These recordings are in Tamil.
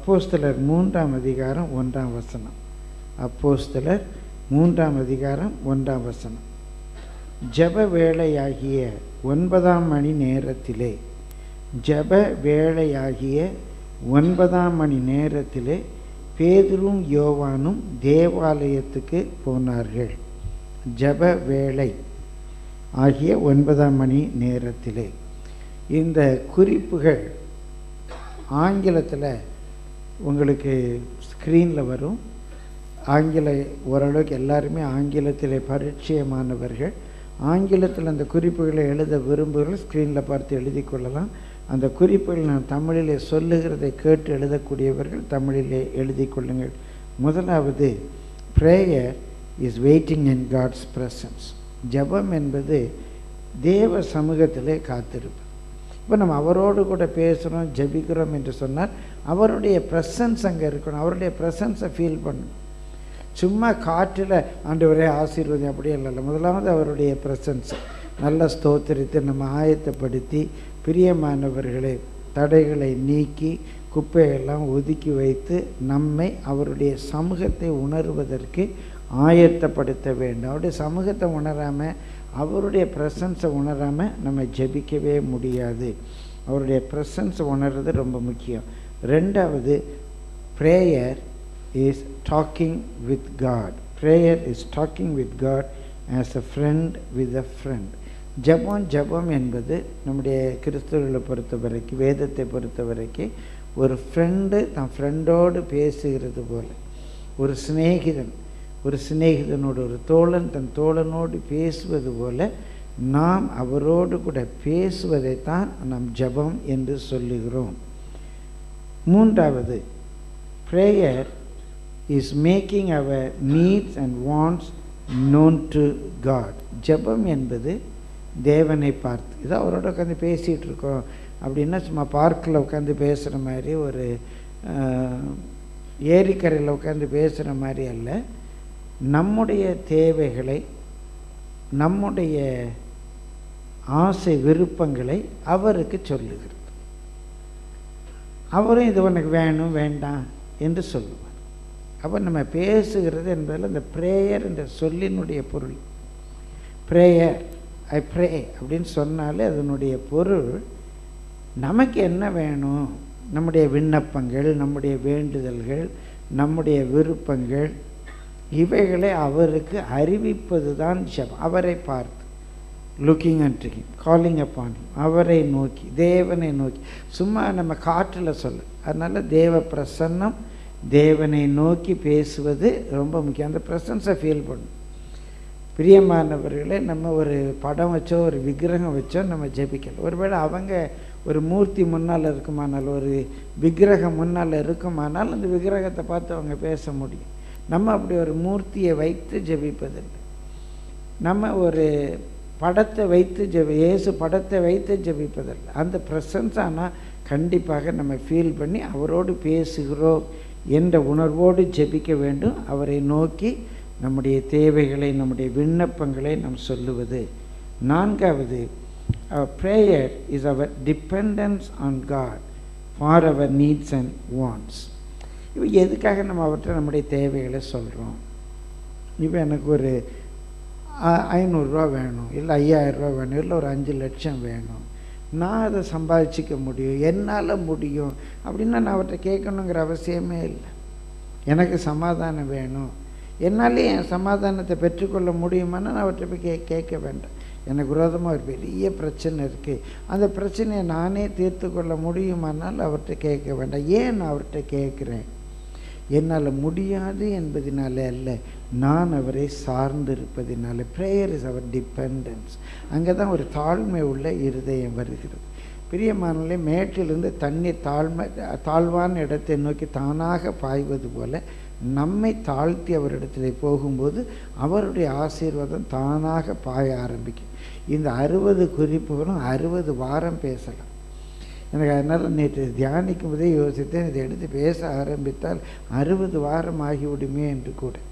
அப்போஸ்தலர் மூன்றாம் அதிகாரம் ஒன்றாம் வசனம் அப்போஸ்தலர் மூன்றாம் அதிகாரம் ஒன்றாம் வசனம் ஜெப வேளையாகிய ஒன்பதாம் மணி நேரத்திலே ஜெப வேளையாகிய ஒன்பதாம் மணி நேரத்திலே பேதுரும் யோவானும் தேவாலயத்துக்கு போனார்கள் ஜெப வேளை ஆகிய ஒன்பதாம் மணி நேரத்திலே இந்த குறிப்புகள் ஆங்கிலத்தில் உங்களுக்கு ஸ்க்ரீனில் வரும் ஆங்கில ஓரளவுக்கு எல்லாருமே ஆங்கிலத்தில் பரிச்சயமானவர்கள் ஆங்கிலத்தில் அந்த குறிப்புகளை எழுத விரும்புகிறவர்கள் ஸ்க்ரீனில் பார்த்து எழுதி கொள்ளலாம் அந்த குறிப்புகள் நான் தமிழிலே சொல்லுகிறதை கேட்டு எழுதக்கூடியவர்கள் தமிழிலே எழுதி கொள்ளுங்கள் முதலாவது prayer is waiting in God's presence ஜெபம் என்பது தேவ சமூகத்திலே காத்திருப்பு இப்போ நம்ம அவரோடு கூட பேசுகிறோம் ஜெபிக்கிறோம் என்று சொன்னால் அவருடைய ப்ரெசன்ஸ் அங்கே இருக்கணும் அவருடைய ப்ரெசன்ஸை ஃபீல் பண்ணணும் சும்மா காற்றில் ஆண்டவரே ஆசீர்வதி அப்படியே இல்லை முதலாவது அவருடைய ப்ரெசன்ஸ் நல்ல ஸ்தோத்திரித்து நம்ம ஆயத்தப்படுத்தி பிரியமானவர்களை தடைகளை நீக்கி குப்பையெல்லாம் ஒதுக்கி வைத்து நம்மை அவருடைய சமூகத்தை உணர்வதற்கு ஆயத்தப்படுத்த வேண்டும் அவருடைய சமூகத்தை உணராமல் அவருடைய ப்ரெசன்ஸை உணராமல் நம்ம ஜெபிக்கவே முடியாது அவருடைய ப்ரெசன்ஸை உணர்றது ரொம்ப முக்கியம் ரெண்டாவது prayer is talking with God prayer is talking with God as a friend with a friend ஜெபம் ஜெபம் என்பது நம்முடைய கிறிஸ்தவர்களை பொறுத்த வரைக்கும் வேதத்தை பொறுத்த வரைக்கும் ஒரு ஃப்ரெண்டு தன் ஃப்ரெண்டோடு பேசுகிறது போல ஒரு சிநேகிதன் ஒரு சிநேகிதனோடு ஒரு தோழன் தன் தோழனோடு பேசுவது போல நாம் அவரோடு கூட பேசுவதைத்தான் நாம் ஜெபம் என்று சொல்லுகிறோம் மூன்றாவது prayer is making our needs and wants known to God ஜெபம் என்பது தேவனை பார்த்து இதோ அவரோட உட்காந்து பேசிகிட்டு இருக்கோம் அப்படின்னா சும்மா பார்க்கில் உட்காந்து பேசுகிற மாதிரி ஒரு ஆஹ், ஏரிக்கரையில் உட்காந்து பேசுகிற மாதிரி அல்ல நம்முடைய தேவைகளை நம்முடைய ஆசை விருப்பங்களை அவருக்கு சொல்லுகிறது அவரும் இது உனக்கு வேணும் வேண்டாம் என்று சொல்லுவார் அப்போ நம்ம பேசுகிறது என்பதில் இந்த ப்ரேயர் என்ற சொல்லினுடைய பொருள் ப்ரேயர் ஐ ப்ரே அப்படின்னு சொன்னாலே அதனுடைய பொருள் நமக்கு என்ன வேணும் நம்முடைய விண்ணப்பங்கள் நம்முடைய வேண்டுதல்கள் நம்முடைய விருப்பங்கள் இவைகளை அவருக்கு அறிவிப்பது தான் ஜெபம் அவரை பார்த்து looking and him calling upon அவரை நோக்கி தேவனை நோக்கி சும்மா நம்ம காற்றில் சொல்ல அதனால தேவ பிரசன்னம் தேவனை நோக்கி பேசுவது ரொம்ப முக்கியம் அந்த ப்ரெசன்ஸை ஃபீல் பண்ணும் பிரியமானவர்களே நம்ம ஒரு படம் வச்சோ ஒரு விக்கிரகம் வச்சோ நம்ம ஜெபிக்கல ஒருவேளை அவங்க ஒரு மூர்த்தி முன்னால் இருக்குமானால் ஒரு விக்கிரகம் முன்னால் இருக்குமானால் அந்த விக்கிரகத்தை பார்த்து அவங்க பேச முடியும் நம்ம அப்படி ஒரு மூர்த்தியை வைத்து ஜெபிப்பதில்லை நம்ம ஒரு படத்தை வைத்து ஜெபி இயேசு படத்தை வைத்து ஜெபிப்பதில்லை அந்த ப்ரெசன்ஸ் ஆனால் கண்டிப்பாக நம்ம ஃபீல் பண்ணி அவரோடு பேசுகிறோம் என்ற உணர்வோடு ஜெபிக்க வேண்டும் அவரை நோக்கி நம்முடைய தேவைகளை நம்முடைய விண்ணப்பங்களை நாம் சொல்லுவது நான்காவது prayer is our dependence on God for our needs and wants இப்போ எதுக்காக நம்ம அவர்கிட்ட நம்முடைய தேவைகளை சொல்கிறோம் இப்போ எனக்கு ஒரு அ- ஐநூறுரூவா வேணும் இல்லை ஐயாயிரரூவா வேணும் இல்லை ஒரு அஞ்சு லட்சம் வேணும் நான் அதை சம்பாதிச்சிக்க முடியும் என்னால் முடியும் அப்படின்னா நான் அவர்கிட்ட கேட்கணுங்கிற அவசியமே இல்லை எனக்கு சமாதானம் வேணும் என்னாலே என் சமாதானத்தை பெற்றுக்கொள்ள முடியுமான்னு நான் அவர்கிட்ட போய் கே கேட்க வேண்டாம் எனக்கு விரோதமாக ஒரு பெரிய பிரச்சனை இருக்குது அந்த பிரச்சனையை நானே தீர்த்து கொள்ள முடியுமானால் அவர்கிட்ட கேட்க வேண்டாம் ஏன் நான் அவர்கிட்ட கேட்குறேன் என்னால் முடியாது என்பதினால அல்ல நான் அவரை சார்ந்து இருப்பதினால ப்ரேயர் இஸ் அவர் டிபெண்டன்ஸ் அங்கே தான் ஒரு தாழ்மை உள்ள இருதயம் வருகிறது பிரியமானே மேட்டிலிருந்து தண்ணீர் தாழ்மை தாழ்வான இடத்தை நோக்கி தானாக பாய்வது போல நம்மை தாழ்த்தி அவரிடத்தில் போகும்போது அவருடைய ஆசீர்வாதம் தானாக பாய ஆரம்பிக்கும் இந்த அறுபது குறிப்புகளும் அறுபது வாரம் பேசலாம் எனக்கு அதனால் நேற்று தியானிக்கும் போதே யோசித்தேன் இதை எடுத்து பேச ஆரம்பித்தால் அறுபது வாரம் ஆகிவிடுமே என்று கூட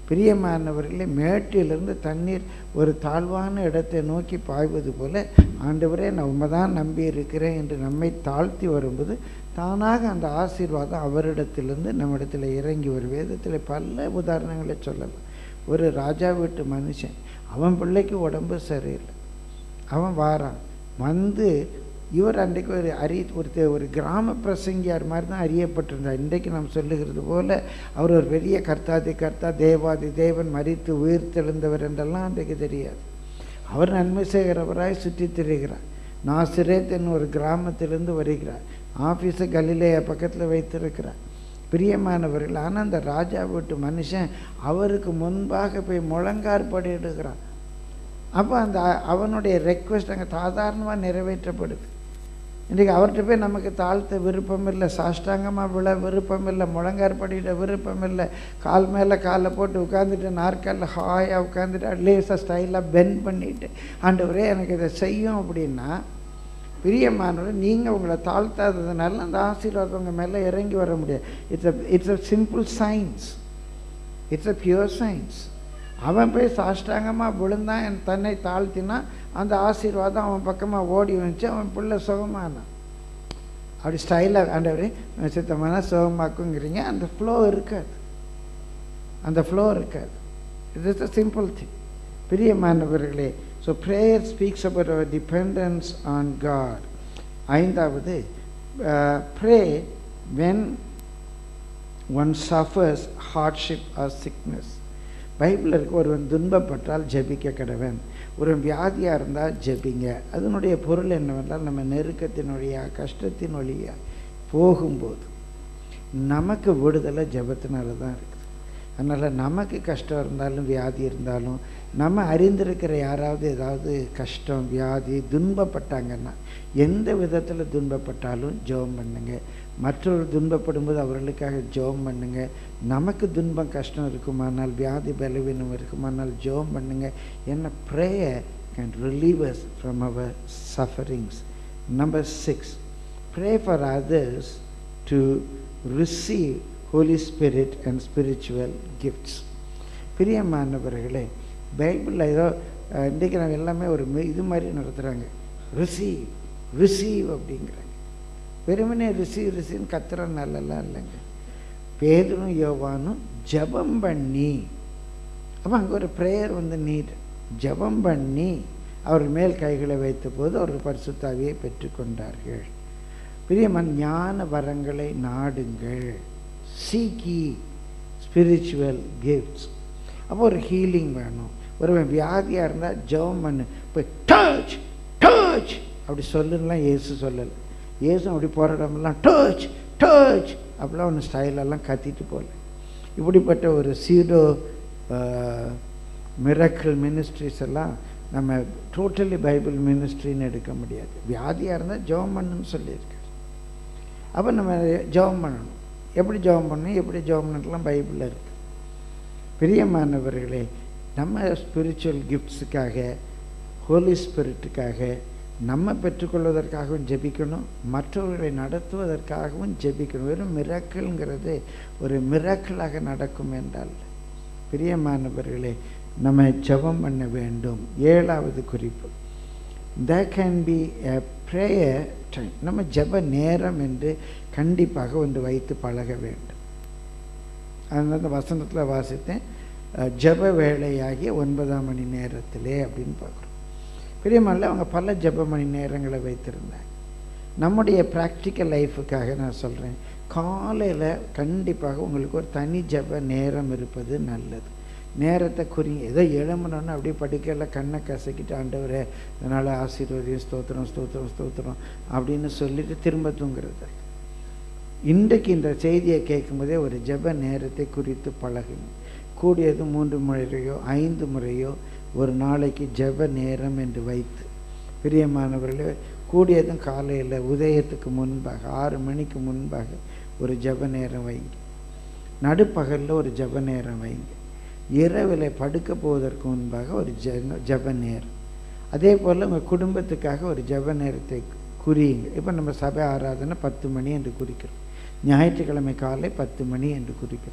பிரியமானவர்களே மேட்டிலிருந்து தண்ணீர் ஒரு தாழ்வான இடத்தை நோக்கி பாய்வது போல ஆண்டவரே நான் உண்மை தான் நம்பி இருக்கிறேன் என்று நம்மை தாழ்த்தி வரும்போது தானாக அந்த ஆசீர்வாதம் அவரிடத்திலிருந்து நம்மிடத்தில் இறங்கி வரும் வேதத்தில் பல உதாரணங்களை சொல்லலாம் ஒரு ராஜா வீட்டு மனுஷன் அவன் பிள்ளைக்கு உடம்பு சரியில்லை அவன் வாரான் வந்து இவர் அன்றைக்கு ஒரு அறி ஒரு தே- ஒரு கிராம பிரசங்கியார் மாதிரி தான் அறியப்பட்டிருந்தார் இன்றைக்கு நாம் சொல்லுகிறது போல அவர் ஒரு பெரிய கர்த்தாதி கர்த்தா தேவாதி தேவன் மரித்து உயிர் தெழுந்தவர் என்றெல்லாம் அன்றைக்கு தெரியாது அவர் நன்மை செய்கிறவராய் சுற்றித் திரிகிறார் நாசிரேத் என்னும் ஒரு கிராமத்திலிருந்து வருகிறார் ஆஃபீஸை கலிலேயா பக்கத்தில் வைத்திருக்கிறார் பிரியமானவர்கள் ஆனால் அந்த ராஜா வீட்டு மனுஷன் அவருக்கு முன்பாக போய் முழங்கார் படியிடுகிறான் அப்போ அந்த அ- அவனுடைய ரெக்வெஸ்ட் அங்கே சாதாரணமாக நிறைவேற்றப்படுது இன்றைக்கு அவர்கிட்ட போய் நமக்கு தாழ்த்த விருப்பம் இல்லை சாஷ்டாங்கமாக விழ விருப்பம் இல்லை முழங்கார் படியிட விருப்பம் இல்லை கால் மேலே காலை போட்டு உட்காந்துட்டு நாற்காலில் ஹாயாக உட்காந்துட்டு லேசாக ஸ்டைலாக பெண்ட் பண்ணிட்டு ஆண்டவரே எனக்கு இதை செய்யும் அப்படின்னா பிரியமானவர் நீங்கள் உங்களை தாழ்த்தாததுனால அந்த ஆசீர்வாதம் உங்கள் மேலே இறங்கி வர முடியாது it's a it's a simple science it's a pure science அவன் போய் சாஷ்டாங்கமாக விழுந்தான் என் தன்னை தாழ்த்தினா அந்த ஆசீர்வாதம் அவன் பக்கமாக ஓடி வந்துச்சு அவன் பிள்ளை சுகமானான் அப்படி ஸ்டைலாக ஆண்டவரே சித்தமான சுகமாக்குங்கிறீங்க அந்த ஃப்ளோ இருக்காது அந்த ஃப்ளோ இருக்காது it is a simple thing பிரியமானவர்களே so prayer speaks about our dependence on God ஐந்தாவது pray when one suffers hardship or sickness பைபிளில் இருக்க ஒருவன் துன்பப்பட்டால் ஜெபிக்க கடவன் ஒரு வியாதியாக இருந்தால் ஜெபிங்க அதனுடைய பொருள் என்னவென்றால் நம்ம நெருக்கத்தின் வழியாக கஷ்டத்தின் வழியாக போகும்போது நமக்கு விடுதலை ஜெபத்தினால தான் இருக்குது அதனால் நமக்கு கஷ்டம் இருந்தாலும் வியாதி இருந்தாலும் நம்ம அறிந்திருக்கிற யாராவது ஏதாவது கஷ்டம் வியாதி துன்பப்பட்டாங்கன்னா எந்த விதத்தில் துன்பப்பட்டாலும் ஜெபம் பண்ணுங்க மற்றொரு துன்பப்படும்போது அவர்களுக்காக ஜெபம் பண்ணுங்க நமக்கு துன்பம் கஷ்டம் இருக்குமானால் வியாதி பலவீனம் இருக்குமானால் ஜெபம் பண்ணுங்க என்ன prayer can relieve us from our sufferings number six pray for others to receive Holy Spirit and spiritual gifts பிரியமானவர்களே பைபிளில் ஏதோ அஹ், இன்றைக்கு நம்ம எல்லாமே ஒரு மி- இது மாதிரி நடத்துகிறாங்க ரிசீவ் ரிசீவ் அப்படிங்கிறாங்க வெறுமனே ரிசீவ் ரிசீவ்னு கத்துற நல்லலாம் இல்லைங்க பேதரும் யோவானும் ஜெபம் பண்ணி அப்போ அங்கே ஒரு ப்ரேயர் வந்து நீட் ஜெபம் பண்ணி அவர்கள் மேல் கைகளை வைத்த போது அவர்கள் பரிசுத்தாவியை பெற்றுக்கொண்டார்கள் பிரியமன் ஞான வரங்களை நாடுங்கள் சீக்கி ஸ்பிரிச்சுவல் கிஃப்ட்ஸ் அப்போ ஒரு ஹீலிங் வேணும் ஒருவன் வியாதியாக இருந்தால் ஜெபம் பண்ணு போய் டச் டச் அப்படி சொல்லுலாம் இயேசு சொல்லலை இயேசு அப்படி போகிற இடமெல்லாம் டச் டச் அப்படிலாம் ஒன்று ஸ்டைலெல்லாம் கத்திட்டு போகல இப்படிப்பட்ட ஒரு சீடோ மிரக்கல் மினிஸ்ட்ரிஸ் எல்லாம் நம்ம டோட்டலி பைபிள் மினிஸ்ட்ரின்னு எடுக்க முடியாது வியாதியாக இருந்தால் ஜெபம் பண்ணுன்னு சொல்லியிருக்காரு அப்போ நம்ம ஜெபம் பண்ணணும் எப்படி ஜெபம் பண்ணணும் எப்படி ஜெபம் பண்ணலாம் பைபிளில் இருக்குது பிரியமானவர்களே நம்ம ஸ்பிரிச்சுவல் கிஃப்ட்ஸுக்காக ஹோலி ஸ்பிரிட்டுக்காக நம்ம பெற்றுக்கொள்வதற்காகவும் ஜெபிக்கணும் மற்றவர்களை நடத்துவதற்காகவும் ஜெபிக்கணும் வெறும் மிராக்கிள்ங்கிறது ஒரு மிராக்கிளாக நடக்கும் என்றால் பிரியமானவர்களே நம்ம ஜெபம் பண்ண வேண்டும் ஏழாவது குறிப்பு the can be a prayer time நம்ம ஜெப நேரம் என்று கண்டிப்பாக ஒன்று வைத்து பழக வேண்டும் அதனால அந்த வசனத்தில் வாசித்தேன் அஹ், ஜெப வேளையாகிய ஒன்பதாம் மணி நேரத்திலே அப்படின்னு பார்க்குறோம் பெரியமல்ல அவங்க பல ஜெப மணி நேரங்களை வைத்திருந்தாங்க நம்முடைய ப்ராக்டிக்கல் லைஃபுக்காக நான் சொல்கிறேன் காலையில் கண்டிப்பாக உங்களுக்கு ஒரு தனி ஜெப நேரம் இருப்பது நல்லது நேரத்தை குறிங்க ஏதோ எழுமணுன்னு அப்படியே படுக்கையில் கண்ணை கசக்கிட்டு ஆண்டவரே இதனால் ஆசீர்வதியும் ஸ்தோத்திரம் ஸ்தோத்திரம் ஸ்தோத்திரம் அப்படின்னு சொல்லிட்டு திரும்ப தூங்குறது இன்றைக்கு இந்த செய்தியை கேட்கும்போதே ஒரு ஜெப நேரத்தை குறித்து பழகுங்க கூடியது மூன்று முறையோ ஐந்து முறையோ ஒரு நாளைக்கு ஜெப நேரம் என்று வைத்து பிரியமானவர்களே கூடியதும் காலையில் உதயத்துக்கு முன்பாக ஆறு மணிக்கு முன்பாக ஒரு ஜெப நேரம் வைங்க நடுப்பகலில் ஒரு ஜெப நேரம் வைங்க இரவில் படுக்க போவதற்கு முன்பாக ஒரு ஜென ஜெப நேரம் அதே போல் உங்கள் குடும்பத்துக்காக ஒரு ஜெப நேரத்தை குறியுங்க இப்போ நம்ம சபை ஆராதனை பத்து மணி என்று குறிக்கிறோம் ஞாயிற்றுக்கிழமை காலை பத்து மணி என்று குறிக்கிறோம்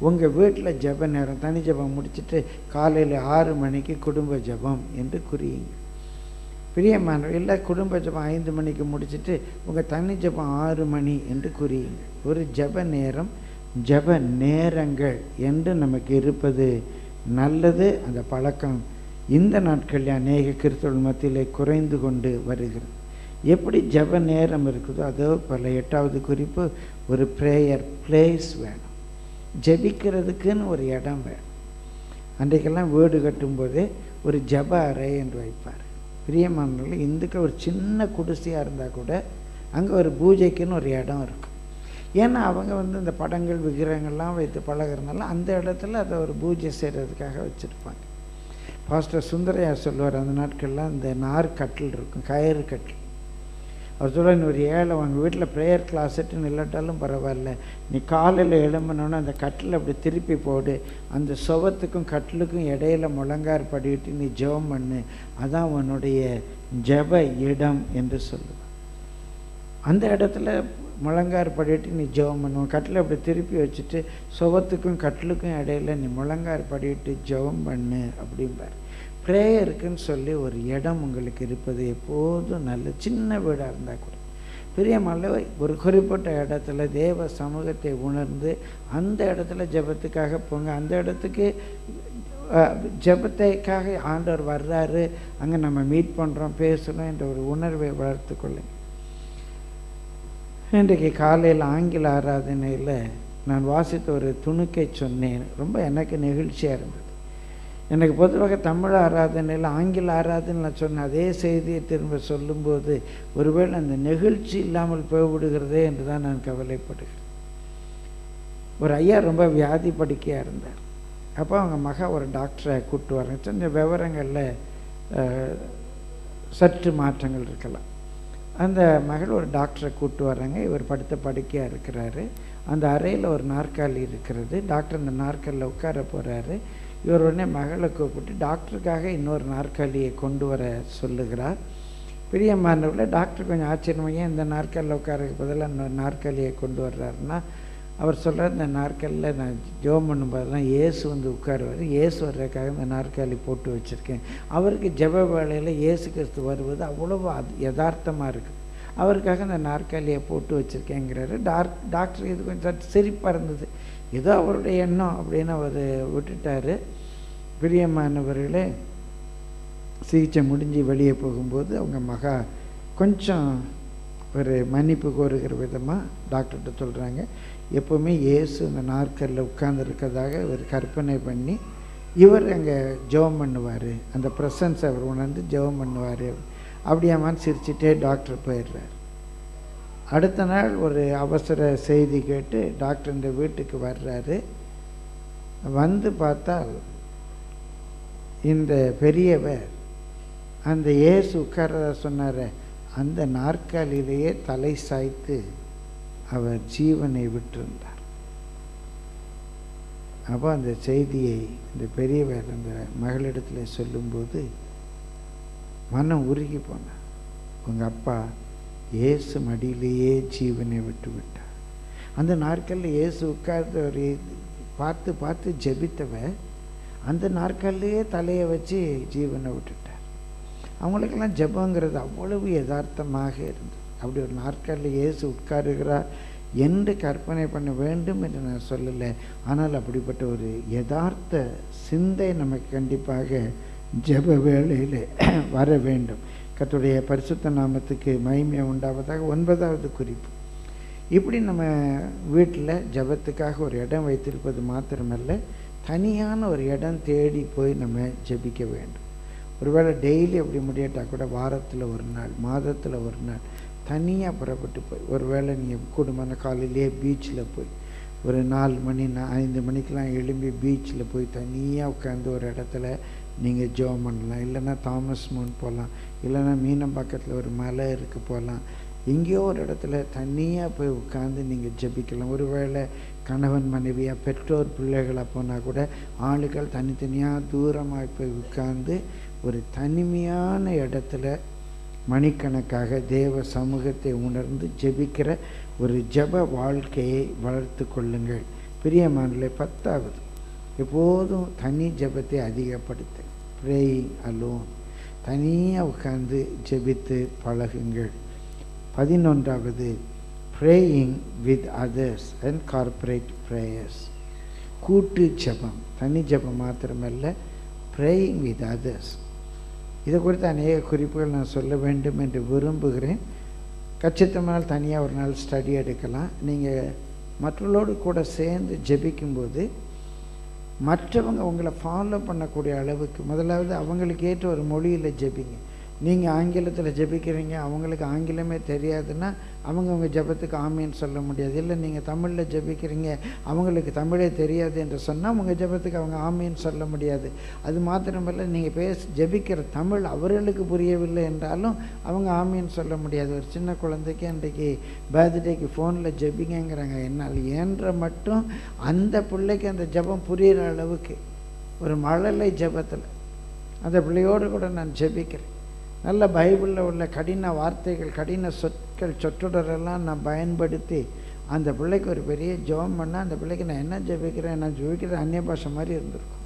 உங்கள் வீட்டில் ஜெப நேரம் தனி ஜெபம் முடிச்சுட்டு காலையில் ஆறு மணிக்கு குடும்ப ஜெபம் என்று குறியுங்க பிரியமானவர் இல்லை குடும்ப ஜெபம் ஐந்து மணிக்கு முடிச்சுட்டு உங்கள் தனி ஜெபம் ஆறு மணி என்று குறியுங்க ஒரு ஜெப நேரம் ஜெப நேரங்கள் என்று நமக்கு இருப்பது நல்லது அந்த பழக்கம் இந்த நாட்களில் அநேக கிறிஸ்தவர்கள் மத்தியிலே குறைந்து கொண்டு வருகிறது எப்படி ஜெப நேரம் இருக்குதோ அதோ பல எட்டாவது குறிப்பு ஒரு ப்ரேயர் பிளேஸ் வேணும் ஜெபிக்கிறதுக்குன்னு ஒரு இடம் வேணும் அன்றைக்கெல்லாம் வீடு கட்டும்போதே ஒரு ஜெப அறை என்று வைப்பார் பிரியமானவர்கள் இந்துக்கு ஒரு சின்ன குடிசையாக இருந்தால் கூட அங்கே ஒரு பூஜைக்குன்னு ஒரு இடம் இருக்கும் ஏன்னா அவங்க வந்து இந்த படங்கள் விக்கிரகங்கள்லாம் வைத்து பழகிறதுனால அந்த இடத்துல அதை ஒரு பூஜை செய்கிறதுக்காக வச்சுருப்பாங்க பாஸ்டர் சுந்தரையா சொல்லுவார் அந்த நாட்கள்லாம் இந்த நார் கட்டில் இருக்கும் கயிறு கட்டில் அவர் சொல்ல நீ ஒரு ஏழை உங்கள் வீட்டில் ப்ரேயர் கிளாஸெட்டுன்னு இல்லாட்டாலும் பரவாயில்ல நீ காலையில் எழும்பினோன்னு அந்த கட்டில் அப்படி திருப்பி போடு அந்த சுவத்துக்கும் கட்டிலுக்கும் இடையில முழங்கார் படிவிட்டு நீ ஜெபம் பண்ணு அதான் உன்னுடைய ஜெப இடம் என்று சொல்லுவார் அந்த இடத்துல முழங்கார் படிட்டு நீ ஜெபம் பண்ணுவோம் கட்டில் அப்படி திருப்பி வச்சுட்டு சுவத்துக்கும் கட்டிலுக்கும் இடையில நீ முழங்கார் படிட்டு ஜெபம் பண்ணு அப்படிம்பார் ப்ரேயருக்குன்னு சொல்லி ஒரு இடம் உங்களுக்கு இருப்பது எப்போதும் நல்ல சின்ன வீடாக இருந்தால் கூட பிரியமல்ல ஒரு குறிப்பிட்ட இடத்துல தேவ சமூகத்தை உணர்ந்து அந்த இடத்துல ஜெபத்துக்காக போங்க அந்த இடத்துக்கு அஹ், ஜெபத்துக்காக ஆண்டவர் வர்றாரு அங்கே நம்ம மீட் பண்ணுறோம் பேசுகிறோம் என்ற ஒரு உணர்வை வளர்த்து கொள்ளுங்க இன்றைக்கு காலையில் ஆங்கில ஆராதனையில் நான் வாசித்த ஒரு துணுக்கை சொன்னேன் ரொம்ப எனக்கு நெகிழ்ச்சியாக இருந்தது எனக்கு பொதுவாக தமிழ் ஆராதனையில் ஆங்கில ஆராதனையில் சொன்ன அதே செய்தியை திரும்ப சொல்லும்போது ஒருவேளை அந்த நெகிழ்ச்சி இல்லாமல் போய்விடுகிறதே என்று தான் நான் கவலைப்படுகிறேன் ஒரு ஐயா ரொம்ப வியாதி படுக்கையாக இருந்தார் அப்போ அவங்க மக ஒரு டாக்டரை கூப்பிட்டு வராங்க சின்ன விவரங்களில் அஹ், சற்று மாற்றங்கள் இருக்கலாம் அந்த மகள் ஒரு டாக்டரை கூப்பிட்டு வராங்க இவர் படுத்த படுக்கையாக இருக்கிறாரு அந்த அறையில் ஒரு நாற்காலி இருக்கிறது டாக்டர் அந்த நாற்காலியில் உட்கார போகிறாரு இவர் உடனே மகளை கூப்பிட்டு டாக்டருக்காக இன்னொரு நாற்காலியை கொண்டு வர சொல்லுகிறார் பிரியமானவர்கள டாக்டர் கொஞ்சம் ஆச்சரியமாக ஏன் இந்த நாற்காலியில் உட்காரக்கு பதிலாக இன்னொரு நாற்காலியை கொண்டு வர்றாருன்னா அவர் சொல்கிறார் இந்த நாற்காலியில் நான் ஜோம் பண்ணும்போது தான் இயேசு வந்து உட்காருவார் இயேசு வர்றதுக்காக இந்த நாற்காலி போட்டு வச்சுருக்கேன் அவருக்கு ஜெப வேளையில் இயேசு கிறிஸ்து வருவது அவ்வளவு அது யதார்த்தமாக இருக்குது அவருக்காக இந்த நாற்காலியை போட்டு வச்சுருக்கேங்கிறாரு டாக் டாக்டர் இது கொஞ்சம் சற்று சிரிப்பாக இருந்தது ஏதோ அவருடைய எண்ணம் அப்படின்னு அவர் விட்டுட்டாரு பிரியமானவர்களே சிகிச்சை முடிஞ்சு வெளியே போகும்போது அவங்க மகா கொஞ்சம் ஒரு மன்னிப்பு கோருகிற விதமாக டாக்டர்கிட்ட சொல்கிறாங்க எப்போவுமே இயேசு அந்த நாற்கரில் உட்கார்ந்துருக்கிறதாக இவர் கற்பனை பண்ணி இவர் அங்கே ஜெபம் பண்ணுவார் அந்த ப்ரெசன்ஸ் அவர் உணர்ந்து ஜெபம் பண்ணுவார் அப்படியாமான்னு சிரிச்சிட்டே டாக்டர் போயிடுறார் அடுத்த நாள் ஒரு அவசர செய்தி கேட்டு டாக்டர் இந்த வீட்டுக்கு வர்றாரு வந்து பார்த்தால் இந்த பெரியவர் அந்த இயேசு உட்கார்றதா சொன்னார் அந்த நாற்காலியிலேயே தலை சாய்த்து அவர் ஜீவனை விட்டிருந்தார் அப்போ அந்த செய்தியை இந்த பெரியவர் அந்த மகளிடத்தில் சொல்லும்போது மனம் உருகி போனார் உங்கள் அப்பா இயேசு மடியிலேயே ஜீவனை விட்டு விட்டார் அந்த நாட்களில் இயேசு உட்கார்ந்து ஒரு பார்த்து பார்த்து ஜெபித்தவர் அந்த நாற்காலிலேயே தலையை வச்சு ஜீவனை விட்டுட்டார் அவங்களுக்கெல்லாம் ஜெபங்கிறது அவ்வளவு யதார்த்தமாக இருந்தது அப்படி ஒரு நாற்காலில் இயேசு உட்காருகிறார் என்று கற்பனை பண்ண வேண்டும் என்று நான் சொல்லலை ஆனால் அப்படிப்பட்ட ஒரு யதார்த்த சிந்தை நமக்கு கண்டிப்பாக ஜெப வேளையில் வர வேண்டும் கர்த்தருடைய பரிசுத்த நாமத்துக்கு மகிமை உண்டாவதாக ஒன்பதாவது குறிப்பு இப்படி நம்ம வீட்டில் ஜெபத்துக்காக ஒரு இடம் வைத்திருப்பது மாத்திரமல்ல தனியான ஒரு இடம் தேடி போய் நம்ம ஜெபிக்க வேண்டும் ஒருவேளை டெய்லி அப்படி முடியாட்டா கூட வாரத்தில் ஒரு நாள் மாதத்தில் ஒரு நாள் தனியாக புறப்பட்டு போய் ஒருவேளை நீங்கள் குடும்பம் காலையிலேயே பீச்சில் போய் ஒரு நாலு மணி நா- ஐந்து மணிக்கெலாம் எழும்பி பீச்சில் போய் தனியாக உட்காந்து ஒரு இடத்துல நீங்கள் ஜோம் பண்ணலாம் இல்லைன்னா தாமஸ் மூன் போகலாம் இல்லைன்னா மீனம்பாக்கத்தில் ஒரு மலை இருக்கு போகலாம் எங்கேயோ ஒரு இடத்துல தனியாக போய் உட்காந்து நீங்கள் ஜெபிக்கலாம் ஒருவேளை கணவன் மனைவியாக பெற்றோர் பிள்ளைகளாக போனால் கூட ஆளுகள் தனித்தனியாக தூரமாக போய் உட்கார்ந்து ஒரு தனிமையான இடத்துல மணிக்கணக்காக தேவ சமூகத்தை உணர்ந்து ஜெபிக்கிற ஒரு ஜெப வாழ்க்கையை வளர்த்து கொள்ளுங்கள் பிரியமானே பத்தாவது எப்போதும் தனி ஜெபத்தை அதிகப்படுத்து ப்ரேயிங் அலோன் தனியாக உட்கார்ந்து ஜெபித்து பழகுங்கள் பதினொன்றாவது praying with others and corporate prayers கூட்டு ஜெபம் தனி ஜெபம் மாத்திரமல்ல ப்ரேயிங் வித் அதர்ஸ் இதை குறித்து அநேக குறிப்புகள் நான் சொல்ல வேண்டும் என்று விரும்புகிறேன் கச்சித்தமானால் தனியாக ஒரு நாள் ஸ்டடி எடுக்கலாம் நீங்கள் மற்றவர்களோடு கூட சேர்ந்து ஜெபிக்கும்போது மற்றவங்க உங்களை ஃபாலோ பண்ணக்கூடிய அளவுக்கு முதலாவது அவங்களுக்கு ஏற்ற ஒரு மொழியில் ஜெபிங்க நீங்கள் ஆங்கிலத்தில் ஜெபிக்கிறீங்க அவங்களுக்கு ஆங்கிலமே தெரியாதுன்னா அவங்க உங்கள் ஜெபத்துக்கு ஆமேன்னு சொல்ல முடியாது இல்லை நீங்கள் தமிழில் ஜெபிக்கிறீங்க அவங்களுக்கு தமிழே தெரியாது என்று சொன்னால் உங்கள் ஜெபத்துக்கு அவங்க ஆமேன்னு சொல்ல முடியாது அது மாத்திரமல்ல நீங்கள் பேச ஜெபிக்கிற தமிழ் அவர்களுக்கு புரியவில்லை என்றாலும் அவங்க ஆமேன்னு சொல்ல முடியாது ஒரு சின்ன குழந்தைக்கு அன்றைக்கு பர்த்டேக்கு ஃபோனில் ஜெபிங்கங்கிறாங்க என்னால் ஏன்ற மட்டும் அந்த பிள்ளைக்கு அந்த ஜெபம் புரிகிற அளவுக்கு ஒரு மழலை ஜெபத்தில் அந்த பிள்ளையோடு கூட நான் ஜெபிக்கிறேன் நல்ல பைபிளில் உள்ள கடின வார்த்தைகள் கடின சொற்கள் சொற்றொடரெல்லாம் நான் பயன்படுத்தி அந்த பிள்ளைக்கு ஒரு பெரிய ஜெபம் பண்ணால் அந்த பிள்ளைக்கு நான் என்ன ஜெபிக்கிறேன் நான் ஜெபிக்கிற அந்நிய பாஷை மாதிரி இருந்திருக்கும்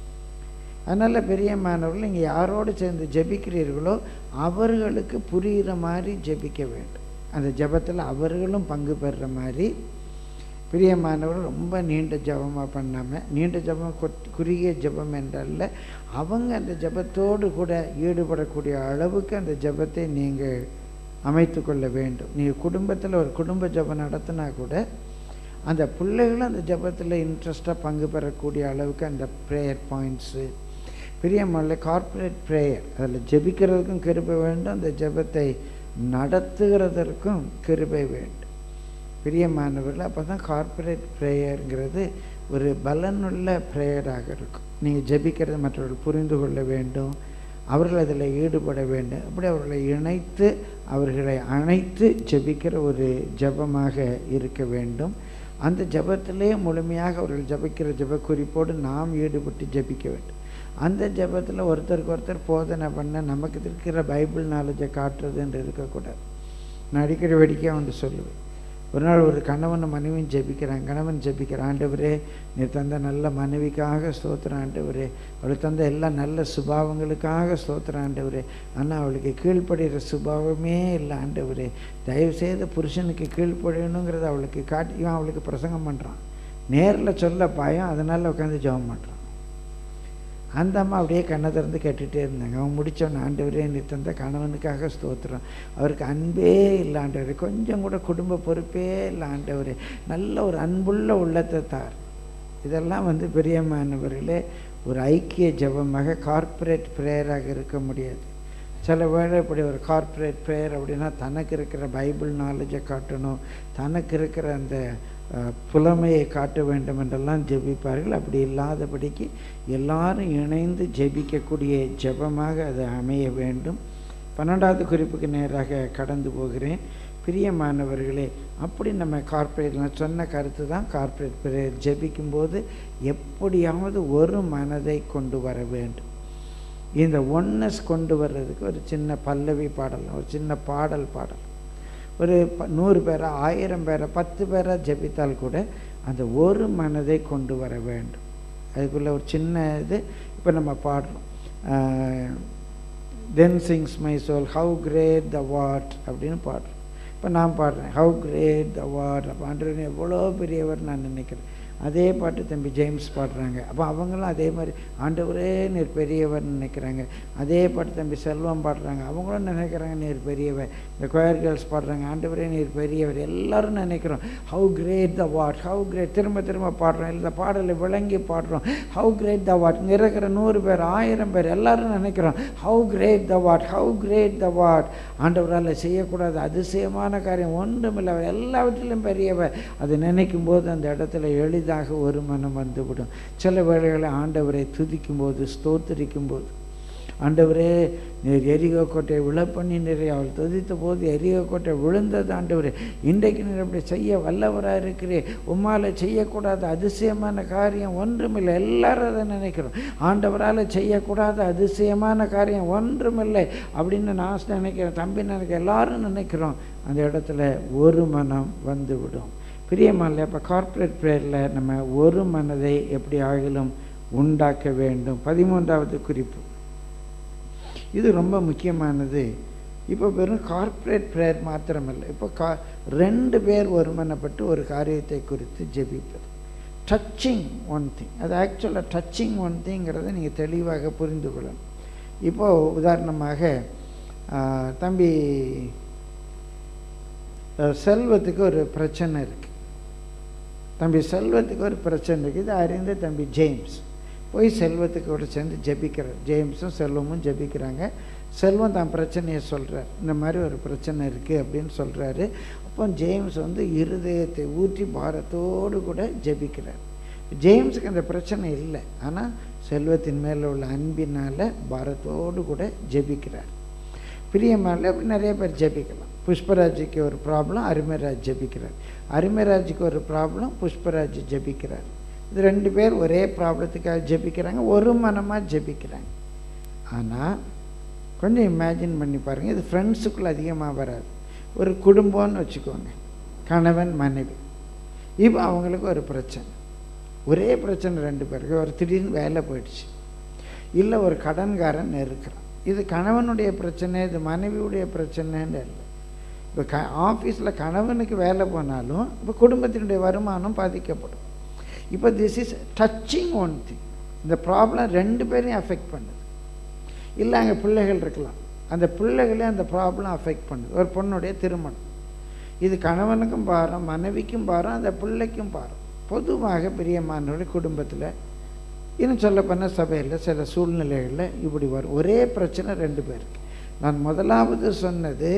அதனால் பெரிய மாணவர்கள் நீங்கள் யாரோடு சேர்ந்து ஜெபிக்கிறீர்களோ அவர்களுக்கு புரிகிற மாதிரி ஜெபிக்க வேண்டும் அந்த ஜெபத்தில் அவர்களும் பங்கு பெறுற மாதிரி பிரியமானவர்கள் ரொம்ப நீண்ட ஜபமாக பண்ணாமல் நீண்ட ஜபம் குறுகிய ஜபம் என்றல்ல அவங்க அந்த ஜபத்தோடு கூட ஈடுபடக்கூடிய அளவுக்கு அந்த ஜபத்தை நீங்கள் அமைத்து கொள்ள வேண்டும் நீங்கள் குடும்பத்தில் ஒரு குடும்ப ஜபம் நடத்தினா கூட அந்த பிள்ளைகளும் அந்த ஜபத்தில் இன்ட்ரெஸ்டாக பங்கு பெறக்கூடிய அளவுக்கு அந்த ப்ரேயர் பாயிண்ட்ஸு பிரியமல்ல கார்ப்பரேட் ப்ரேயர் அதில் ஜெபிக்கிறதுக்கும் கிருபை வேண்டும் அந்த ஜபத்தை நடத்துகிறதற்கும் கிருபை வேண்டும் பிரியமானவர்கள் அப்போ தான் கார்ப்பரேட் ப்ரேயருங்கிறது ஒரு பலனுள்ள ப்ரேயராக இருக்கும் நீங்கள் ஜெபிக்கிறது மற்றவர்கள் புரிந்து கொள்ள வேண்டும் அவர்கள் அதில் ஈடுபட வேண்டும் அப்படி அவர்களை இணைத்து அவர்களை அணைத்து ஜெபிக்கிற ஒரு ஜபமாக இருக்க வேண்டும் அந்த ஜபத்திலே முழுமையாக அவர்கள் ஜபிக்கிற ஜப குறிப்போடு நாம் ஈடுபட்டு ஜபிக்க வேண்டும் அந்த ஜபத்தில் ஒருத்தருக்கு ஒருத்தர் போதனை பண்ண நமக்கு இருக்கிற பைபிள் நாலேஜை காட்டுறது என்று இருக்கக்கூடாது நான் அடிக்கடி வேடிக்கையாக ஒன்று சொல்லுவேன் ஒரு நாள் ஒரு கணவன் மனைவியும் ஜெபிக்கிறான் கணவன் ஜெபிக்கிறான் ஆண்டவரே நீ தந்த நல்ல மனைவிக்காக ஸ்தோத்திரம் ஆண்டவரே அவளுக்கு தந்த எல்லா நல்ல சுபாவங்களுக்காக ஸ்தோத்திரம் ஆண்டவரே ஆனால் அவளுக்கு கீழ்ப்படுகிற சுபாவமே இல்லை ஆண்டவரே தயவுசெய்து புருஷனுக்கு கீழ்ப்படியணுங்கிறத அவளுக்கு காட்டி இவன் அவளுக்கு பிரசங்கம் பண்ணுறான் நேரில் சொல்ல பாயம் அதனால் உட்காந்து ஜெபம் பண்ணுறான் அந்த அம்மா அப்படியே கண்ணை திறந்து கேட்டுகிட்டே இருந்தாங்க அவன் முடித்தவன் ஆண்டவரே நீ தந்த கணவனுக்காக ஸ்தோத்திரம் அவருக்கு அன்பே இல்லை ஆண்டவரே கொஞ்சம் கூட குடும்ப பொறுப்பே இல்லை ஆண்டவரே நல்ல ஒரு அன்புள்ள உள்ளத்தை தார் இதெல்லாம் வந்து பிரியமானவர்களே ஒரு ஐக்கிய ஜபமாக கார்ப்பரேட் ப்ரேயராக இருக்க முடியாது சில வேளை இப்படி ஒரு கார்ப்பரேட் ப்ரேயர் அப்படின்னா தனக்கு இருக்கிற பைபிள் நாலேஜை காட்டணும் தனக்கு இருக்கிற அந்த புலமையை காட்ட வேண்டும் என்றெல்லாம் ஜெபிப்பார்கள் அப்படி இல்லாதபடிக்கு எல்லாரும் இணைந்து ஜெபிக்கக்கூடிய ஜெபமாக அது அமைய வேண்டும் பன்னெண்டாவது குறிப்புக்கு நேராக கடந்து போகிறேன் பிரியமானவர்களே அப்படி நம்ம கார்ப்பரேட் நான் சொன்ன கருத்து தான் கார்ப்பரேட் பிரேயர் ஜெபிக்கும்போது எப்படியாவது ஒரு மனதை கொண்டு வர வேண்டும் இந்த ஒன்னஸ் கொண்டு வர்றதுக்கு ஒரு சின்ன பல்லவி பாடல் ஒரு சின்ன பாடல் பாடல் ஒரு ப நூறு பேரை ஆயிரம் பேரை பத்து பேரை ஜெபித்தால் கூட அந்த ஒரு மனதை கொண்டு வர வேண்டும் அதுக்குள்ள ஒரு சின்ன இது இப்போ நம்ம பாடுறோம் then sings my soul how great thou art அப்படின்னு பாடுறோம் இப்போ நான் பாடுறேன் ஹவு கிரேட் த வாட் அப்போ ஆண்டவன் எவ்வளோ பெரியவர் நான் நினைக்கிறேன் அதே பாட்டு தம்பி ஜேம்ஸ் பாடுறாங்க அப்போ அவங்களும் அதே மாதிரி ஆண்டவரே நீர் பெரியவர் நினைக்கிறாங்க அதே பாட்டு தம்பி செல்வம் பாடுறாங்க அவங்களும் நினைக்கிறாங்க நீர் பெரியவர் இந்த கொயர் கேர்ள்ஸ் பாடுறாங்க ஆண்டவரே நீர் பெரியவர் எல்லாரும் நினைக்கிறோம் how great thou art how great திரும்ப திரும்ப பாடுறோம் இல்லை பாடலை விளங்கி பாடுறோம் ஹவு கிரேட் த வாட் இங்கே இருக்கிற நூறு பேர் ஆயிரம் பேர் எல்லாரும் நினைக்கிறோம் how great thou art how great thou art ஆண்டவரால் செய்யக்கூடாது அதிசயமான காரியம் ஒன்றுமில்லை அவர் எல்லாவற்றிலும் பெரியவர் அதை நினைக்கும் போது அந்த இடத்துல எளிதாக ஒரு மனம் வந்துவிடும் சில வேளைகளை ஆண்டவரை துதிக்கும் போது ஸ்தோத்தரிக்கும் போது ஆண்டவரே நீர் எரிகோ கோட்டை விழ பண்ணினரே அவள் துதித்த போது எரிகோ கோட்டை விழுந்தது ஆண்டவரே இன்றைக்கு நீர் அப்படி செய்ய வல்லவராக இருக்கிறே உம்மால் செய்யக்கூடாத அதிசயமான காரியம் ஒன்றுமில்லை எல்லாரும் அதை நினைக்கிறோம் ஆண்டவரால் செய்யக்கூடாத அதிசயமான காரியம் ஒன்றுமில்லை அப்படின்னு நான் நினைக்கிறேன் தம்பி நினைக்க எல்லாரும் நினைக்கிறோம் அந்த இடத்துல ஒரு மனம் வந்துவிடும் பிரியமல்ல இப்போ கார்ப்பரேட் ப்ரேயரில் நம்ம ஒரு மனதை எப்படி ஆகிலும் உண்டாக்க வேண்டும் பதிமூன்றாவது குறிப்பு இது ரொம்ப முக்கியமானது இப்போ வெறும் கார்ப்பரேட் ப்ரேயர் மாத்திரமல்ல இப்போ கா ரெண்டு பேர் ஒருமனப்பட்டு ஒரு காரியத்தை குறித்து ஜெபிப்பது டச்சிங் ஒன் திங் அது ஆக்சுவலாக டச்சிங் ஒன் திங்கிறத நீங்கள் தெளிவாக புரிந்து கொள்ளணும் இப்போது உதாரணமாக ஆஹ், தம்பி அஹ், செல்வத்துக்கு ஒரு பிரச்சனை இருக்குது தம்பி செல்வத்துக்கு ஒரு பிரச்சனை இருக்குது இது அறிந்த தம்பி ஜேம்ஸ் போய் செல்வத்துக்கு கூட சேர்ந்து ஜெபிக்கிறார் ஜேம்ஸும் செல்வமும் ஜெபிக்கிறாங்க செல்வம் தான் பிரச்சனையை சொல்கிறார் இந்த மாதிரி ஒரு பிரச்சனை இருக்குது அப்படின்னு சொல்கிறாரு அப்போ ஜேம்ஸ் வந்து இருதயத்தை ஊற்றி பாரத்தோடு கூட ஜெபிக்கிறார் ஜேம்ஸுக்கு அந்த பிரச்சனை இல்லை ஆனால் செல்வத்தின் மேலே உள்ள அன்பினால் பாரத்தோடு கூட ஜெபிக்கிறார் பிரியமான அப்படி நிறைய பேர் ஜெபிக்கலாம் புஷ்பராஜுக்கு ஒரு ப்ராப்ளம் அருமைராஜ் ஜெபிக்கிறார் அருமைராஜுக்கு ஒரு ப்ராப்ளம் புஷ்பராஜ் ஜெபிக்கிறார் இது ரெண்டு பேர் ஒரே ப்ராப்ளத்துக்காக ஜெபிக்கிறாங்க ஒரு மனமாக ஜெபிக்கிறாங்க ஆனால் கொஞ்சம் இமேஜின் பண்ணி பாருங்கள் இது ஃப்ரெண்ட்ஸுக்குள்ளே அதிகமாக வராது ஒரு குடும்பம்னு வச்சுக்கோங்க கணவன் மனைவி இப்போ அவங்களுக்கு ஒரு பிரச்சனை ஒரே பிரச்சனை ரெண்டு பேருக்கு ஒரு திடீர்னு வேலை போயிடுச்சு இல்லை ஒரு கடன்காரன் இருக்கிறான் இது கணவனுடைய பிரச்சனை இது மனைவியுடைய பிரச்சனைன்னு இல்லை இப்போ க ஆஃபீஸில் கணவனுக்கு வேலை போனாலும் இப்போ குடும்பத்தினுடைய வருமானம் பாதிக்கப்படும் இப்போ this is touching one thing இந்த ப்ராப்ளம் ரெண்டு பேரையும் அஃபெக்ட் பண்ணுது இல்லை அங்கே பிள்ளைகள் இருக்கலாம் அந்த பிள்ளைகளே அந்த ப்ராப்ளம் அஃபெக்ட் பண்ணுது ஒரு பொண்ணுடைய திருமணம் இது கணவனுக்கும் பாரம் மனைவிக்கும் பாரம் அந்த பிள்ளைக்கும் பாரம் பொதுவாக பிரியமானவருடைய குடும்பத்தில் இன்னும் சொல்லப்போனால் சபையில் சில சூழ்நிலைகளில் இப்படி வரும் ஒரே பிரச்சனை ரெண்டு பேருக்கு நான் முதலாவது சொன்னது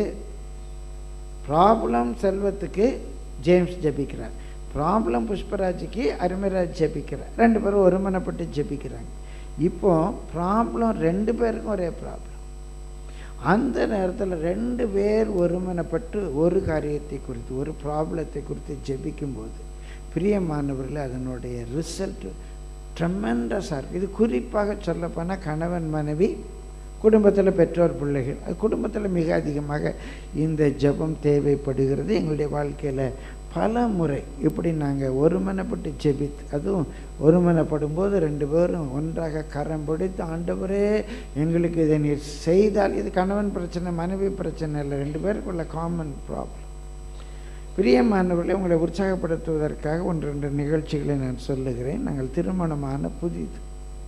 ப்ராப்ளம் செல்வத்துக்கு ஜேம்ஸ் ஜெபிக்கிறார் ப்ராப்ளம் புஷ்பராஜுக்கு அருமைராஜ் ஜெபிக்கிறார் ரெண்டு பேரும் ஒருமனப்பட்டு ஜெபிக்கிறாங்க இப்போ ப்ராப்ளம் ரெண்டு பேருக்கும் ஒரே ப்ராப்ளம் அந்த நேரத்தில் ரெண்டு பேர் ஒருமனப்பட்டு ஒரு காரியத்தை குறித்து ஒரு ப்ராப்ளத்தை குறித்து ஜெபிக்கும்போது பிரியமானவர்களே அதனுடைய ரிசல்ட் ட்ரெமெண்டஸாக இருக்குது இது குறிப்பாக சொல்லப்போனால் கணவன் மனைவி குடும்பத்தில் பெற்றோர் பிள்ளைகள் அது குடும்பத்தில் மிக அதிகமாக இந்த ஜெபம் தேவைப்படுகிறது எங்களுடைய வாழ்க்கையில் பல முறை இப்படி நாங்கள் ஒருமனப்பட்டு ஜெபித்து அதுவும் ஒருமனப்படும் போது ரெண்டு பேரும் ஒன்றாக கரம் பிடித்து ஆண்டவரே எங்களுக்கு இதை நீர் செய்தால் இது கணவன் பிரச்சனை மனைவி பிரச்சனை இல்லை ரெண்டு பேருக்குள்ள காமன் ப்ராப்ளம் பிரியமானவர்களை உங்களை உற்சாகப்படுத்துவதற்காக ஒன்று ரெண்டு நிகழ்ச்சிகளை நான் சொல்லுகிறேன் நாங்கள் திருமணமான புதிது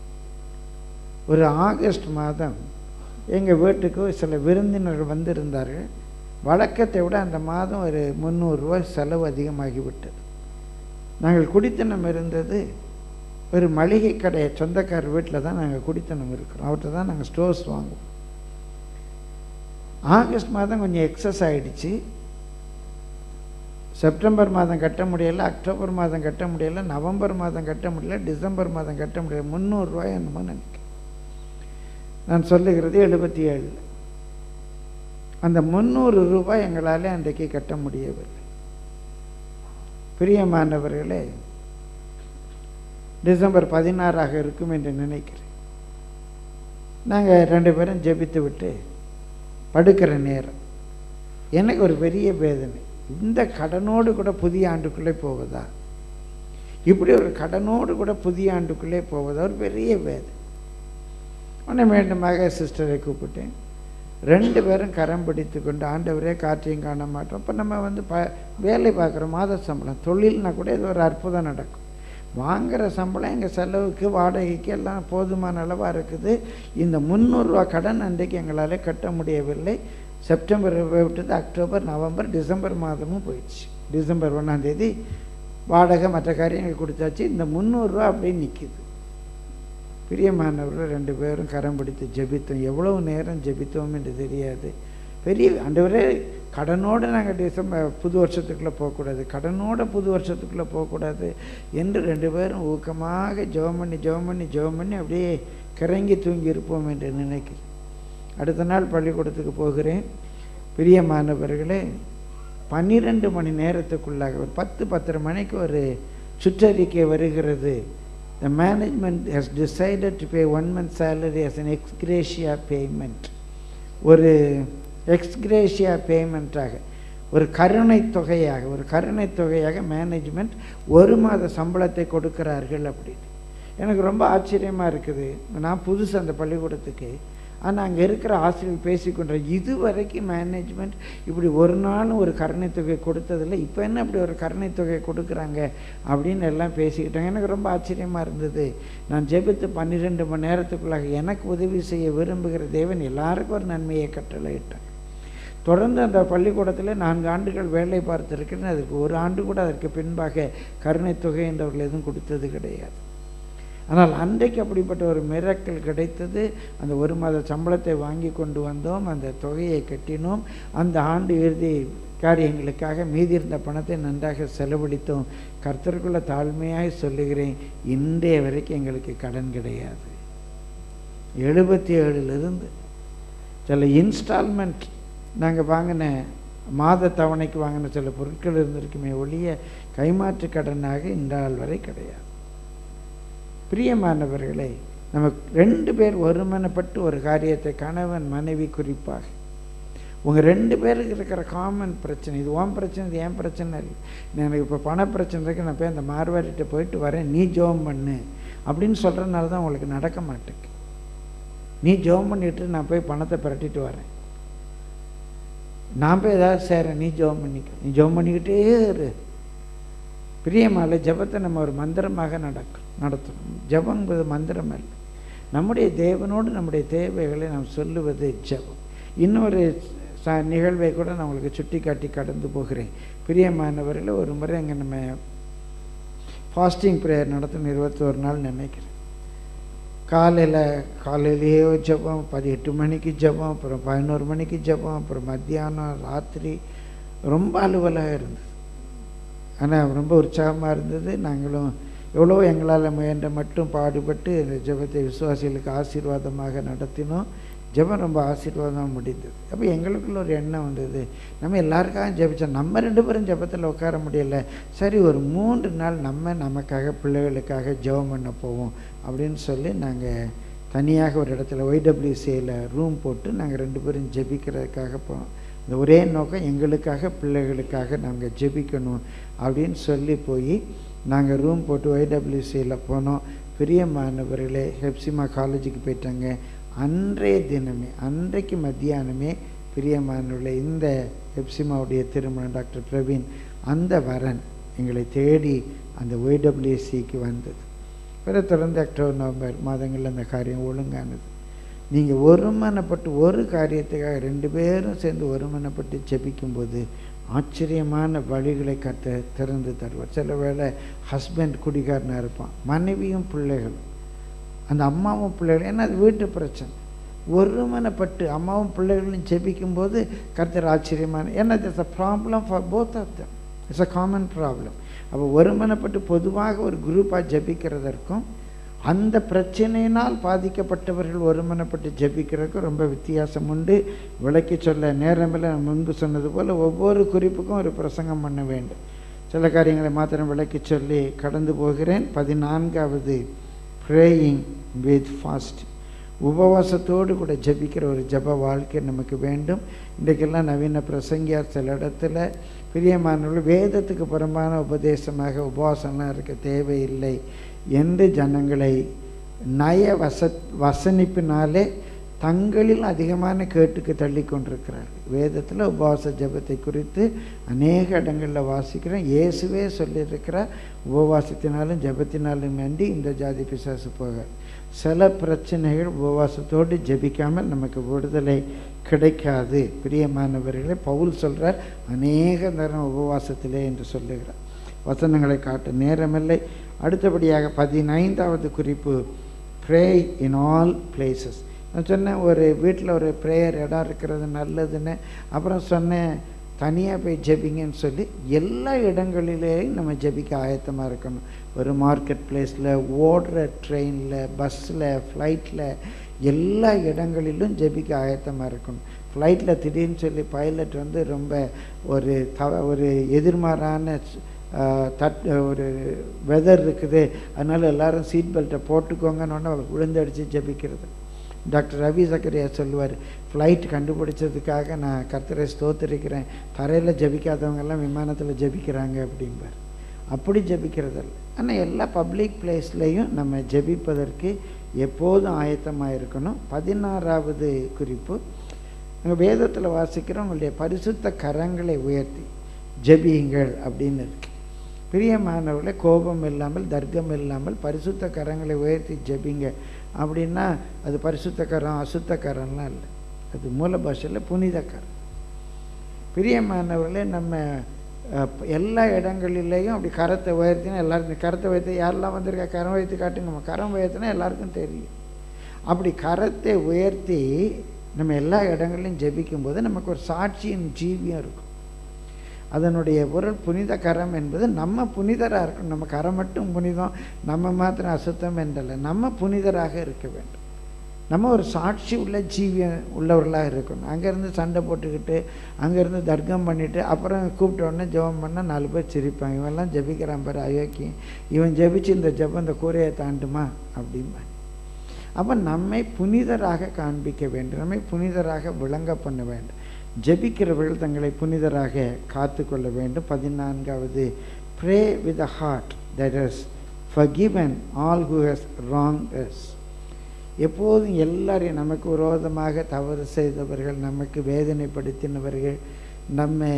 ஒரு ஆகஸ்ட் மாதம் எங்கள் வீட்டுக்கு சில விருந்தினர்கள் வந்திருந்தார்கள் வழக்கத்தை விட அந்த மாதம் ஒரு முந்நூறுரூவா செலவு அதிகமாகிவிட்டது நாங்கள் குடித்தனம் இருந்தது ஒரு மளிகை கடை சொந்தக்காரர் வீட்டில் தான் நாங்கள் குடித்தனம் இருக்கிறோம் அவர்கிட்ட தான் நாங்கள் ஸ்டோர்ஸ் வாங்குவோம் ஆகஸ்ட் மாதம் கொஞ்சம் எக்ஸஸ் ஆகிடுச்சு செப்டம்பர் மாதம் கட்ட முடியலை அக்டோபர் மாதம் கட்ட முடியலை நவம்பர் மாதம் கட்ட முடியல டிசம்பர் மாதம் கட்ட முடியல முந்நூறுரூவாய் என்னமோ நினைக்கிறேன் நான் சொல்லுகிறது எழுபத்தி ஏழில் அந்த முந்நூறு ரூபாய் எங்களால் அன்றைக்கு கட்ட முடியவில்லை பிரியமானவர்களே டிசம்பர் பதினாறாக இருக்கும் என்று நினைக்கிறேன் நாங்கள் ரெண்டு பேரும் ஜெபித்து விட்டு படுக்கிற நேரம் எனக்கு ஒரு பெரிய வேதனை இந்த கடனோடு கூட புதிய ஆண்டுக்குள்ளே போவதா இப்படி ஒரு கடனோடு கூட புதிய ஆண்டுக்குள்ளே போவதா ஒரு பெரிய வேதனை உடனே மீண்டுமாக சிஸ்டரை கூப்பிட்டேன் ரெண்டு பேரும் கரம் பிடித்து கொண்டு ஆண்டவரே காற்றையும் காண மாட்டோம் இப்போ நம்ம வந்து ப வேலை பார்க்குற மாத சம்பளம் தொழில்னா கூட இது ஒரு அற்புதம் நடக்கும் வாங்குகிற சம்பளம் எங்கள் செலவுக்கு வாடகைக்கு எல்லாம் போதுமான அளவாக இருக்குது இந்த முந்நூறுரூவா கடன் அன்றைக்கு எங்களால் கட்ட முடியவில்லை செப்டம்பர் விட்டது அக்டோபர் நவம்பர் டிசம்பர் மாதமும் போயிடுச்சு டிசம்பர் ஒன்றாந்தேதி வாடகை மற்ற காரியங்கள் கொடுத்தாச்சு இந்த முந்நூறுரூவா அப்படியே நிற்கிது பிரியமானவர்கள் ரெண்டு பேரும் கரம் பிடித்து ஜெபித்தோம் எவ்வளவு நேரம் ஜெபித்தோம் என்று தெரியாது பெரிய ஆண்டவரே கடனோடு நாங்கள் டிசம்பர் புது வருஷத்துக்குள்ளே போகக்கூடாது கடனோட புது வருஷத்துக்குள்ளே போகக்கூடாது என்று ரெண்டு பேரும் ஊக்கமாக ஜெபம் பண்ணி ஜெபம் பண்ணி ஜெபம் பண்ணி அப்படியே கிறங்கி தூங்கி இருப்போம் என்று நினைக்கிறேன் அடுத்த நாள் பள்ளிக்கூடத்துக்கு போகிறேன் பிரியமானவர்களே பன்னிரெண்டு மணி நேரத்துக்குள்ளாக ஒரு பத்து பத்தரை மணிக்கு ஒரு சுற்றறிக்கை வருகிறது the management has decided to pay one month salary as an ex gratia payment ஒரு எக்ஸ் கிரேஷியா பேமெண்ட்டாக ஒரு கருணை தொகையாக ஒரு கருணை தொகையாக மேனேஜ்மெண்ட் ஒரு மாத சம்பளத்தை கொடுக்கிறார்கள் அப்படின்னு எனக்கு ரொம்ப ஆச்சரியமாக இருக்குது நான் புதுசு அந்த பள்ளிக்கூடத்துக்கு ஆனால் அங்கே இருக்கிற ஆசிரியர் பேசிக்கொண்ட இது வரைக்கும் மேனேஜ்மெண்ட் இப்படி ஒரு நாளும் ஒரு கருணை தொகை கொடுத்ததில்ல இப்போ என்ன இப்படி ஒரு கருணை தொகை கொடுக்குறாங்க அப்படின்னு எல்லாம் பேசிக்கிட்டாங்க எனக்கு ரொம்ப ஆச்சரியமாக இருந்தது நான் ஜெபித்து பன்னிரெண்டு மணி நேரத்துக்குள்ளாக எனக்கு உதவி செய்ய விரும்புகிற தேவன் எல்லாருக்கும் ஒரு நன்மையை கட்டளையிட்டான் தொடர்ந்து அந்த பள்ளிக்கூடத்தில் நான்கு ஆண்டுகள் வேலை பார்த்திருக்கிறேன் அதற்கு ஒரு ஆண்டு கூட அதற்கு பின்பாக கருணை தொகை என்றவர்கள் எதுவும் கொடுத்தது கிடையாது ஆனால் அன்றைக்கு அப்படிப்பட்ட ஒரு மிரக்கல் கிடைத்தது அந்த ஒரு மாத சம்பளத்தை வாங்கி கொண்டு வந்தோம் அந்த தொகையை கட்டினோம் அந்த ஆண்டு இறுதி காரியங்களுக்காக மீதி இருந்த பணத்தை நன்றாக செலவழித்தோம் கர்த்தருக்குள்ள தாழ்மையாக சொல்லுகிறேன் இன்றைய வரைக்கும் எங்களுக்கு கடன் கிடையாது எழுபத்தி ஏழுலேருந்து சில இன்ஸ்டால்மெண்ட் நாங்கள் வாங்கின மாத தவணைக்கு வாங்கின சில பொருட்கள் இருந்திருக்குமே ஒழிய கைமாற்று கடனாக இந்த நாள் வரை கிடையாது பிரியமானவர்களே நமக்கு ரெண்டு பேர் ஒருமனப்பட்டு ஒரு காரியத்தை கணவன் மனைவி குறிப்பாக உங்கள் ரெண்டு பேருக்கு இருக்கிற காமன் பிரச்சனை இது உன் பிரச்சனை இது என் பிரச்சனை இல்லை எனக்கு இப்போ பண பிரச்சனை இருக்கு நான் போய் அந்த மார்வாரிட்ட போயிட்டு வரேன் நீ ஜோம் பண்ணு அப்படின்னு சொல்கிறதுனால தான் உங்களுக்கு நடக்க மாட்டேங்குது நீ ஜோம் பண்ணிட்டு நான் போய் பணத்தை பிரட்டிட்டு வரேன் நான் போய் ஏதாவது சேரேன் நீ ஜோம் பண்ணிக்க நீ ஜோம் பண்ணிக்கிட்டே இரு பிரியமால ஜபத்தை நம்ம ஒரு மந்திரமாக நடக்கும் நடத்தணும் ஜபங்கிறது மந்திரம் அல்ல நம்முடைய தேவனோடு நம்முடைய தேவைகளை நாம் சொல்லுவது ஜபம் இன்னொரு ச நிகழ்வை கூட நான் உங்களுக்கு சுட்டி காட்டி கடந்து போகிறேன் பிரியமானவர்களை ஒரு முறை அங்கே நம்ம ஃபாஸ்டிங் ப்ரேயர் நடத்தணும் இருபத்தோரு நாள் நினைக்கிறேன் காலையில் காலையிலேயே ஜபம் பதினெட்டு மணிக்கு ஜபம் அப்புறம் பதினோரு மணிக்கு ஜபம் அப்புறம் மத்தியானம் ராத்திரி ரொம்ப அலுவலாக இருந்தது ஆனால் ரொம்ப உற்சாகமாக இருந்தது நாங்களும் எவ்வளோ எங்களால் முயன்ற மட்டும் பாடுபட்டு இந்த ஜெபத்தை விசுவாசிகளுக்கு ஆசீர்வாதமாக நடத்தினோம் ஜெபம் ரொம்ப ஆசீர்வாதமாக முடிந்தது அப்போ எங்களுக்குள்ள ஒரு எண்ணம் வந்தது நம்ம எல்லாருக்காக ஜெபிச்சோம் நம்ம ரெண்டு பேரும் ஜெபத்தில் உட்கார முடியல சரி ஒரு மூன்று நாள் நம்ம நமக்காக பிள்ளைகளுக்காக ஜெபம் பண்ண போவோம் அப்படின்னு சொல்லி நாங்கள் தனியாக ஒரு இடத்துல ஒய்டபிள்யூசியில் ரூம் போட்டு நாங்கள் ரெண்டு பேரும் ஜெபிக்கிறதுக்காக போனோம் இந்த ஒரே நோக்கம் எங்களுக்காக பிள்ளைகளுக்காக நாங்கள் ஜெபிக்கணும் அப்படின்னு சொல்லி போய் நாங்கள் ரூம் போட்டு ஒய்டபிள்யூசியில் போனோம் பிரியமானவர்களே ஹெப்சிமா காலேஜுக்கு போயிட்டாங்க அன்றைய தினமே அன்றைக்கு மத்தியானமே பிரியமானவர்களே இந்த ஹெப்சிமாவுடைய திருமணம் டாக்டர் பிரவீன் அந்த வரன் எங்களை தேடி அந்த ஒய்டபிள்யூசிக்கு வந்தது பிறகு தொடர்ந்து அக்டோபர் நவம்பர் மாதங்களில் அந்த காரியம் ஒழுங்கானது நீங்கள் ஒருமனப்பட்டு ஒரு காரியத்துக்காக ரெண்டு பேரும் சேர்ந்து ஒருமனப்பட்டு ஜெபிக்கும்போது ஆச்சரியமான வழிகளை கத்த திறந்து தருவார் சில வேளை ஹஸ்பண்ட் குடிகாரனாக இருப்பான் மனைவியும் பிள்ளைகளும் அந்த அம்மாவும் பிள்ளைகளும் ஏன்னா அது வீட்டு பிரச்சனை ஒருமனப்பட்டு அம்மாவும் பிள்ளைகளும் ஜெபிக்கும்போது கர்த்தர் ஆச்சரியமான ஏன்னா it's a problem for both of them it's a common problem அப்போ ஒருமனப்பட்டு பொதுவாக ஒரு குரூப்பாக ஜெபிக்கிறதற்கும் அந்த பிரச்சனையினால் பாதிக்கப்பட்டவர்கள் ஒருமனப்பட்டு ஜெபிக்கிறதுக்கும் ரொம்ப வித்தியாசம் உண்டு விளக்கி சொல்ல நேரமில்லை நான் முன்பு சொன்னது போல் ஒவ்வொரு குறிப்புக்கும் ஒரு பிரசங்கம் பண்ண வேண்டும் சில காரியங்களை மாத்திரம் விளக்கி சொல்லி கடந்து போகிறேன் பதினான்காவது ப்ரேயிங் வித் ஃபாஸ்ட் உபவாசத்தோடு கூட ஜெபிக்கிற ஒரு ஜப வாழ்க்கை நமக்கு வேண்டும் இன்றைக்கெல்லாம் நவீன பிரசங்கியார் சில இடத்துல பிரியமானவர்கள் வேதத்துக்கு புறம்பான உபதேசமாக உபவாசம்லாம் இருக்க தேவையில்லை என்று ஜனங்களை நய வச வசனிப்பினாலே தங்களில் அதிகமான கேட்டுக்கு தள்ளி கொண்டிருக்கிறார்கள் வேதத்தில் உபவாச ஜபத்தை குறித்து அநேக இடங்களில் வாசிக்கிறோம் இயேசுவே சொல்லியிருக்கிறார் உபவாசத்தினாலும் ஜபத்தினாலும் வேண்டி இந்த ஜாதி பிசாசு போக சில பிரச்சனைகள் உபவாசத்தோடு ஜெபிக்காமல் நமக்கு விடுதலை கிடைக்காது பிரியமானவர்களே பவுல் சொல்கிறார் அநேக நேரம் உபவாசத்திலே என்று சொல்லுகிறார் வசனங்களை காட்ட நேரமில்லை அடுத்தபடியாக பதினைந்தாவது குறிப்பு ப்ரே இன் ஆல் பிளேசஸ் நான் சொன்னேன் ஒரு வீட்டில் ஒரு ப்ரேயர் இடம் இருக்கிறது நல்லதுன்னு அப்புறம் சொன்னேன் தனியாக போய் ஜெபிங்கன்னு சொல்லி எல்லா இடங்களிலேயும் நம்ம ஜெபிக்க ஆயத்தமாக இருக்கணும் ஒரு மார்க்கெட் பிளேஸில் ஓடுற ட்ரெயினில் பஸ்ஸில் ஃப்ளைட்டில் எல்லா இடங்களிலும் ஜெபிக்க ஆயத்தமாக இருக்கணும் ஃப்ளைட்டில் திடீர்னு சொல்லி பைலட் வந்து ரொம்ப ஒரு தவ ஒரு எதிர்மாறான தட் ஒரு வெதர் இருக்குது அதனால் எல்லாரும் சீட் பெல்ட்டை போட்டுக்கோங்கன்னு விழுந்தடிச்சு ஜெபிக்கிறது டாக்டர் ரவி சக்கரியா சொல்லுவார் ஃப்ளைட் கண்டுபிடிச்சதுக்காக நான் கர்த்தரை ஸ்தோத்திரிக்கிறேன் தரையில் ஜபிக்காதவங்கெல்லாம் விமானத்தில் ஜபிக்கிறாங்க அப்படிம்பார் அப்படி ஜபிக்கிறதில்ல ஆனால் எல்லா பப்ளிக் பிளேஸ்லேயும் நம்ம ஜபிப்பதற்கு எப்போதும் ஆயத்தமாக இருக்கணும் பதினாறாவது குறிப்பு அங்கே வேதத்தில் வாசிக்கிற உங்களுடைய பரிசுத்த கரங்களை உயர்த்தி ஜெபியுங்கள் அப்படின்னு இருக்கு பிரியமானவர்களே கோபம் இல்லாமல் தர்க்கம் இல்லாமல் பரிசுத்த கரங்களை உயர்த்தி ஜெபிங்க அப்படின்னா அது பரிசுத்த கரம் அசுத்த கரம்லாம் இல்லை அது மூல பாஷையில் புனித கரம் பிரியமானவர்களே நம்ம அஹ், எல்லா இடங்களிலேயும் அப்படி கரத்தை உயர்த்தினா எல்லாருக்கும் கரத்தை உயர்த்தி யாரெல்லாம் வந்திருக்கா கரம் உயர்த்தி காட்டுங்க நம்ம கரம் உயர்த்தினா எல்லாருக்கும் தெரியும் அப்படி கரத்தை உயர்த்தி நம்ம எல்லா இடங்கள்லையும் ஜெபிக்கும் போது நமக்கு ஒரு சாட்சியின் ஜீவியம் இருக்கும் அதனுடைய பொருள் புனித கரம் என்பது நம்ம புனிதராக இருக்கணும் நம்ம கரம் மட்டும் புனிதம் நம்ம மாத்திரம் அசுத்தம் என்றல்ல நம்ம புனிதராக இருக்க வேண்டும் நம்ம ஒரு சாட்சி உள்ள ஜீவியம் உள்ளவர்களாக இருக்கணும் அங்கேருந்து சண்டை போட்டுக்கிட்டு அங்கேருந்து தர்க்கம் பண்ணிவிட்டு அப்புறம் கூப்பிட்ட உடனே ஜெபம் பண்ணால் நாலு பேர் சிரிப்பாங்க இவன்லாம் ஜெபிக்கிறான் பாரு அயோக்கியம் இவன் ஜெபிச்சு இந்த ஜெபம் இந்த கூரையை தாண்டுமா அப்படிம்பா அப்போ நம்மை புனிதராக காண்பிக்க வேண்டும் நம்மை புனிதராக விளங்க பண்ண வேண்டும் ஜெபிக்கிறவர்கள் தங்களை புனிதராக காத்து கொள்ள வேண்டும் பதினான்காவது pray with a heart that is forgiven all who has wrong us எப்போதும் எல்லாரையும் நமக்கு விரோதமாக தவறு செய்தவர்கள் நமக்கு வேதனைப்படுத்தினவர்கள் நம்மை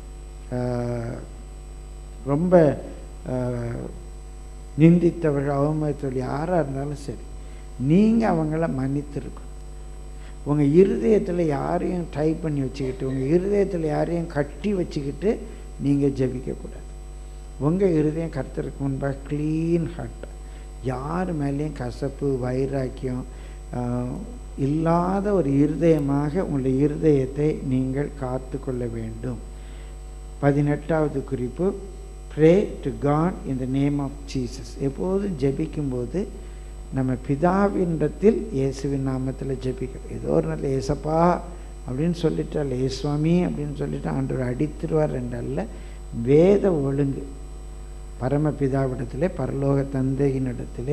ஆஹ், ரொம்ப ஆஹ், நிந்தித்தவர்கள் அவமதித்தவர்கள் யாராக இருந்தாலும் சரி நீங்கள் அவங்கள மன்னித்திருக்கணும் உங்கள் இருதயத்தில் யாரையும் டைப் பண்ணி வச்சுக்கிட்டு உங்கள் இருதயத்தில் யாரையும் கட்டி வச்சுக்கிட்டு நீங்கள் ஜெபிக்கக்கூடாது உங்கள் இருதயம் கர்த்தருக்கு முன்பாக க்ளீன் ஹார்ட் யார் மேலேயும் கசப்பு வைராக்கியம் ஆஹ், இல்லாத ஒரு இருதயமாக உங்களுடைய இருதயத்தை நீங்கள் காத்து கொள்ள வேண்டும் பதினெட்டாவது குறிப்பு pray to God in the name of Jesus எப்போதும் ஜெபிக்கும்போது நம்ம பிதாவினிடத்தில் இயேசுவின் நாமத்தில் ஜெபிக்கிறோம் ஏதோ ஒரு நல்ல ஏசப்பா அப்படின்னு சொல்லிட்டால் ஏசுவாமி அப்படின்னு சொல்லிட்டு ஆண்டவர் அடித்துருவார் என்றல்ல வேத ஒழுங்கு பரமபிதாவிடத்திலே பரலோக தந்தையினிடத்திலே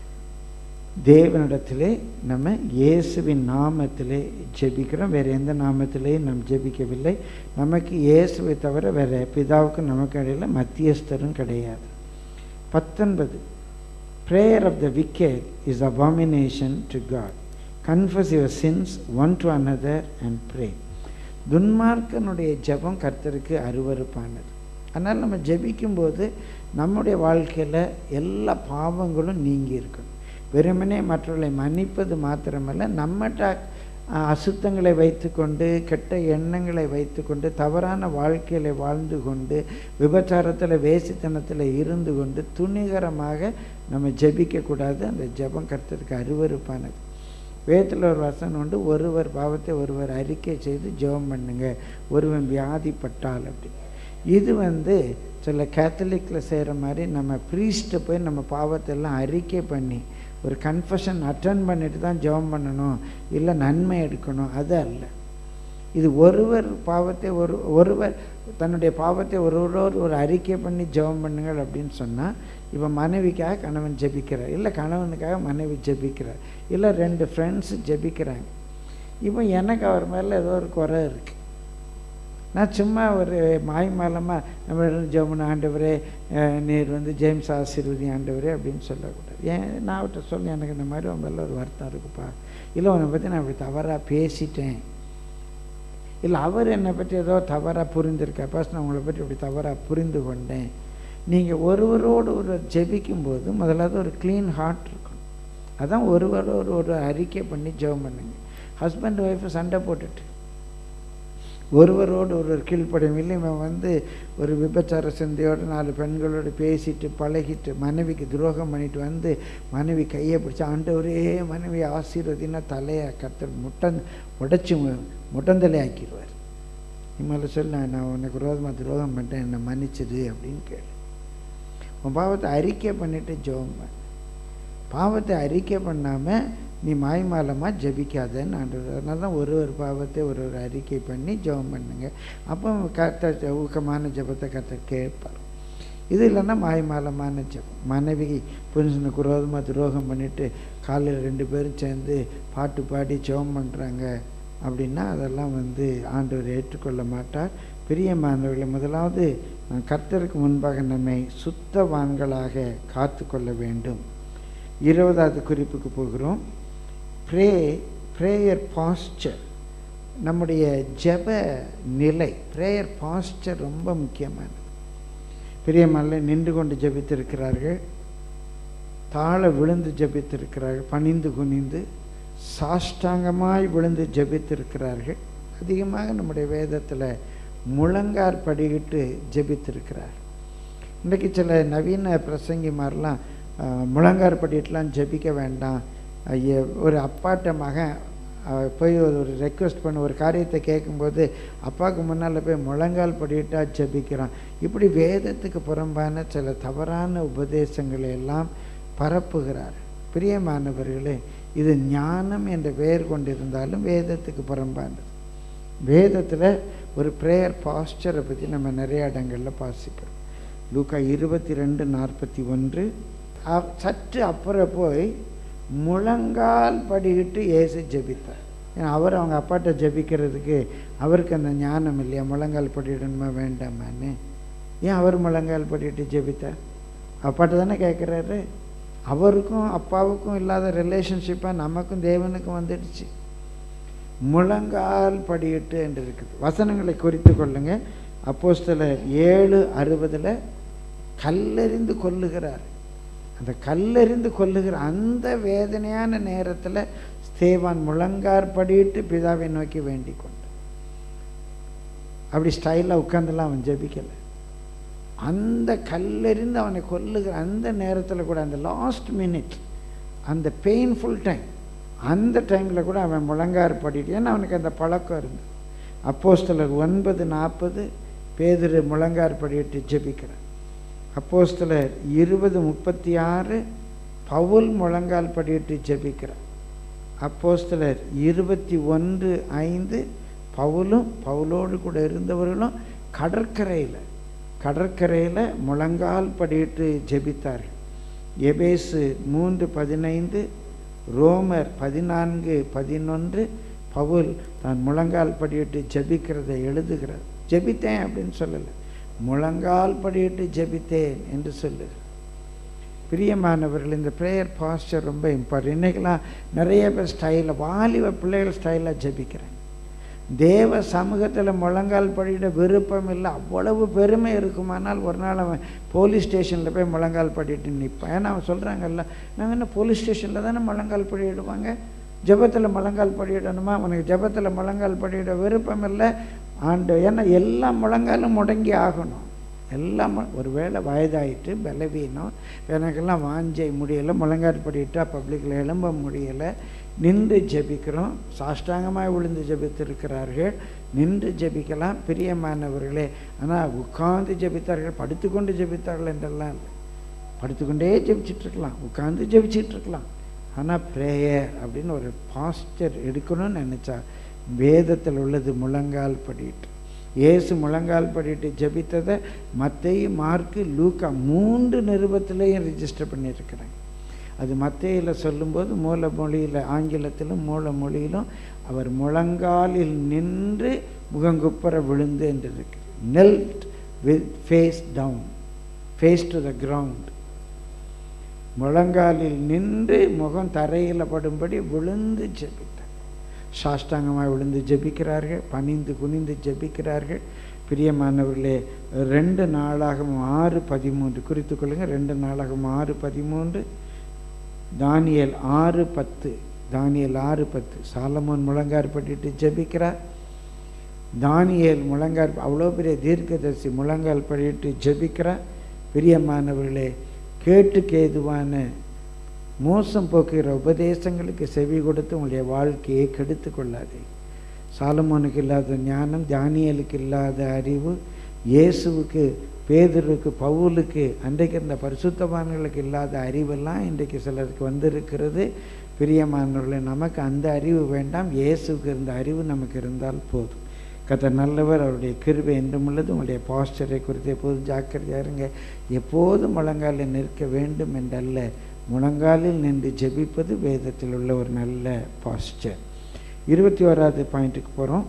தேவனிடத்திலே நம்ம இயேசுவின் நாமத்திலே ஜெபிக்கிறோம் வேறு எந்த நாமத்திலேயும் நாம் ஜெபிக்கவில்லை நமக்கு இயேசுவை தவிர வேறு பிதாவுக்கு நமக்கு இடையில மத்தியஸ்தரும் கிடையாது பத்தொன்பது prayer of the wicked is abomination to God confess your sins one to another and pray துன்மார்க்கனுடைய ஜெபம் கர்த்தருக்கு அருவருப்பானது அதனால் நம்ம ஜெபிக்கும்போது நம்முடைய வாழ்க்கையில் எல்லா பாவங்களும் நீங்கி இருக்கணும் வெறுமனே மற்றவர்களை மன்னிப்பது மாத்திரமல்ல நம்மகிட்ட அஹ், அசுத்தங்களை வைத்துக்கொண்டு கெட்ட எண்ணங்களை வைத்துக்கொண்டு தவறான வாழ்க்கையில வாழ்ந்து கொண்டு விபச்சாரத்தில் வேசித்தனத்தில் இருந்து கொண்டு துணிகரமாக நம்ம ஜெபிக்கக்கூடாது அந்த ஜெபம் கர்த்தருக்கு அருவருப்பானது வேதத்தில் ஒரு வசனம் உண்டு ஒருவர் பாவத்தை ஒருவர் அறிக்கை செய்து ஜெபம் பண்ணுங்க ஒருவன் வியாதிப்பட்டால் அப்படி இது வந்து சில கேத்தலிக்கில் செய்கிற மாதிரி நம்ம ப்ரீஸ்ட்டை போய் நம்ம பாவத்தை எல்லாம் அறிக்கை பண்ணி ஒரு கன்ஃபஷன் அட்டன் பண்ணிட்டு தான் ஜெபம் பண்ணணும் இல்லை நன்மை எடுக்கணும் அது அல்ல இது ஒருவர் பாவத்தை ஒரு ஒருவர் தன்னுடைய பாவத்தை ஒருவரோடு ஒரு அறிக்கை பண்ணி ஜெபம் பண்ணுங்கள் அப்படின்னு சொன்னால் இப்போ மனைவிக்காக கணவன் ஜெபிக்கிறார் இல்லை கணவனுக்காக மனைவி ஜெபிக்கிறார் இல்லை ரெண்டு ஃப்ரெண்ட்ஸ் ஜெபிக்கிறாங்க இப்போ எனக்கு அவர் மேலே ஏதோ ஒரு குறை இருக்குது நான் சும்மா ஒரு மாய்மாலமாக நம்ம ஜெபன் ஆண்டவரே அஹ், நீர் வந்து ஜேம்ஸ் ஆசீர்வதி ஆண்டவரே அப்படின்னு சொல்லக்கூடாது ஏன் நான் அவர்கிட்ட சொல்ல எனக்கு இந்த மாதிரி உன் மேலே ஒரு வருத்தம் இருக்குப்பா இல்லை உன்னை பற்றி நான் இப்படி தவறாக பேசிட்டேன் இல்லை அவர் என்னை பற்றி ஏதோ தவறாக புரிந்திருக்கார் ஃபர்ஸ்ட் நான் உங்களை பற்றி இப்படி தவறாக புரிந்து கொண்டேன் நீங்கள் ஒருவரோடு ஒருவர் ஜெபிக்கும்போது முதலாவது ஒரு க்ளீன் ஹார்ட் இருக்கணும் அதான் ஒருவரோடு ஒரு அறிக்கை பண்ணி ஜெபம் பண்ணுங்க ஹஸ்பண்ட் ஒய்ஃபு சண்டை போட்டுட்டு ஒருவரோடு ஒருவர் கீழ்ப்படையும் இல்லை இவன் வந்து ஒரு விபச்சார சிந்தையோடு நாலு பெண்களோடு பேசிட்டு பழகிட்டு மனைவிக்கு துரோகம் பண்ணிட்டு வந்து மனைவி கையை பிடிச்சி ஆண்டவரே மனைவி ஆசீர்வதினா தலையை கத்தர் முட்டன் உடைச்சி முட்டந்தலை ஆக்கிடுவார் இம்மால சொல்ல நான் உனக்கு விரோதமாக துரோகம் பண்ணிட்டேன் என்னை மன்னிச்சிடு அப்படின்னு கேளு உன் பாவத்தை அறிக்கை பண்ணிட்டு ஜெபம் பண்ணு பாவத்தை அறிக்கை பண்ணாமல் நீ மாய்மாலமாக ஜெபிக்காதன்னு ஆண்டவர் அதனால தான் ஒரு ஒரு பாவத்தை ஒரு ஒரு அறிக்கை பண்ணி ஜெபம் பண்ணுங்க அப்போ கத்த ஊக்கமான ஜெபத்தை கத்த கேட்பார் இது இல்லைன்னா மாயமாலமான ஜெபம் மனைவி புருஷனுக்கு விரோதமாக துரோகம் பண்ணிட்டு காலையில் ரெண்டு பேரும் சேர்ந்து பாட்டு பாடி ஜெபம் பண்ணுறாங்க அப்படின்னா அதெல்லாம் வந்து ஆண்டவர் ஏற்றுக்கொள்ள மாட்டார் பிரியமானவர்களை முதலாவது நாம் கர்த்தருக்கு முன்பாக நம்மை சுத்தவான்களாக காத்து கொள்ள வேண்டும் இருபதாவது குறிப்புக்கு போகிறோம் ப்ரே ப்ரேயர் பாஸ்டர் நம்முடைய ஜெப நிலை ப்ரேயர் பாஸ்டர் ரொம்ப முக்கியமானது பிரியமல்ல நின்று கொண்டு ஜெபித்திருக்கிறார்கள் தாழ விழுந்து ஜெபித்திருக்கிறார்கள் பணிந்து குனிந்து சாஷ்டாங்கமாய் விழுந்து ஜெபித்திருக்கிறார்கள் அதிகமாக நம்முடைய வேதத்தில் முழங்கார் படியிட்டு ஜெபித்திருக்கிறார் இன்றைக்கு சில நவீன பிரசங்கி மாதிரிலாம் அஹ், முழங்கார் படியிட்டுலாம் ஜெபிக்க வேண்டாம் ஐய, ஒரு அப்பாட்ட மகன் அஹ், போய் ஒரு ரெக்வெஸ்ட் பண்ண ஒரு காரியத்தை கேட்கும்போது அப்பாவுக்கு முன்னால் போய் முழங்கால் படியிட்டா ஜெபிக்கிறான் இப்படி வேதத்துக்கு புறம்பான சில தவறான உபதேசங்களை எல்லாம் பரப்புகிறார் பிரியமானவர்களே இது ஞானம் என்ற பெயர் கொண்டிருந்தாலும் வேதத்துக்கு புறம்பானது வேதத்தில் ஒரு ப்ரேயர் பாஸ்டரை பற்றி நம்ம நிறைய இடங்களில் வாசிக்கிறோம் லூக்கா இருபத்தி ரெண்டு நாற்பத்தி ஒன்று சற்று அப்புறம் போய் முழங்கால் படிக்கிட்டு ஏசு ஜெபித்தார் ஏன்னா அவர் அவங்க அப்பாட்ட ஜெபிக்கிறதுக்கு அவருக்கு அந்த ஞானம் இல்லையா முழங்கால் படிடணுமா வேண்டாமான்னு ஏன் அவர் முழங்கால் படிட்டு ஜெபித்தார் அப்பாட்ட தானே கேட்குறாரு அவருக்கும் அப்பாவுக்கும் இல்லாத ரிலேஷன்ஷிப்பாக நமக்கும் தேவனுக்கும் வந்துடுச்சு முழங்கால் படியிட்டு என்று இருக்குது வசனங்களை குறித்து கொள்ளுங்க அப்போஸ்தலர் ஏழு அறுபதில் கல்லெறிந்து கொல்லுகிறார் அந்த கல்லெறிந்து கொல்லுகிற அந்த வேதனையான நேரத்தில் ஸ்தேவான் முழங்கார் படியிட்டு பிதாவை நோக்கி வேண்டிக் கொண்டான் அப்படி ஸ்டைலாக உட்காந்துலாம் அவன் ஜெபிக்கலை அந்த கல்லெறிந்து அவனை கொல்லுகிற அந்த நேரத்தில் கூட அந்த லாஸ்ட் மினிட் அந்த பெயின்ஃபுல் டைம் அந்த டைமில் கூட அவன் முழங்கார் படிட்டு ஏன்னா அவனுக்கு அந்த பழக்கம் இருந்தது அப்போஸ்தலர் ஒன்பது நாற்பது பேதிரு முழங்கார் படிட்டு ஜெபிக்கிறான் அப்போஸ்தலர் இருபது முப்பத்தி ஆறு பவுல் முழங்கால் படிட்டு ஜெபிக்கிறான் அப்போஸ்தலர் இருபத்தி ஒன்று ஐந்து பவுலும் பவுலோடு கூட இருந்தவர்களும் கடற்கரையில் கடற்கரையில் முழங்கால் படியிட்டு ஜெபித்தார்கள் எபேசு மூன்று பதினைந்து ரோமர் பதினான்கு பதினொன்று பவுல் தான் முழங்கால் படியிட்டு ஜெபிக்கிறதை எழுதுகிறார் ஜெபித்தேன் அப்படின்னு சொல்லலை முழங்கால் படியிட்டு ஜெபித்தேன் என்று சொல்லுகிறார் பிரியமானவர்கள் இந்த ப்ரேயர் பாஸ்டர் ரொம்ப இம்பார்ட்டன்ட் இன்றைக்கெல்லாம் நிறைய பேர் ஸ்டைலில் வாலிப பிள்ளைகள் ஸ்டைலாக ஜெபிக்கிறாங்க தேவ சமூகத்தில் முழங்கால் படியிட விருப்பம் இல்லை அவ்வளவு பெருமை இருக்குமானால் ஒரு நாள் அவன் போலீஸ் ஸ்டேஷனில் போய் முழங்கால் படிட்டு நிற்பான் ஏன்னா அவன் சொல்கிறாங்கல்ல நாங்கள் என்ன போலீஸ் ஸ்டேஷனில் தானே முழங்கால் படியிடுவாங்க ஜெபத்தில் முழங்கால் படியிடணுமா அவனுக்கு ஜெபத்தில் முழங்கால் படியிட விருப்பம் இல்லை ஆண்டு ஏன்னா எல்லா முழங்காலும் முடங்கி ஆகணும் எல்லாம் ஒரு வேளை வயதாயிட்டு பலவீனம் எனக்கெல்லாம் வாஞ்சை முடியலை முழங்கால் படியிட்டா பப்ளிக்கில் எழும்ப முடியலை நின்று ஜெபிக்கிறோம் சாஷ்டாங்கமாக விழுந்து ஜெபித்திருக்கிறார்கள் நின்று ஜெபிக்கலாம் பிரியமானவர்களே ஆனால் உட்கார்ந்து ஜெபித்தார்கள் படுத்துக்கொண்டு ஜெபித்தார்கள் என்றெல்லாம் இல்லை படுத்துக்கொண்டே ஜெபிச்சிட்டு இருக்கலாம் உட்கார்ந்து ஜெபிச்சிட்டு இருக்கலாம் ஆனால் ப்ரேயர் அப்படின்னு ஒரு பாஸ்டர் எடுக்கணும்னு நினச்சா வேதத்தில் உள்ளது முழங்கால் படிட்டு இயேசு முழங்கால் படிட்டு ஜெபித்ததை மத்தையும் மார்க்கு லூக்கா மூன்று நிருபத்திலையும் ரிஜிஸ்டர் பண்ணியிருக்கிறாங்க அது மத்தையில் சொல்லும்போது மூல மொழியில் ஆங்கிலத்திலும் மூல மொழியிலும் அவர் முழங்காலில் நின்று முகங்குப்புற விழுந்து என்று இருக்கு knelt with face down face to the ground முழங்காலில் நின்று முகம் தரையில் படும்படி விழுந்து ஜெபித்தார் சாஷ்டாங்கமாக விழுந்து ஜெபிக்கிறார்கள் பணிந்து குனிந்து ஜெபிக்கிறார்கள் பிரியமானவர்களே ரெண்டு நாளாகவும் ஆறு பதிமூன்று குறித்து கொள்ளுங்கள் ரெண்டு நாளாகவும் ஆறு பதிமூன்று தானியல் ஆறு பத்து தானியல் ஆறு பத்து சாலமோன் முழங்கார் பட்டிட்டு ஜெபிக்கிறார் தானியல் முழங்கார் அவ்வளோ பெரிய தீர்க்கதரிசி முழங்கால் படிட்டு ஜெபிக்கிறார் பிரியமானவர்களே கேட்டுக்கு ஏதுவான மோசம் போக்குகிற உபதேசங்களுக்கு செவி கொடுத்து உங்களுடைய வாழ்க்கையை கெடுத்து கொள்ளாதே சாலமோனுக்கு இல்லாத ஞானம் தானியலுக்கு இல்லாத அறிவு இயேசுவுக்கு பேதருக்கு பவுலுக்கு அன்றைக்கு இருந்த பரிசுத்தவான்களுக்கு இல்லாத அறிவெல்லாம் இன்றைக்கு சிலருக்கு வந்திருக்கிறது பிரியமானவர்களே நமக்கு அந்த அறிவு வேண்டாம் இயேசுக்கு இருந்த அறிவு நமக்கு இருந்தால் போதும் கத்த நல்லவர் அவருடைய கிருபை என்றும் உள்ளது உங்களுடைய பாஸ்டரை குறித்து எப்போதும் ஜாக்கிரதையாக இருங்க எப்போதும் முழங்காலில் நிற்க வேண்டும் என்றல்ல முழங்காலில் நின்று ஜெபிப்பது வேதத்தில் உள்ள ஒரு நல்ல பாஸ்டர் இருபத்தி ஓராவது பாயிண்ட்டுக்கு போகிறோம்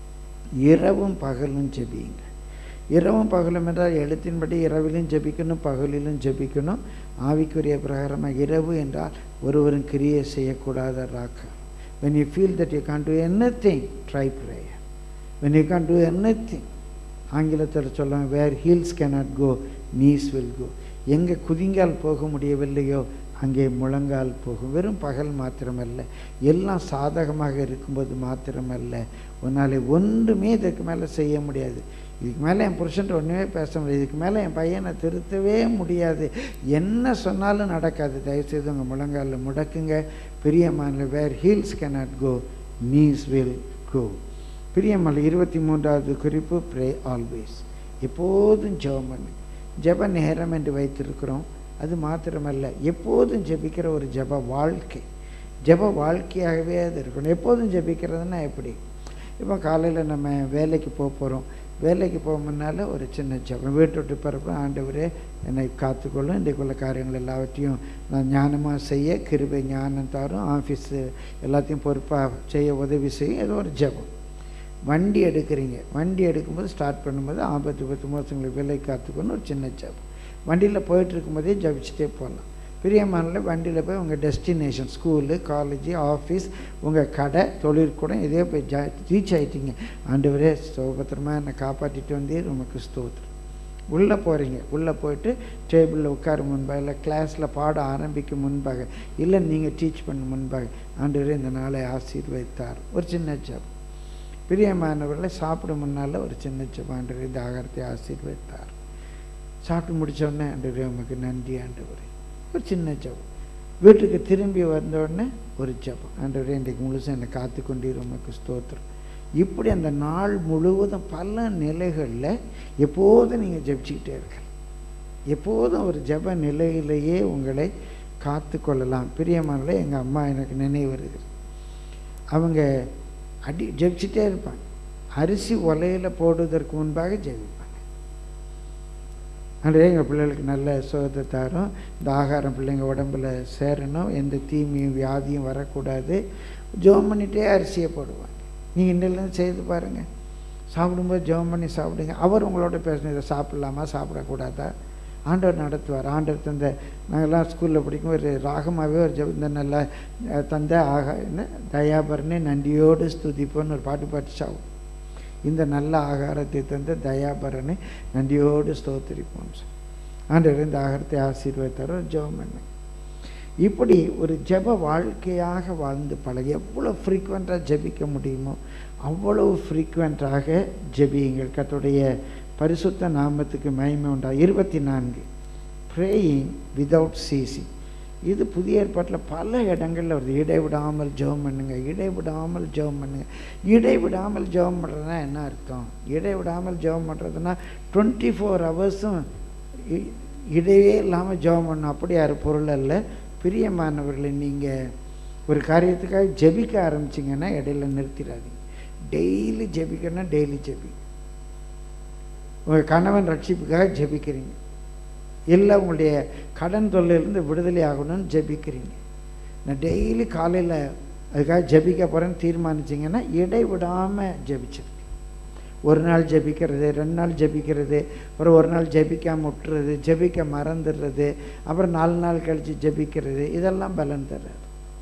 இரவும் பகலும் ஜெபியுங்க இரவும் பகலும் என்றால் எழுத்தின்படி இரவிலும் ஜெபிக்கணும் பகலிலும் ஜெபிக்கணும் ஆவிக்குரிய பிரகாரமாக இரவு என்றால் ஒருவரும் கிரியை செய்யக்கூடாத ராக்கா when you feel that you can't do anything try prayer when you can't do anything ஆங்கிலத்தில் சொல்லுவாங்க where heels cannot go knees will go எங்கே குதிங்கால் போக முடியவில்லையோ அங்கே முழங்கால் போகும் வெறும் பகல் மாத்திரமல்ல எல்லாம் சாதகமாக இருக்கும்போது மாத்திரமல்ல உன்னால் ஒன்றுமே இதுக்கு மேலே செய்ய முடியாது இதுக்கு மேலே என் புருஷன்ட்ட ஒன்றுமே பேச முடியாது இதுக்கு மேலே என் பையனை திருத்தவே முடியாது என்ன சொன்னாலும் நடக்காது தயவுசெய்து உங்கள் முழங்காலில் முடக்குங்க பிரியமான where heels cannot go knees will go பிரியமலை இருபத்தி மூன்றாவது குறிப்பு ப்ரே ஆல்வேஸ் எப்போதும் ஜெபம் பண்ணு ஜெப நேரம் என்று வைத்திருக்கிறோம் அது மாத்திரமல்ல எப்போதும் ஜெபிக்கிற ஒரு ஜெப வாழ்க்கை ஜெப வாழ்க்கையாகவே அது இருக்கணும் எப்போதும் ஜெபிக்கிறதுனா எப்படி இப்போ காலையில் நம்ம வேலைக்கு போக போகிறோம் வேலைக்கு போக முன்னால் ஒரு சின்ன ஜெபம் வீட்டு விட்டு பிறப்பு ஆண்டவரே என்னை காத்துக்கொள்ளும் இன்றைக்குள்ள காரியங்கள் எல்லாவற்றையும் நான் ஞானமாக செய்ய கிருபை ஞானம் தாரும் ஆஃபீஸு எல்லாத்தையும் பொறுப்பாக செய்ய உதவி செய்யும் ஏதோ ஒரு ஜெபம் வண்டி எடுக்கிறீங்க வண்டி எடுக்கும்போது ஸ்டார்ட் பண்ணும்போது ஆபத்து பத்து மோசங்களுக்கு விலை காத்துக்கணும் ஒரு சின்ன ஜப் வண்டியில் போயிட்டு இருக்கும்போதே ஜபிச்சுட்டே போகலாம் பிரியமானில் வண்டியில் போய் உங்கள் டெஸ்டினேஷன் ஸ்கூலு காலேஜு ஆஃபீஸ் உங்கள் கடை தொழிற்கூடம் இதே போய் ஜா ரீச் ஆகிட்டீங்க ஆண்டவரே சோபத்திரமாக என்னை காப்பாற்றிட்டு வந்தே உமக்கு ஸ்தோத்திரம் உள்ளே போகிறீங்க உள்ளே போயிட்டு டேபிளில் உட்கார முன்பாக இல்லை கிளாஸில் பாட ஆரம்பிக்கும் முன்பாக இல்லை நீங்கள் டீச் பண்ண முன்பாக ஆண்டவரே இந்த நாளை ஆசீர்வதித்தார் ஒரு சின்ன ஜப் பிரியமானவர்களை சாப்பிடும் முன்னால் ஒரு சின்ன ஜெபம் ஆண்டவரே இந்த ஆகாரத்தை ஆசீர்வதித்தார் சாப்பிட்டு முடிச்ச உடனே ஆண்டவரே உமக்கு நன்றி ஆண்டவரே ஒரு சின்ன ஜெபம் வீட்டுக்கு திரும்பி வந்த உடனே ஒரு ஜெபம் ஆண்டவரே இன்றைக்கு முழுசும் என்னை காத்து கொண்டீர் உமக்கு ஸ்தோத்திரம் இப்படி அந்த நாள் முழுவதும் பல நிலைகளில் எப்போதும் நீங்கள் ஜெபிச்சுக்கிட்டே இருக்கலாம் எப்போதும் ஒரு ஜெப நிலையிலேயே உங்களை காத்து கொள்ளலாம் பிரியமானே எங்கள் அம்மா எனக்கு நினைவு வருகிறது அவங்க அடி ஜெபிச்சுட்டே இருப்பாங்க அரிசி உலையில் போடுவதற்கு முன்பாக ஜெபிப்பாங்க அன்றே எங்கள் பிள்ளைகளுக்கு நல்ல சுகத்தை தரும் இந்த ஆகாரம் பிள்ளைங்க உடம்புல சேரணும் எந்த தீமையும் வியாதியும் வரக்கூடாது ஜோம் பண்ணிகிட்டே அரிசியை போடுவாங்க நீங்கள் இன்னிலேருந்து செய்து பாருங்கள் சாப்பிடும்போது ஜெபம் பண்ணி சாப்பிடுங்க அவர் உங்களோட பேசணும் இதை சாப்பிட்லாமா சாப்பிடக்கூடாதா ஆண்டவர் நடத்துவார் ஆண்டவர் தந்த நாங்கள்லாம் ஸ்கூலில் படிக்கும் ஒரு ராகமாகவே ஒரு ஜெபம் இந்த நல்ல அஹ், தந்த ஆகா என்ன தயாபரனே நன்றியோடு ஸ்துதிப்போன்னு ஒரு பாட்டு பாட்டு சாவும் இந்த நல்ல ஆகாரத்தை தந்த தயாபரனை நன்றியோடு ஸ்தோத்திரிப்போம் ஆண்டவர் இந்த ஆகாரத்தை ஆசீர்வதித்தார் ஜெபம் பண்ணேன் இப்படி ஒரு ஜெப வாழ்க்கையாக வாழ்ந்து பழகி எவ்வளோ ஃப்ரீக்வெண்ட்டாக ஜெபிக்க முடியுமோ அவ்வளவு ஃப்ரீக்வெண்ட்டாக ஜெபியுங்கள் கர்த்தருடைய பரிசுத்த நாமத்துக்கு மகிமை உண்டா இருபத்தி நான்கு ப்ரேயிங் விதவுட் சீசிங் இது புதிய ஏற்பாட்டில் பல இடங்களில் வருது இடைவிடாமல் ஜெபம் பண்ணுங்க இடைவிடாமல் ஜெபம் பண்ணுங்க இடைவிடாமல் ஜெபம் பண்ணுறதுனா என்ன அர்த்தம் இடைவிடாமல் ஜெபம் பண்ணுறதுனா டுவெண்ட்டி ஃபோர் ஹவர்ஸும் இடையே இல்லாமல் ஜெபம் பண்ணணும் அப்படி யார் பொருள் அல்ல பிரியமானவர்களை நீங்கள் ஒரு காரியத்துக்காக ஜெபிக்க ஆரம்பிச்சிங்கன்னா இடையில நிறுத்திடாதீங்க டெய்லி ஜெபிக்கணும்னா டெய்லி ஜெபி உங்கள் கணவன் ரட்சிப்புக்காக ஜெபிக்கிறீங்க இல்லை உங்களுடைய கடன் தொல்லையிலேருந்து விடுதலை ஆகணும்னு ஜெபிக்கிறீங்க நான் டெய்லி காலையில் அதுக்காக ஜெபிக்க போகிறேன்னு தீர்மானிச்சிங்கன்னா இடைவிடாமல் ஜெபிச்சிருக்கேன் ஒரு நாள் ஜெபிக்கிறது ரெண்டு நாள் ஜெபிக்கிறது அப்புறம் ஒரு நாள் ஜெபிக்காம விட்டுறது ஜெபிக்க மறந்துடுறது அப்புறம் நாலு நாள் கழித்து ஜெபிக்கிறது இதெல்லாம் பலன் தர்றாரு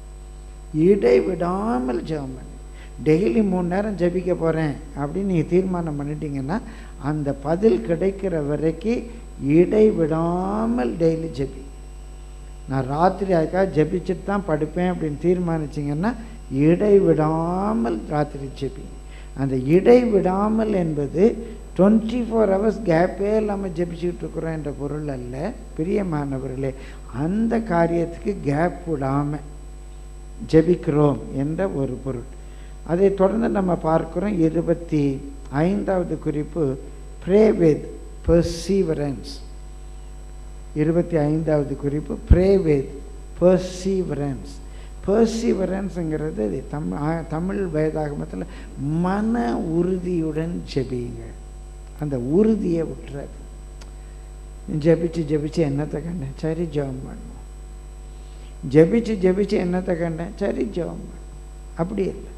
இடைவிடாமல் ஜெபம் பண்ணு டெய்லி மூணு நேரம் ஜெபிக்க போகிறேன் அப்படின்னு நீங்கள் தீர்மானம் பண்ணிட்டீங்கன்னா அந்த பதில் கிடைக்கிற வரைக்கும் இடைவிடாமல் டெய்லி ஜெபி நான் ராத்திரி அதுக்காக ஜெபிச்சுட்டு தான் படுப்பேன் அப்படின்னு தீர்மானிச்சிங்கன்னா இடைவிடாமல் ராத்திரி ஜெபி அந்த இடைவிடாமல் என்பது டுவெண்ட்டி ஃபோர் ஹவர்ஸ் கேப்பே இல்லாமல் ஜெபிச்சுக்கிட்டு இருக்கிறோம் என்ற பொருள் அல்ல பிரியமானவர்களே அந்த காரியத்துக்கு கேப் விடாமல் ஜெபிக்கிறோம் என்ற ஒரு பொருள் அதை தொடர்ந்து நம்ம பார்க்கிறோம் இருபத்தி ஐந்தாவது குறிப்பு ப்ரே வித் பெர்சீவரன்ஸ் இருபத்தி ஐந்தாவது குறிப்பு ப்ரே வித் பெர்சீவரன்ஸ் பர்சிவரன்ஸுங்கிறது தம் ஆ- தமிழ் வேதாகமத்தில் மன உறுதியுடன் ஜெபியுங்க அந்த உறுதியை விட்டுறாரு ஜெபிச்சு ஜெபிச்சு என்னத்தை கண்டேன் சரி ஜெபம் பண்ணுவோம் ஜெபிச்சு ஜெபிச்சு என்னத்தை கண்டேன் சரி ஜெபம் பண்ணுவோம் அப்படி இல்லை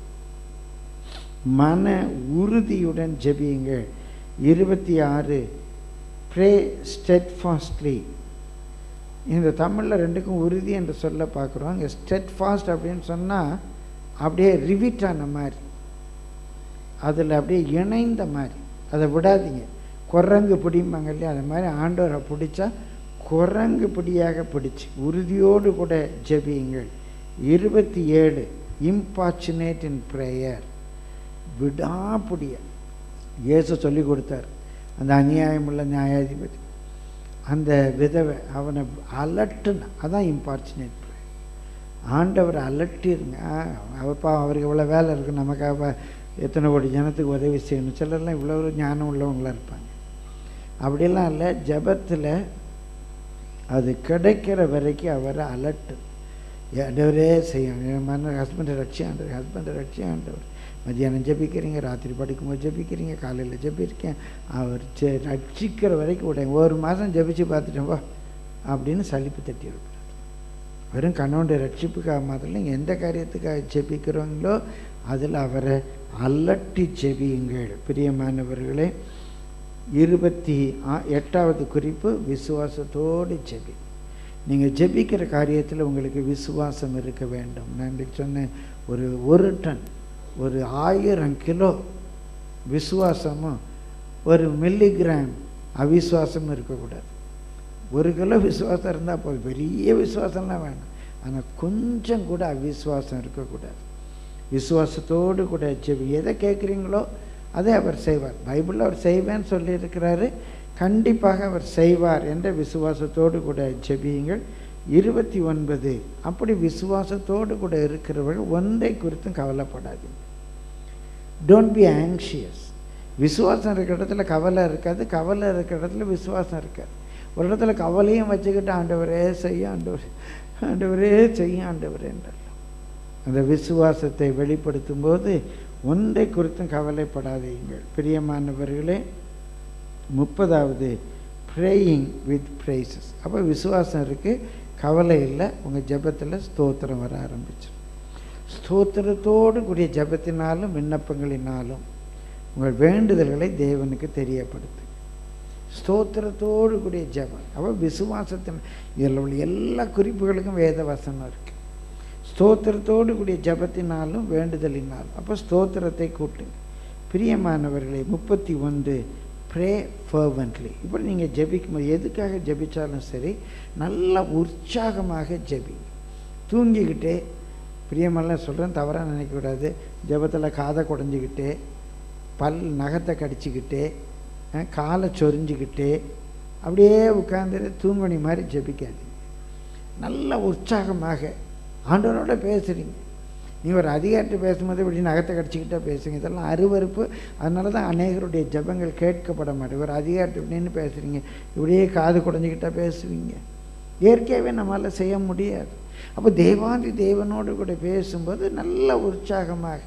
மன உறுதியுடன் ஜெபியுங்க இருபத்தி ஆறு ப்ரே ஸ்டெட்ஃபாஸ்ட்லி இந்த தமிழில் ரெண்டுக்கும் உறுதி என்று சொல்ல பார்க்குறோம் இங்கே ஸ்டெட்ஃபாஸ்ட் அப்படின்னு சொன்னால் அப்படியே ரிவிட் ஆன மாதிரி அதில் அப்படியே இணைந்த மாதிரி அதை விடாதீங்க குரங்கு பிடிம்பாங்க இல்லையா அது மாதிரி ஆண்டவரை பிடிச்சா குரங்கு பிடியாக பிடிச்சு உறுதியோடு கூட ஜெபியுங்கள் இருபத்தி ஏழு இம்பார்ச்சுனேட் இன் ப்ரேயர் விடாப்பிடிய இயேசு சொல்லி கொடுத்தார் அந்த அநியாயமுள்ள நியாயாதிபதி அந்த விதவை அவனை அலட்டுன அதான் இம்பார்ச்சுனேட் ஆண்டவர் அலட்டிருங்க அவர் பா அவருக்கு இவ்வளோ வேலை இருக்குது நமக்காக எத்தனை கோடி ஜனத்துக்கு உதவி செய்யணும் சிலர்லாம் இவ்வளோ ஒரு ஞானம் உள்ளவங்களாக இருப்பாங்க அப்படிலாம் இல்லை ஜெபத்தில் அது கிடைக்கிற வரைக்கும் அவரை அலட்டு ஆண்டவரே செய்யும் என் மன ஹஸ்பண்டை ரட்சி ஆண்டவர் ஹஸ்பண்டை ரட்சி ஆண்டவர் மதியானம் ஜெபிக்கிறீங்க ராத்திரி படுக்கும்போது ஜெபிக்கிறீங்க காலையில் ஜெபிக்கிறேன் அவர் ஜெ ரட்சிக்கிற வரைக்கும் விட ஒரு மாதம் ஜெபிச்சு பார்த்துட்டேன் வா அப்படின்னு சலிப்பு தட்டி இருப்பார் வெறும் கணவனுடைய ரட்சிப்புக்காக மாத்திரம் இல்லை, எந்த காரியத்துக்காக ஜெபிக்கிறோங்களோ அதில் அவரை அலட்டி ஜெபியுங்கள் பிரியமானவர்களே இருபத்தி ஆ- எட்டாவது குறிப்பு விசுவாசத்தோடு ஜெபி நீங்கள் ஜெபிக்கிற காரியத்தில் உங்களுக்கு விசுவாசம் இருக்க வேண்டும் நான் இன்றைக்கு சொன்னேன் ஒரு ஒரு டன் ஒரு ஆயிரம் கிலோ விசுவாசமும் ஒரு மில்லிகிராம் அவிசுவாசமும் இருக்கக்கூடாது ஒரு கிலோ விசுவாசம் இருந்தால் போதும் பெரிய விசுவாசம்லாம் வேணும் ஆனால் கொஞ்சம் கூட அவிசுவாசம் இருக்கக்கூடாது விசுவாசத்தோடு கூட ஜெபி எதை கேட்குறீங்களோ அதை அவர் செய்வார் பைபிளில் அவர் செய்வேன்னு சொல்லியிருக்கிறாரு கண்டிப்பாக அவர் செய்வார் என்ற விசுவாசத்தோடு கூட ஜெபியுங்கள் இருபத்தி ஒன்பது அப்படி விசுவாசத்தோடு கூட இருக்கிறவர்கள் ஒன்றை குறித்தும் கவலைப்படாதீங்க டோன்ட் பி ஆங்ஷியஸ் விசுவாசம் இருக்கிற இடத்துல கவலை இருக்காது கவலை இருக்கிற இடத்துல விசுவாசம் இருக்காது ஒரு இடத்துல கவலையும் வச்சுக்கிட்டு ஆண்டவரே செய்ய ஆண்டவர் ஆண்டவரே செய்ய ஆண்டவரே என்றார் அந்த விசுவாசத்தை வெளிப்படுத்தும் போது ஒன்றை குறித்தும் கவலைப்படாதீங்கள் பிரியமானவர்களே முப்பதாவது ப்ரேயிங் வித் ப்ரைசஸ் அப்போ விசுவாசம் இருக்குது கவலை இல்லை உங்கள் ஜெபத்தில் ஸ்தோத்திரம் வர ஆரம்பிச்சு ஸ்தோத்திரத்தோடு கூடிய ஜெபத்தினாலும் விண்ணப்பங்களினாலும் உங்கள் வேண்டுதல்களை தேவனுக்கு தெரியப்படுத்து ஸ்தோத்திரத்தோடு கூடிய ஜெபம் அப்போ விசுவாசத்தின் இதில் உள்ள எல்லா குறிப்புகளுக்கும் வேத வசனம் இருக்குது ஸ்தோத்திரத்தோடு கூடிய ஜெபத்தினாலும் வேண்டுதலினாலும் அப்போ ஸ்தோத்திரத்தை கூட்டுங்க பிரியமானவர்களே முப்பத்தி ஒன்று ப்ரே ஃபர்வன்ட்லி இப்போ நீங்கள் ஜெபிக்கும் போது எதுக்காக ஜெபிச்சாலும் சரி நல்லா உற்சாகமாக ஜெபிங்க தூங்கிக்கிட்டே பிரியமெல்லாம் சொல்கிறேன் தவறாக நினைக்கக்கூடாது ஜெபத்தில் காதை குடஞ்சிக்கிட்டே பல் நகத்தை கடிச்சிக்கிட்டே அஹ், காலை சொரிஞ்சிக்கிட்டே அப்படியே உட்காந்துட்டு தூங்கணி மாதிரி ஜெபிக்காதீங்க நல்ல உற்சாகமாக ஆண்டவரோட பேசுகிறீங்க நீங்கள் ஒரு அதிகாரிட்ட பேசும்போது இப்படி நகத்தை கடிச்சிக்கிட்டே பேசுங்க இதெல்லாம் அருவருப்பு அதனால தான் அநேகருடைய ஜெபங்கள் கேட்கப்பட மாட்டேங்குது ஒரு அதிகாரிட்ட இப்படின்னு பேசுகிறீங்க இப்படியே காது குடஞ்சிக்கிட்டே பேசுவீங்க இயற்கையாகவே நம்மளால் செய்ய முடியாது அப்போ தேவாதி தேவனோடு கூட பேசும்போது நல்ல உற்சாகமாக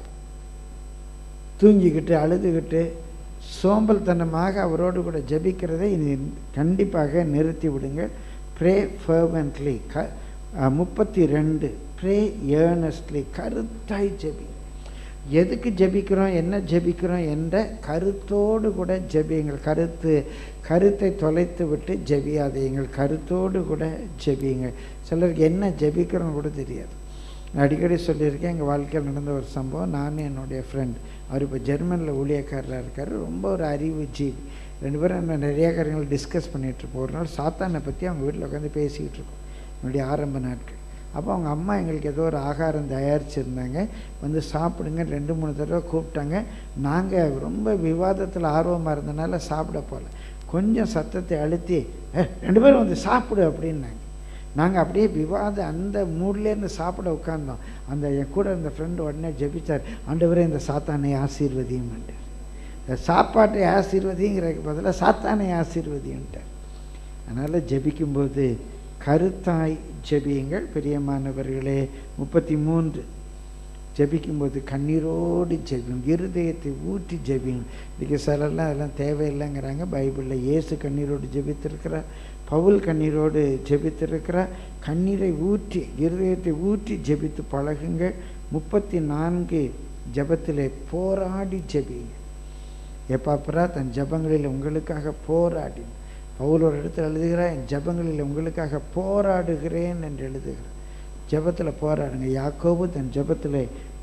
தூங்கிக்கிட்டு அழுதுகிட்டு சோம்பல்தனமாக அவரோடு கூட ஜெபிக்கிறதை இனி கண்டிப்பாக நிறுத்தி விடுங்க ப்ரே ஃபர்வென்ட்லி க முப்பத்தி ரெண்டு ப்ரே ஏர்னஸ்ட்லி கருத்தாய் ஜெபி எதுக்கு ஜெபிக்கிறோம் என்ன ஜெபிக்கிறோம் என்ற கருத்தோடு கூட ஜெபியுங்கள் கருத்து கருத்தை தொலைத்து விட்டு ஜெபியாதீங்கள் கருத்தோடு கூட ஜெபியுங்கள் சிலருக்கு என்ன ஜெபிக்கிறோன்னு கூட தெரியாது நான் அடிக்கடி சொல்லியிருக்கேன் எங்கள் வாழ்க்கையில் நடந்த ஒரு சம்பவம் நானும் என்னுடைய ஃப்ரெண்ட் அவர் இப்போ ஜெர்மனியில் ஊழியக்காரராக இருக்கார் ரொம்ப ஒரு அறிவு ஜீவி ரெண்டு பேரும் நம்ம நிறைய காரியங்கள் டிஸ்கஸ் பண்ணிகிட்ருப்போம் ஒரு நாள் சாத்தானை பற்றி அவங்க வீட்டில் உட்காந்து பேசிக்கிட்டு இருக்கோம் என்னுடைய ஆரம்ப நாட்கள் அப்போ அவங்க அம்மா எங்களுக்கு ஏதோ ஒரு ஆகாரம் தயாரிச்சிருந்தாங்க வந்து சாப்பிடுங்க ரெண்டு மூணு தடவை கூப்பிட்டாங்க நாங்கள் ரொம்ப விவாதத்தில் ஆர்வமாக இருந்தனால சாப்பிட போகல கொஞ்சம் சத்தத்தை அழுத்தி "ஏ, ரெண்டு பேரும் வந்து சாப்பிடு அப்படின்னாங்க நாங்கள் அப்படியே விவாத அந்த மூட்லேருந்து சாப்பிட உட்கார்ந்தோம் அந்த என் கூட இருந்த ஃப்ரெண்டு உடனே ஜெபிச்சார் ஆண்டவரே இந்த சாத்தானை ஆசீர்வதியும் இந்த சாப்பாட்டை ஆசீர்வதிங்கிறதுக்கு பதிலாக சாத்தானை ஆசீர்வதின்ட்டார் அதனால் ஜெபிக்கும்போது கருத்தாய் ஜெபியுங்கள் பிரியமானவர்களே முப்பத்தி மூன்று ஜெபிக்கும்போது கண்ணீரோடு ஜெபியும் இருதயத்தை ஊற்றி ஜெபியும் இன்றைக்கி சிலர்லாம் அதெல்லாம் தேவையில்லைங்கிறாங்க பைபிளில் இயேசு கண்ணீரோடு ஜெபித்திருக்கிறார் பவுல் கண்ணீரோடு ஜெபித்திருக்கிறார் கண்ணீரை ஊற்றி இருதயத்தை ஊற்றி ஜெபித்து பழகுங்கள் முப்பத்தி நான்கு ஜெபத்திலே போராடி ஜெபியுங்க எப்பாப்பரா தன் ஜெபங்களில் உங்களுக்காக போராடி பவுல் ஒரு இடத்துல எழுதுகிறார் என் ஜெபங்களில் உங்களுக்காக போராடுகிறேன் என்று எழுதுகிறார் ஜெபத்தில் போராடுங்க யாக்கோபு தன் ஜெபத்தில்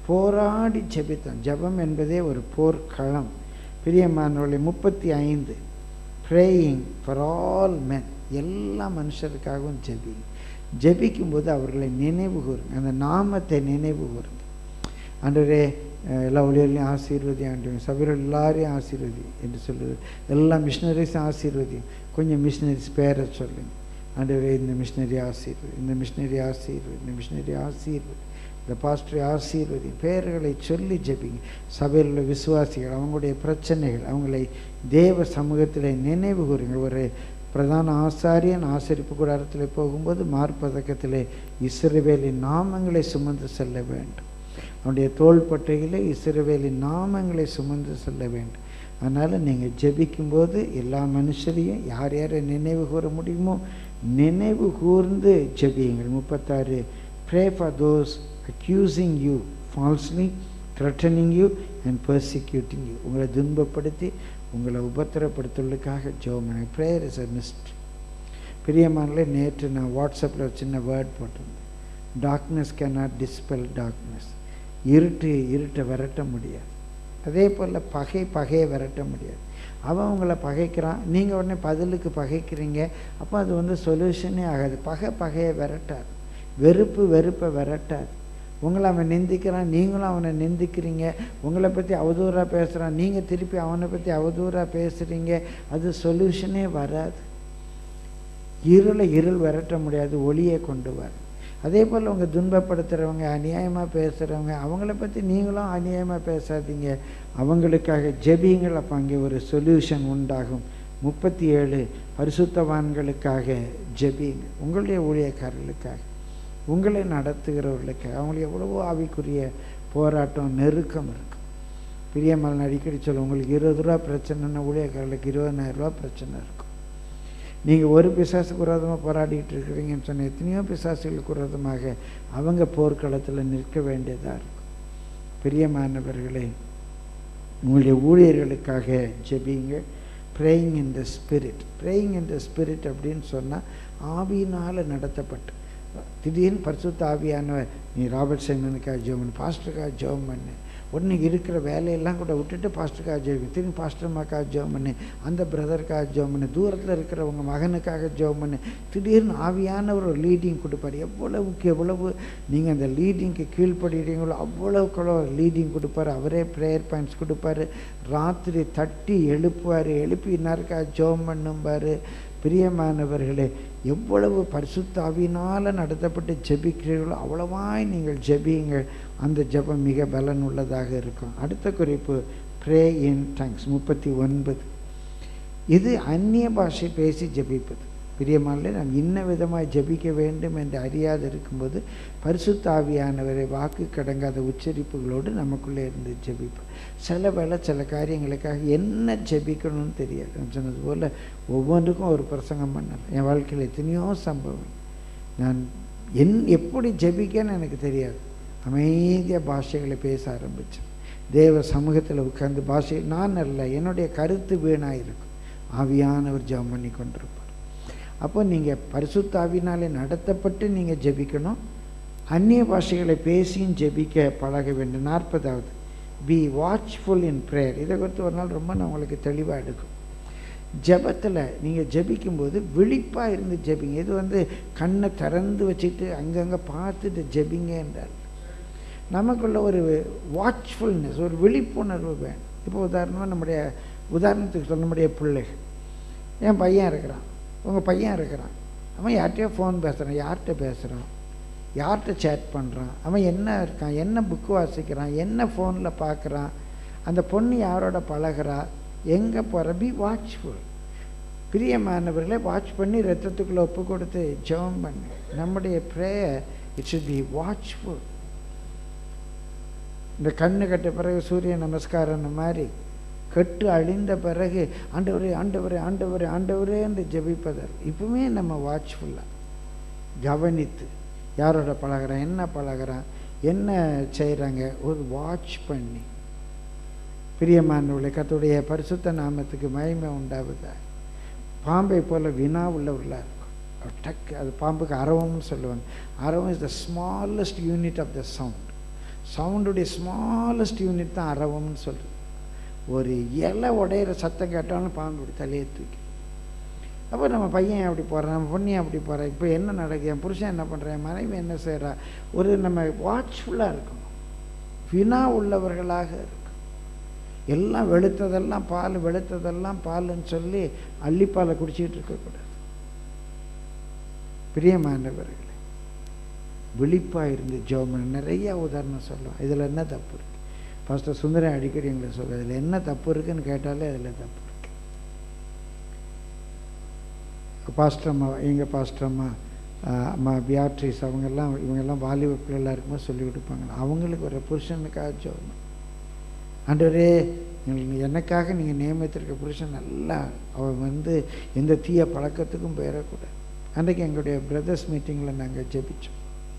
போராடி ஜெபித்தான் ஜெபம் என்பதே ஒரு போர்க்களம் பிரியமானவர்களை முப்பத்தி ஐந்து ப்ரேயிங் ஃபார் ஆல் men எல்லா மனுஷருக்காகவும் ஜெபி ஜெபிக்கும்போது அவர்களை நினைவு கூறுங்க அந்த நாமத்தை நினைவு கூறுங்க ஆண்டவரே அஹ், எல்லா ஊழியர்களையும் ஆசீர்வதி ஆண்டு சபையில் எல்லாரையும் ஆசீர்வதி என்று சொல்லுது எல்லா மிஷினரிஸும் ஆசீர்வதியும் கொஞ்சம் மிஷினரிஸ் பேரை சொல்லுங்க ஆண்டவரே இந்த மிஷினரி ஆசீர்வதி இந்த மிஷினரி ஆசீர்வதி இந்த மிஷினரி ஆசீர்வதி இந்த பாஸ்டரை ஆசீர்வதி பெயர்களை சொல்லி ஜெபிங்க சபையில் உள்ள விசுவாசிகள் அவங்களுடைய பிரச்சனைகள் அவங்களை தேவ சமூகத்தில் நினைவு கூறுங்க ஒரு பிரதான ஆசாரியன் ஆசரிப்பு கூடாரத்தில் போகும்போது மார்பதக்கத்திலே இஸ்ரவேலின் நாமங்களை சுமந்து செல்ல வேண்டும் அவனுடைய தோள்பட்டையிலே இஸ்ரவேலின் நாமங்களை சுமந்து செல்ல வேண்டும் அதனால் நீங்கள் ஜெபிக்கும்போது எல்லா மனுஷரையும் யார் யாரை நினைவு கூற முடியுமோ நினைவு கூர்ந்து ஜெபியுங்கள் முப்பத்தாறு pray for those accusing you falsely threatening you and persecuting you உங்களை துன்பப்படுத்தி உங்களை உபத்திரப்படுத்துவதற்காக ஜோமனை ப்ரேயர் இஸ் அ மிஸ்ட் பிரியமானலே நேற்று நான் வாட்ஸ்அப்பில் ஒரு சின்ன வேர்ட் போட்டிருந்தேன் டார்க்னஸ் cannot dispel டார்க்னஸ் இருட்டு இருட்டை விரட்ட முடியாது அதே போல் பகை பகையை விரட்ட முடியாது அவன் உங்களை பகைக்கிறான் நீங்கள் உடனே பதிலுக்கு பகைக்கிறீங்க அப்போ அது வந்து சொல்யூஷனே ஆகாது பகை பகையை விரட்டாது வெறுப்பு வெறுப்பை விரட்டாது உங்களை அவன் நிந்திக்கிறான் நீங்களும் அவனை நிந்திக்கிறீங்க உங்களை பற்றி அவதூறாக பேசுகிறான் நீங்கள் திருப்பி அவனை பற்றி அவதூறாக பேசுகிறீங்க அது சொல்யூஷனே வராது இருளை இருள் விரட்ட முடியாது ஒளியை கொண்டு வர அதே போல் உங்க துன்பப்படுத்துகிறவங்க அநியாயமாக பேசுகிறவங்க அவங்கள பற்றி நீங்களும் அநியாயமாக பேசாதீங்க அவங்களுக்காக ஜெபியுங்கள் அப்போ அங்கே ஒரு சொல்யூஷன் உண்டாகும் முப்பத்தி ஏழு பரிசுத்தவான்களுக்காக ஜெபியுங்க உங்களுடைய ஊழியக்காரர்களுக்காக உங்களை நடத்துகிறவர்களுக்காக அவங்களுக்கு எவ்வளவோ ஆவிக்குரிய போராட்டம் நெருக்கம் இருக்கும் பிரியமல் அடிக்கடி சொல்ல உங்களுக்கு இருபது ரூபா பிரச்சனைன்னா ஊழியக்காரர்களுக்கு இருபதாயிரம் ரூபா பிரச்சனை இருக்கும் நீங்கள் ஒரு பிசாசுக்கு விரோதமாக போராடிட்டு இருக்கிறீங்கன்னு சொன்ன எத்தனையோ பிசாசுகளுக்கு விரோதமாக அவங்க போர்க்களத்தில் நிற்க வேண்டியதாக இருக்கும் பிரியமானவர்களே உங்களுடைய ஊழியர்களுக்காக ஜெபிங்க praying in the spirit praying in the spirit அப்படின்னு சொன்னால் ஆவியினால் நடத்தப்பட்டு திடீர்னு பரிசுத்த ஆவியானவர் நீ ராபர்ட் சைமனுக்காக ஜெபம் பண்ணு பாஸ்டருக்காக ஜெபம் பண்ணு உடனே இருக்கிற வேலையெல்லாம் கூட விட்டுட்டு பாஸ்டருக்காக ஜெபம் திரும்பி பாஸ்டர்மாக்காக ஜெபம் பண்ணு அந்த பிரதருக்காக ஜெபம் பண்ணு தூரத்தில் இருக்கிறவங்க மகனுக்காக ஜெபம் பண்ணு திடீர்னு ஆவியானவர் ஒரு லீடிங் கொடுப்பார் எவ்வளவுக்கு எவ்வளவு நீங்கள் அந்த லீடிங்க்கு கீழ்ப்படுகிறீங்களோ அவ்வளவுக்கு அவ்வளோ லீடிங் கொடுப்பார் அவரே ப்ரேயர் பாயிண்ட்ஸ் கொடுப்பாரு ராத்திரி தட்டி எழுப்புவார் எழுப்பி இன்னாருக்காக ஜெபம் பண்ணும்பார் பிரியமானவர்களே எவ்வளவு பரிசுத்தாவினால் நடத்தப்பட்டு ஜெபிக்கிறீர்களோ அவ்வளவாய் நீங்கள் ஜெபியுங்கள் அந்த ஜெபம் மிக பலன் உள்ளதாக இருக்கும் அடுத்த குறிப்பு ப்ரே இன் டங்ஸ் முப்பத்தி ஒன்பது இது அந்நிய பாஷை பேசி ஜெபிப்பது பிரியமானே நாம் இன்ன விதமாய் ஜெபிக்க வேண்டும் என்று அறியாது இருக்கும்போது பரிசுத்த ஆவியானவரை வாக்கு கடங்காத உச்சரிப்புகளோடு நமக்குள்ளே இருந்து ஜெபிப்போம் சில வேளை சில காரியங்களுக்காக என்ன ஜெபிக்கணும்னு தெரியாது நான் சொன்னது போல் ஒவ்வொன்றுக்கும் ஒரு பிரசங்கம் பண்ணலாம் என் வாழ்க்கையில் எத்தனையோ சம்பவம் நான் என் எப்படி ஜெபிக்கன்னு எனக்கு தெரியாது அமைதியாக பாஷைகளை பேச ஆரம்பித்தேன் தேவ சமூகத்தில் உட்கார்ந்து பாஷை நான் அல்ல என்னுடைய கருத்து வீணாக இருக்கும் ஆவியானவர் ஜெபம் பண்ணி கொண்டிருப்பார் அப்போ நீங்கள் பரிசுத்தாவினாலே நடத்தப்பட்டு நீங்கள் ஜெபிக்கணும் அந்நிய பாஷைகளை பேசியும் ஜெபிக்க பழக வேண்டும் நாற்பதாவது பி வாட்ச்ஃபுல் இன் ப்ரேயர் இதை குறித்து ஒரு நாள் ரொம்ப நான் உங்களுக்கு தெளிவாக எடுக்கும் ஜெபத்தில் நீங்கள் ஜெபிக்கும்போது விழிப்பாக இருந்து ஜெபிங்க இது வந்து கண்ணை திறந்து வச்சுட்டு அங்கங்கே பார்த்துட்டு ஜெபிங்க என்றால் நமக்குள்ள ஒரு வாட்ச்ஃபுல்னஸ் ஒரு விழிப்புணர்வு வேணும் இப்போ உதாரணமாக நம்முடைய உதாரணத்துக்கு சொல்ல நம்முடைய பிள்ளைகள் என் பையன் இருக்கிறான் உங்கள் பையன் இருக்கிறான் அவன் யார்கிட்டயோ ஃபோன் பேசுகிறான் யார்கிட்ட பேசுகிறான் யார்கிட்ட சேட் பண்ணுறான் அவன் என்ன இருக்கான் என்ன புக்கு வாசிக்கிறான் என்ன ஃபோனில் பார்க்குறான் அந்த பொண்ணு யாரோட பழகிறா எங்கே போகிற பி வாட்ச்ஃபுல் பிரியமானவர்களை வாட்ச் பண்ணி ரத்தத்துக்குள்ளே ஒப்பு கொடுத்து ஜெபம் பண்ணு நம்முடைய prayer it should be watchful இந்த கண்ணு கட்ட பிறகு சூரிய நமஸ்காரம் மாதிரி கட்டு அழிந்த பிறகு ஆண்டவரே ஆண்டவரே ஆண்டவரே ஆண்டவரே என்று ஜெபிப்பதர் இப்பவுமே நம்ம வாட்ச்ஃபுல்லாக கவனித்து யாரோட பழகுறான் என்ன பழகுறான் என்ன செய்கிறாங்க ஒரு வாட்ச் பண்ணி பிரியமானவர்களை கத்துடைய பரிசுத்த நாமத்துக்கு மகிமை உண்டாவதா பாம்பை போல வினா உள்ளவர்களாக இருக்கும் டக் அது பாம்புக்கு அரவம்னு சொல்லுவாங்க அரவம் is the smallest unit of the sound சவுண்டுடைய ஸ்மாலஸ்ட் யூனிட் தான் அரவம்னு சொல்கிறது ஒரு இலை உடையிற சத்தம் கேட்டாலும் பாம்பு இப்படி தலையை தூக்கி அப்போ நம்ம பையன் அப்படி போகிறான் நம்ம பொண்ணி அப்படி போகிறேன் இப்போ என்ன நடக்குது என் புருஷன் என்ன பண்ணுறேன் என் மனைவி என்ன செய்கிறா ஒரு நம்ம வாட்ச்ஃபுல்லாக இருக்கணும் வினா உள்ளவர்களாக இருக்கும் எல்லாம் வெளுத்ததெல்லாம் பால் வெளுத்ததெல்லாம் பால்னு சொல்லி அள்ளிப்பாலை குடிச்சிட்டு இருக்கக்கூடாது பிரியமானவர்களே விழிப்பாக இருந்து ஜோமன் நிறைய உதாரணம் சொல்லுவோம் இதில் என்ன தப்பு இருக்கு பாஸ்டர் சுந்தரம் அடிக்கடி எங்களை சொல்ல இதில் என்ன தப்பு இருக்குன்னு கேட்டாலே அதில் தப்பு இருக்கு பாஸ்டர் அம்மா எங்கள் பாஸ்டர் அம்மா ஆஹ், அம்மா பியாட்ரிஸ் அவங்கெல்லாம் இவங்கெல்லாம் வாலிப பிள்ளைலாம் இருக்கும்போது சொல்லி கொடுப்பாங்க அவங்களுக்கு ஒரு புருஷனுக்காக ஜோமன் ஆண்டவரே எங்களுக்கு எனக்காக நீங்கள் நியமித்திருக்க புருஷன் நல்லா அவன் வந்து எந்த தீய பழக்கத்துக்கும் போயிடக்கூடாது அன்றைக்கு எங்களுடைய பிரதர்ஸ் மீட்டிங்கில் நாங்கள் ஜெபிச்சோம்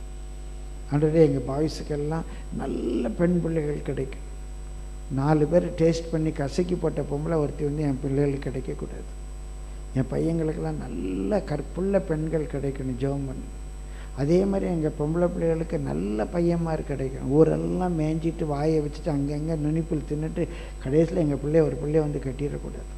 ஆண்டவரே எங்கள் பாய்ஸுக்கெல்லாம் நல்ல பெண் பிள்ளைகள் கிடைக்கும் நாலு பேர் டேஸ்ட் பண்ணி கசக்கி போட்ட பொம்பளை ஒருத்தி வந்து என் பிள்ளைகளுக்கு கிடைக்கக்கூடாது என் பையங்களுக்கெல்லாம் நல்ல கற்புள்ள பெண்கள் கிடைக்கணும் ஜெபம் பண்ணி அதே மாதிரி எங்கள் பொம்பளை பிள்ளைகளுக்கு நல்ல பையன்மார் கிடைக்கும் ஊரெல்லாம் மேய்ஞ்சிட்டு வாயை வச்சுட்டு அங்கங்கே நுனிப்பில் தின்னுட்டு கடைசியில் எங்கள் பிள்ளைய ஒரு பிள்ளைய வந்து கட்டிடக்கூடாது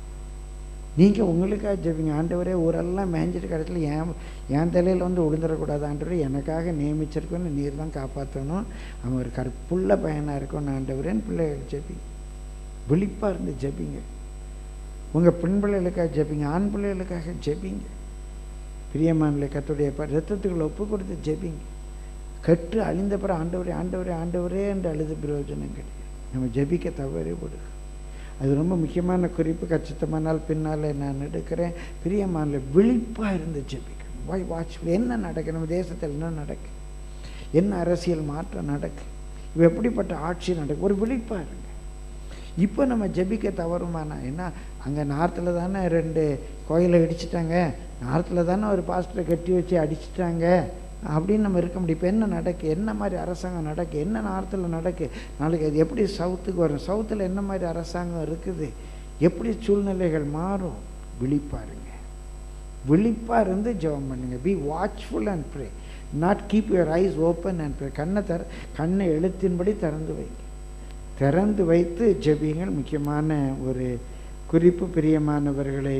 நீங்கள் உங்களுக்காக ஜெபிங்க ஆண்டவரே ஊரெல்லாம் மேய்ஞ்சிட்டு கடைசியில் என் என் தலையில் வந்து விழுந்துடக்கூடாது ஆண்டவரே எனக்காக நியமிச்சிருக்கோன்னு நீர் தான் காப்பாற்றணும் அவன் ஒரு கற்புள்ள பையனாக இருக்கணும் ஆண்டவரேன்னு பிள்ளைகள் ஜெபிங்க விழிப்பாக இருந்து ஜெபிங்க உங்கள் பெண் பிள்ளைகளுக்காக ஜெபிங்க ஆண் பிள்ளைகளுக்காக ஜெபிங்க பிரியமானலை கத்துடைய ரத்தத்துக்குள்ள ஒப்பு கொடுத்து ஜெபிங்க கற்று அழிந்த பிற ஆண்டவரே ஆண்டவரே ஆண்டவரே என்று அழுது பிரயோஜனம் கிடையாது நம்ம ஜெபிக்க தவறே விடுங்க அது ரொம்ப முக்கியமான குறிப்பு கச்சித்தமானால் பின்னால் நான் எடுக்கிறேன் பிரியமானல விழிப்பாக இருந்து ஜெபிக்கணும் வாய் வாட்ச் என்ன நடக்கு நம்ம தேசத்தில் என்ன நடக்கு என்ன அரசியல் மாற்றம் நடக்கு இப்போ எப்படிப்பட்ட ஆட்சி நடக்கு ஒரு விழிப்பாக இருங்க இப்போ நம்ம ஜெபிக்க தவறுமானா ஏன்னா அங்கே நார்த்தில் தானே ரெண்டு கோயிலை இடிச்சிட்டாங்க நார்த்தில் தானே ஒரு பாஸ்டரை கட்டி வச்சு அடிச்சிட்டாங்க அப்படின்னு நம்ம இருக்க முடியும் இப்போ என்ன நடக்கு என்ன மாதிரி அரசாங்கம் நடக்கு என்ன நார்த்தில் நடக்கு நாளைக்கு அது எப்படி சவுத்துக்கு வரும் சவுத்தில் என்ன மாதிரி அரசாங்கம் இருக்குது எப்படி சூழ்நிலைகள் மாறும் விழிப்பாருங்க விழிப்பாக இருந்து ஜெபம் பண்ணுங்க be watchful and pray not keep your eyes open and pray கண்ணை தர கண்ணை எழுத்தின்படி திறந்து வைங்க திறந்து வைத்து ஜெபிங்கள் முக்கியமான ஒரு குறிப்பு பிரியமானவர்களே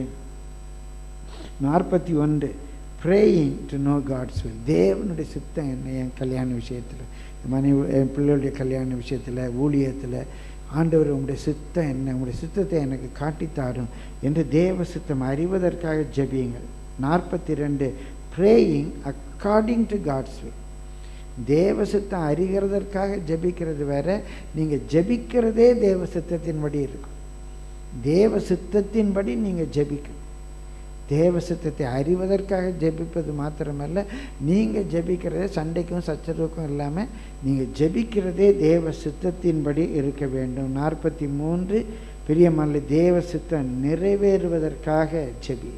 நாற்பத்தி ஒன்று praying to know God's will தேவனுடைய சித்தம் என்ன என் கல்யாண விஷயத்தில் மனைவி என் பிள்ளைகளுடைய கல்யாண விஷயத்தில் ஊழியத்தில் ஆண்டவர் உங்களுடைய சித்தம் என்ன உங்களுடைய சித்தத்தை எனக்கு காட்டித்தாரும் என்று தேவ சித்தம் அறிவதற்காக ஜெபியுங்கள் நாற்பத்தி ரெண்டு praying according to God's will தேவ சித்தம் அறிகிறதற்காக ஜெபிக்கிறது வேற நீங்கள் ஜெபிக்கிறதே தேவ சித்தத்தின்படி இருக்கும் தேவ சித்தத்தின்படி நீங்கள் ஜெபிக்கணும் தேவ சித்தத்தை அறிவதற்காக ஜெபிப்பது மாத்திரமல்ல நீங்கள் ஜெபிக்கிறதே சண்டைக்கும் சச்சரவுக்கும் இல்லாமல் நீங்கள் ஜெபிக்கிறதே தேவ சித்தத்தின்படி இருக்க வேண்டும் நாற்பத்தி மூன்று பிரியமல்ல தேவ சித்தம் நிறைவேறுவதற்காக ஜெபி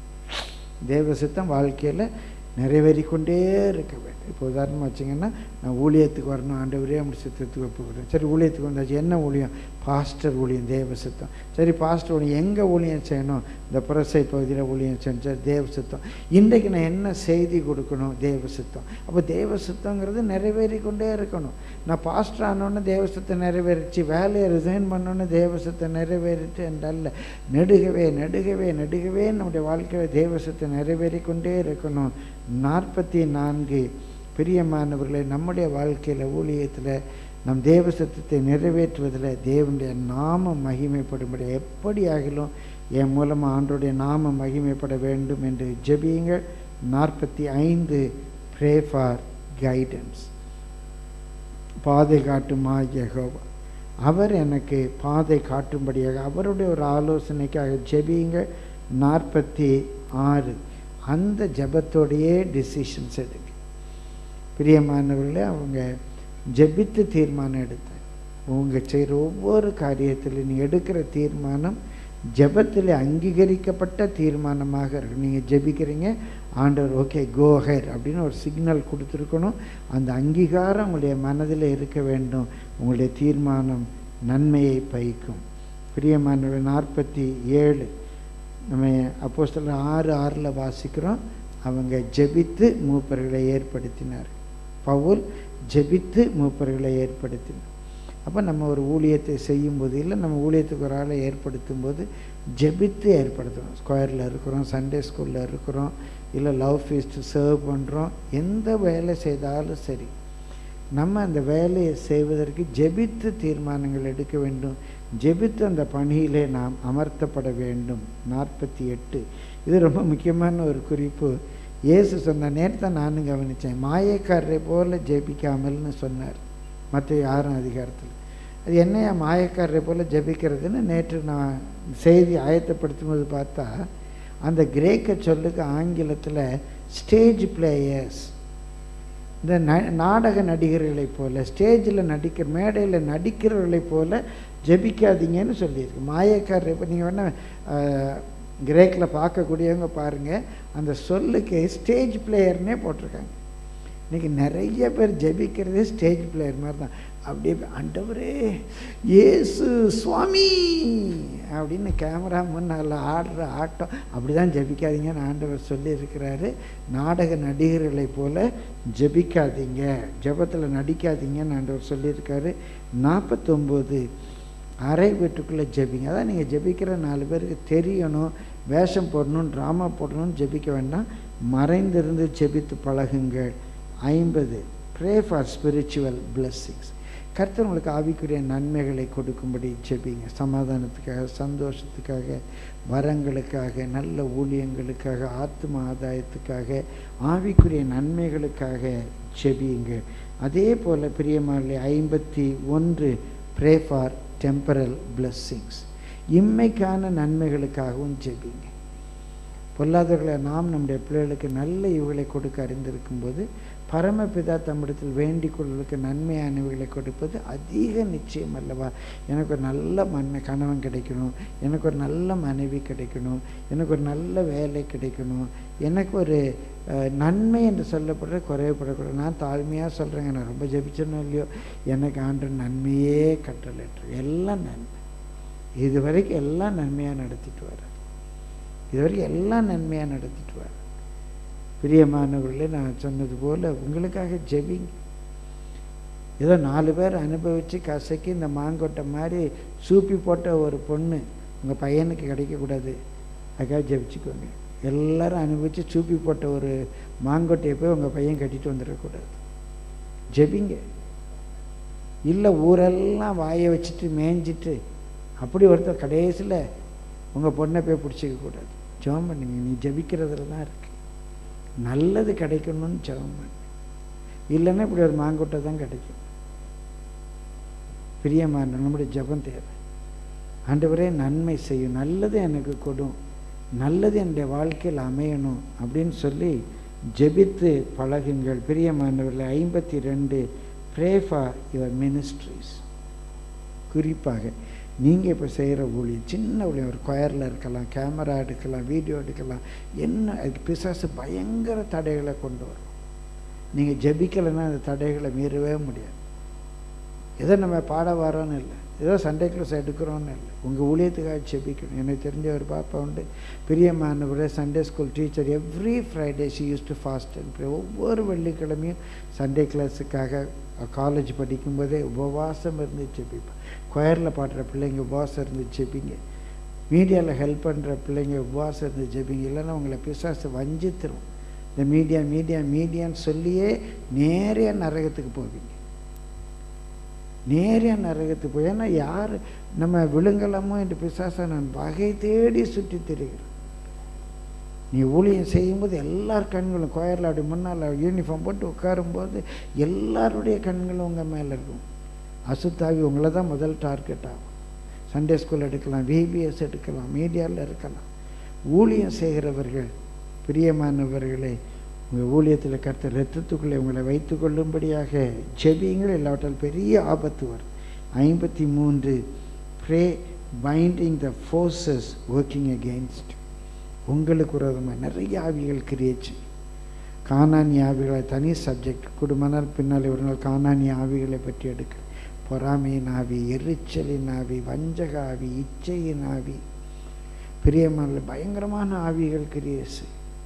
தேவ சித்தம் வாழ்க்கையில் நிறைவேறி கொண்டே இருக்க வேண்டும் இப்போ உதாரணமாக வச்சிங்கன்னா நான் ஊழியத்துக்கு வரணும் ஆண்டவரே அப்படி சித்தத்துக்கு ஒப்புக்கிறேன் சரி ஊழியத்துக்கு வந்தாச்சு என்ன ஊழியம் பாஸ்டர் ஊழியம் தேவ சித்தம் சரி பாஸ்டர் ஊழியம் எங்கே ஊழியம் செய்யணும் இந்த புரசை பகுதியில் ஊழியம் செய்யணும் சரி தேவ சித்தம் இன்றைக்கு நான் என்ன செய்தி கொடுக்கணும் தேவ சித்தம் அப்போ தேவ சித்தங்கிறது நிறைவேறி கொண்டே இருக்கணும் நான் பாஸ்டர் ஆனோன்னு தேவ சித்தம் நிறைவேறிச்சு வேலையை ரிசைன் பண்ணோன்னு தேவ சித்தம் நிறைவேறிட்டு என்றல்ல நெடுகவே நெடுகவே நெடுகவே நம்முடைய வாழ்க்கையில் தேவ சித்தம் நிறைவேறி கொண்டே இருக்கணும் நாற்பத்தி நான்கு பிரியமானவர்களை நம்முடைய வாழ்க்கையில் ஊழியத்தில் நம் தேவ சத்தத்தை நிறைவேற்றுவதில் தேவனுடைய நாமம் மகிமைப்படும்படி எப்படி ஆகிலும் என் மூலமாக ஆண்டோடைய நாமம் மகிமைப்பட வேண்டும் என்று ஜெபியுங்கள் நாற்பத்தி ஐந்து ப்ரே ஃபார் கைடன்ஸ் பாதை காட்டுமா யெகோவா அவர் எனக்கு பாதை காட்டும்படியாக அவருடைய ஒரு ஆலோசனைக்காக ஜெபியுங்கள் நாற்பத்தி ஆறு அந்த ஜெபத்தோடையே டிசிஷன்ஸ் எடுங்க பிரியமானவர்களே அவங்க ஜெபித்து தீர்மானம் எடுத்தாங்க உங்கள் செய்கிற ஒவ்வொரு காரியத்திலும் நீ எடுக்கிற தீர்மானம் ஜெபத்தில் அங்கீகரிக்கப்பட்ட தீர்மானமாக இருக்கும் நீங்கள் ஜெபிக்கிறீங்க ஆண்டவர் ஓகே கோஹர் அப்படின்னு ஒரு சிக்னல் கொடுத்துருக்கணும் அந்த அங்கீகாரம் உங்களுடைய மனதில் இருக்க வேண்டும் உங்களுடைய தீர்மானம் நன்மையை பயிக்கும் பிரியமானவர் நாற்பத்தி ஏழு நம்ம அப்போஸ்தலர் ஆறு ஆறில் வாசிக்கிறோம் அவங்க ஜெபித்து மூப்பர்களை ஏற்படுத்தினார் பவுல் ஜெபித்து மூப்பர்களை ஏற்படுத்தினார் அப்போ நம்ம ஒரு ஊழியத்தை செய்யும்போது இல்லை நம்ம ஊழியத்துக்கு ஒரு ஆளை ஏற்படுத்தும் போது ஜெபித்து ஏற்படுத்துகிறோம் ஸ்கொயரில் இருக்கிறோம் சண்டே ஸ்கூலில் இருக்கிறோம் இல்லை லவ் ஃபீஸ்ட்டு சர்வ் பண்ணுறோம் எந்த வேலை செய்தாலும் சரி நம்ம அந்த வேலையை செய்வதற்கு ஜெபித்து தீர்மானங்கள் எடுக்க வேண்டும் ஜெபித்து அந்த பணியிலே நாம் அமர்த்தப்பட வேண்டும் நாற்பத்தி எட்டு இது ரொம்ப முக்கியமான ஒரு குறிப்பு இயேசு சொன்ன நேரத்தை நானும் கவனித்தேன் மாயக்காரரை போல ஜெபிக்காமல்னு சொன்னார் மற்ற யாரும் அதிகாரத்தில் அது என்னையா மாயக்காரரை போல ஜெபிக்கிறதுன்னு நேற்று நான் செய்தி ஆயத்தப்படுத்தும் போது பார்த்தா அந்த கிரேக்க சொல்லுக்கு ஆங்கிலத்தில் ஸ்டேஜ் பிளேயர்ஸ் இந்த ந நாடக நடிகர்களைப் போல ஸ்டேஜில் நடிக்கிற மேடையில் நடிக்கிறவர்களைப் போல ஜெபிக்காதீங்கன்னு சொல்லியிருக்கு மாயக்காரர் இப்போ நீங்கள் வேணால் கிரேக்கில் பார்க்கக்கூடியவங்க பாருங்கள் அந்த சொல்லுக்கு ஸ்டேஜ் பிளேயர்னே போட்டிருக்காங்க இன்றைக்கி நிறைய பேர் ஜெபிக்கிறதே ஸ்டேஜ் பிளேயர் மாதிரி தான் அப்படியே ஆண்டவரே இயேசு சுவாமி அப்படின்னு கேமரா முன்னால் ஆடுற ஆட்டம் அப்படி தான் ஜெபிக்காதீங்கன்னு ஆண்டவர் சொல்லியிருக்கிறாரு நாடக நடிகர்களைப் போல ஜெபிக்காதீங்க ஜெபத்தில் நடிக்காதீங்கன்னு ஆண்டவர் சொல்லியிருக்காரு நாற்பத்தொம்போது அறை வீட்டுக்குள்ளே ஜெபிங்க அதான் நீங்கள் ஜெபிக்கிற நாலு பேருக்கு தெரியணும் வேஷம் போடணும் ட்ராமா போடணும்னு ஜெபிக்க வேண்டாம் மறைந்திருந்து ஜெபித்து பழகுங்கள் ஐம்பது ப்ரே ஃபார் ஸ்பிரிச்சுவல் பிளஸ்ஸிங்ஸ் கர்த்தர் உங்களுக்கு ஆவிக்குரிய நன்மைகளை கொடுக்கும்படி ஜெபிங்க சமாதானத்துக்காக சந்தோஷத்துக்காக வரங்களுக்காக நல்ல ஊழியங்களுக்காக ஆத்ம ஆதாயத்துக்காக ஆவிக்குரிய நன்மைகளுக்காக ஜெபியுங்க அதே போல் பிரியமானே ஐம்பத்தி ஒன்று ப்ரே ஃபார் டெம்பரல் பிளஸ்ஸிங்ஸ் இம்மைக்கான நன்மைகளுக்காகவும் ஜெபிங்க பொல்லாதவர்களை நாம் நம்முடைய பிள்ளைகளுக்கு நல்ல இவுகளை கொடுக்க அறிந்திருக்கும்போது பரமபிதா தம்மிடத்தில் வேண்டிக் கொள்வதற்கு நன்மையானவைகளை கொடுப்பது அதிக நிச்சயம் அல்லவா எனக்கு ஒரு நல்ல மன்ன கணவன் கிடைக்கணும் எனக்கு ஒரு நல்ல மனைவி கிடைக்கணும் எனக்கு ஒரு நல்ல வேலை கிடைக்கணும் எனக்கு ஒரு நன்மை என்று சொல்லப்படுற குறையப்படக்கூடாது நான் தாழ்மையாக சொல்கிறேங்க நான் ரொம்ப ஜபிச்சேனோ இல்லையோ எனக்கு ஆண்டு நன்மையே கட்டளட்டு எல்லாம் நன்மை இது வரைக்கும் எல்லாம் நன்மையாக நடத்திட்டு வர இது வரைக்கும் எல்லாம் நன்மையாக நடத்திட்டு வர பிரியமானவர்களே நான் சொன்னது போல் உங்களுக்காக ஜெபிங்க ஏதோ நாலு பேர் அனுபவித்து கசக்கி இந்த மாங்கொட்டை மாதிரி சூப்பி போட்ட ஒரு பொண்ணு உங்கள் பையனுக்கு கிடைக்கக்கூடாது அதுக்காக ஜெபிச்சுக்கோங்க எல்லாரும் அனுபவித்து சூப்பி போட்ட ஒரு மாங்கொட்டையை போய் உங்கள் பையன் கட்டிட்டு வந்துடக்கூடாது ஜெபிங்க இல்லை ஊரெல்லாம் வாயை வச்சுட்டு மேய்ஞ்சிட்டு அப்படி ஒருத்தர் கடைசியில் உங்கள் பொண்ணை போய் பிடிச்சிக்க கூடாது ஜெபம் பண்ணுங்க நீ ஜெபிக்கிறதுல தான் இருக்கு நல்லது கிடைக்கணும்னு ஜெபம் பண்ணு இல்லைன்னா இப்படி ஒரு மாங்கொட்டை தான் கிடைக்கும் பிரியமான நம்முடைய ஜெபம் தேவை ஆண்டவரே நன்மை செய்யும் நல்லது எனக்கு கொடும் நல்லது என்னுடைய வாழ்க்கையில் அமையணும் அப்படின்னு சொல்லி ஜெபித்து பழகுங்கள் பிரியமானவர்கள் ஐம்பத்தி ரெண்டு ப்ரே ஃபார் யுவர் மினிஸ்ட்ரிஸ் குறிப்பாக நீங்கள் இப்போ செய்கிற ஊழியம் சின்ன ஊழியம் ஒரு கொயரில் இருக்கலாம் கேமரா எடுக்கலாம் வீடியோ எடுக்கலாம் என்ன அதுக்கு பிசாசு பயங்கர தடைகளை கொண்டு வரும் நீங்கள் ஜபிக்கலைன்னா அந்த தடைகளை மீறவே முடியாது ஏதோ நம்ம பாட வரோன்னு இல்லை ஏதோ சண்டே கிளாஸ் எடுக்கிறோன்னு இல்லை உங்கள் ஊழியத்துக்காக ஜெபிக்கணும் எனக்கு தெரிஞ்ச ஒரு பாப்பா உண்டு பிரியமானவரே Sunday school teacher every Friday she use to fast and pray ஒவ்வொரு வெள்ளிக்கிழமையும் சண்டே கிளாஸுக்காக காலேஜ் படிக்கும்போதே உபவாசம் இருந்து ஜெபிப்பேன் கொயரில் பாடுற பிள்ளைங்க உபவாசம் இருந்து ஜெபிங்க மீடியாவில் ஹெல்ப் பண்ணுற பிள்ளைங்க உபவாசம் இருந்து ஜெபிங்க இல்லைன்னா உங்களை பிசாசு வஞ்சித்திரும் இந்த மீடியா மீடியா மீடியான்னு சொல்லியே நேரே நரகத்துக்கு போவீங்க நேரே நரகத்துக்கு போய் ஏன்னா யார் நம்ம விழுங்கலாமோ என்று பிசாசை நான் வகை தேடி சுற்றி திரிகிறேன் நீ ஊழியம் செய்யும்போது எல்லார் கண்களும் கோயரில் அப்படி முன்னால் யூனிஃபார்ம் போட்டு உட்காரும்போது எல்லாருடைய கண்களும் உங்கள் மேலே இருக்கும் அசுத்தாவி உங்களை தான் முதல் டார்கெட் ஆகும் சண்டே ஸ்கூல் எடுக்கலாம் விபிஎஸ் எடுக்கலாம் மீடியாவில் இருக்கலாம் ஊழியம் செய்கிறவர்கள் பிரியமானவர்களே உங்கள் ஊழியத்தில் கர்த்தர் ரத்தத்துக்குள்ளே உங்களை வைத்து கொள்ளும்படியாக ஜெபியுங்கள் இல்லாவிட்டால் பெரிய ஆபத்து வரும் ஐம்பத்தி மூன்று pray binding the forces working against உங்களுக்கு விரோதமாக நிறைய ஆவிகள் கிரியேட் செய்யும் காணானி ஆவிகளை தனி சப்ஜெக்ட் குடும்பனால் பின்னால் ஒரு நாள் காணானி ஆவிகளை பற்றி எடுக்க பொறாமையின் ஆவி எரிச்சலின் ஆவி வஞ்சக ஆவி இச்சையின் ஆவி பிரியமான பயங்கரமான ஆவிகள் கிரியேசு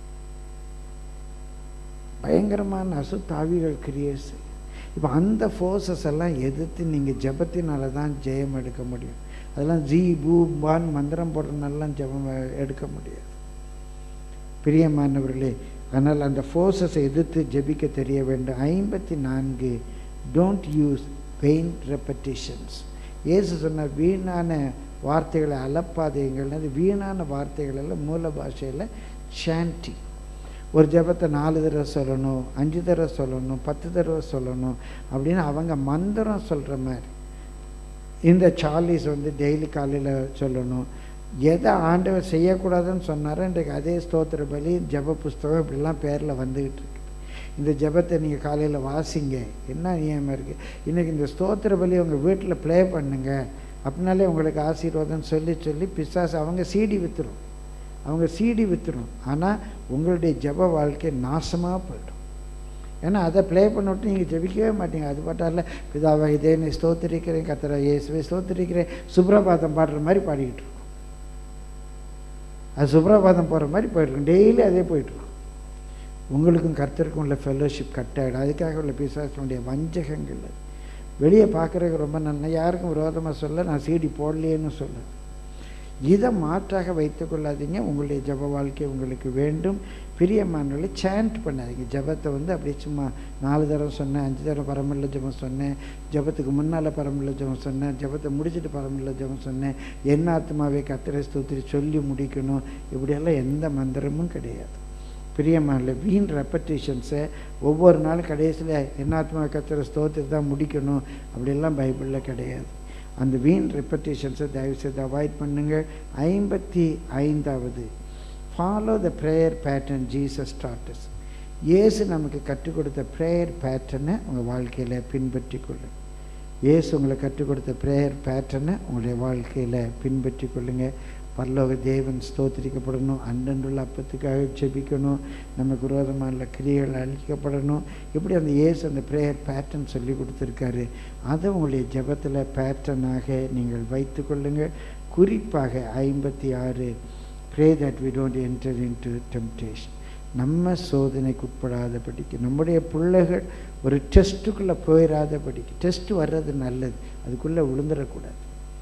பயங்கரமான அசுத்த ஆவிகள் கிரியேசு இப்போ அந்த ஃபோர்ஸஸ் எல்லாம் எதிர்த்து நீங்கள் ஜபத்தினால தான் ஜெயம் எடுக்க முடியும் அதெல்லாம் ஜீ பூ பான் மந்திரம் போடுறதுனாலாம் ஜெபம் எடுக்க முடியாது பிரியமானவர்களே அதனால் அந்த ஃபோர்ஸஸை எதிர்த்து ஜெபிக்க தெரிய வேண்டும் ஐம்பத்தி நான்கு டோன்ட் யூஸ் பெயின் ரெப்படிஷன்ஸ் இயேசு சொன்ன வீணான வார்த்தைகளை அலப்பாதீங்கள் அது வீணான வார்த்தைகள் எல்லாம் மூல பாஷையில் சாண்டி ஒரு ஜபத்தை நாலு தடவை சொல்லணும் அஞ்சு தடவை சொல்லணும் பத்து தடவை சொல்லணும் அப்படின்னு அவங்க மந்திரம் சொல்கிற மாதிரி இந்த சார்லிஸ் வந்து டெய்லி காலையில் சொல்லணும் எதை ஆண்டவர் செய்யக்கூடாதுன்னு சொன்னாரோ இன்றைக்கு அதே ஸ்தோத்திர பலி ஜப புஸ்தகம் இப்படிலாம் பேரில் வந்துக்கிட்டு இருக்கு இந்த ஜபத்தை நீங்கள் காலையில் வாசிங்க என்ன நியமம் இருக்குது இன்றைக்கி இந்த ஸ்தோத்திர பலி உங்கள் வீட்டில் ப்ளே பண்ணுங்க அப்படின்னாலே உங்களுக்கு ஆசீர்வாதம் சொல்லி சொல்லி பிசாசு அவங்க சீடி விற்றுரும் அவங்க சீடி விற்றுரும் ஆனால் உங்களுடைய ஜப வாழ்க்கை நாசமாக போயிடும் ஏன்னா அதை ப்ளே பண்ணிவிட்டு நீங்கள் ஜெபிக்கவே மாட்டீங்க அது பாட்டால பிதாவா இதே நீ ஸ்தோத்திரிக்கிறேன் கத்திர இயேசுவை ஸ்தோத்திரிக்கிறேன் சுப்ரபாதம் பாடுற மாதிரி பாடிக்கிட்டு இருக்கும் அது சுப்ரபாதம் போகிற மாதிரி போயிட்டுருக்கும் டெய்லி அதே போயிட்டுருக்கும் உங்களுக்கும் கர்த்தருக்கும் உள்ள ஃபெல்லோஷிப் கட் ஆகிடும் அதுக்காக உள்ள பிசாசனுடைய வஞ்சகங்கள் அது வெளியே பார்க்குறதுக்கு ரொம்ப நன்மை யாருக்கும் விரோதமாக சொல்ல நான் சீடி போடலையேன்னு சொல்ல இதை மாற்றாக வைத்து கொள்ளாதீங்க உங்களுடைய ஜப வாழ்க்கை உங்களுக்கு வேண்டும் பிரியமானவர்களை சேண்ட் பண்ணாதீங்க ஜபத்தை வந்து அப்படியே சும்மா நாலு தடவை சொன்னேன் அஞ்சு தடவை பரமில்ல ஜபம் சொன்னேன் ஜபத்துக்கு முன்னால் பரமில்ல ஜபம் சொன்னேன் ஜபத்தை முடிச்சுட்டு பரமில்ல ஜபம் சொன்னேன் என்ன ஆத்மாவே கத்திரை ஸ்தோத்திரி சொல்லி முடிக்கணும் இப்படியெல்லாம் எந்த மந்திரமும் கிடையாது பிரியமான வீண் ரெப்படேஷன்ஸை ஒவ்வொரு நாளும் கடைசியில் என்ன ஆத்மா கத்திர ஸ்தோத்திரி தான் முடிக்கணும் அப்படியெல்லாம் பைபிளில் கிடையாது அந்த வீண் ரெப்படேஷன்ஸை தயவுசெய்து அவாய்ட் பண்ணுங்கள் ஐம்பத்தி ஐந்தாவது follow the prayer pattern Jesus starts இயேசு நமக்கு கற்றுக் கொடுத்த ப்ரேயர் பேட்டர்னை உங்கள் வாழ்க்கையில் பின்பற்றி கொள்ளுங்கள் இயேசு உங்களை கற்றுக் கொடுத்த ப்ரேயர் பேட்டர்னை உங்களுடைய வாழ்க்கையில் பின்பற்றி கொள்ளுங்கள் பரலோக தேவன் ஸ்தோத்திரிக்கப்படணும் அன்றன்றுள்ள அப்பத்துக்காக ஜெபிக்கணும் நமக்கு விரோதமான கிரியைகள் அழிக்கப்படணும் இப்படி அந்த இயேசு அந்த ப்ரேயர் பேட்டர்ன் சொல்லி கொடுத்துருக்காரு அதை உங்களுடைய ஜெபத்தில் பேட்டர்னாக நீங்கள் வைத்து கொள்ளுங்கள் குறிப்பாக ஐம்பத்தி ஆறு pray that we don't enter into temptation நம்ம சோதனைக்கு உட்படாதபடிக்கு நம்முடைய பிள்ளைகள் ஒரு டெஸ்ட்டுக்குள்ளே போயிடாதபடிக்கு டெஸ்ட் வர்றது நல்லது அதுக்குள்ளே விழுந்துடக்கூடாது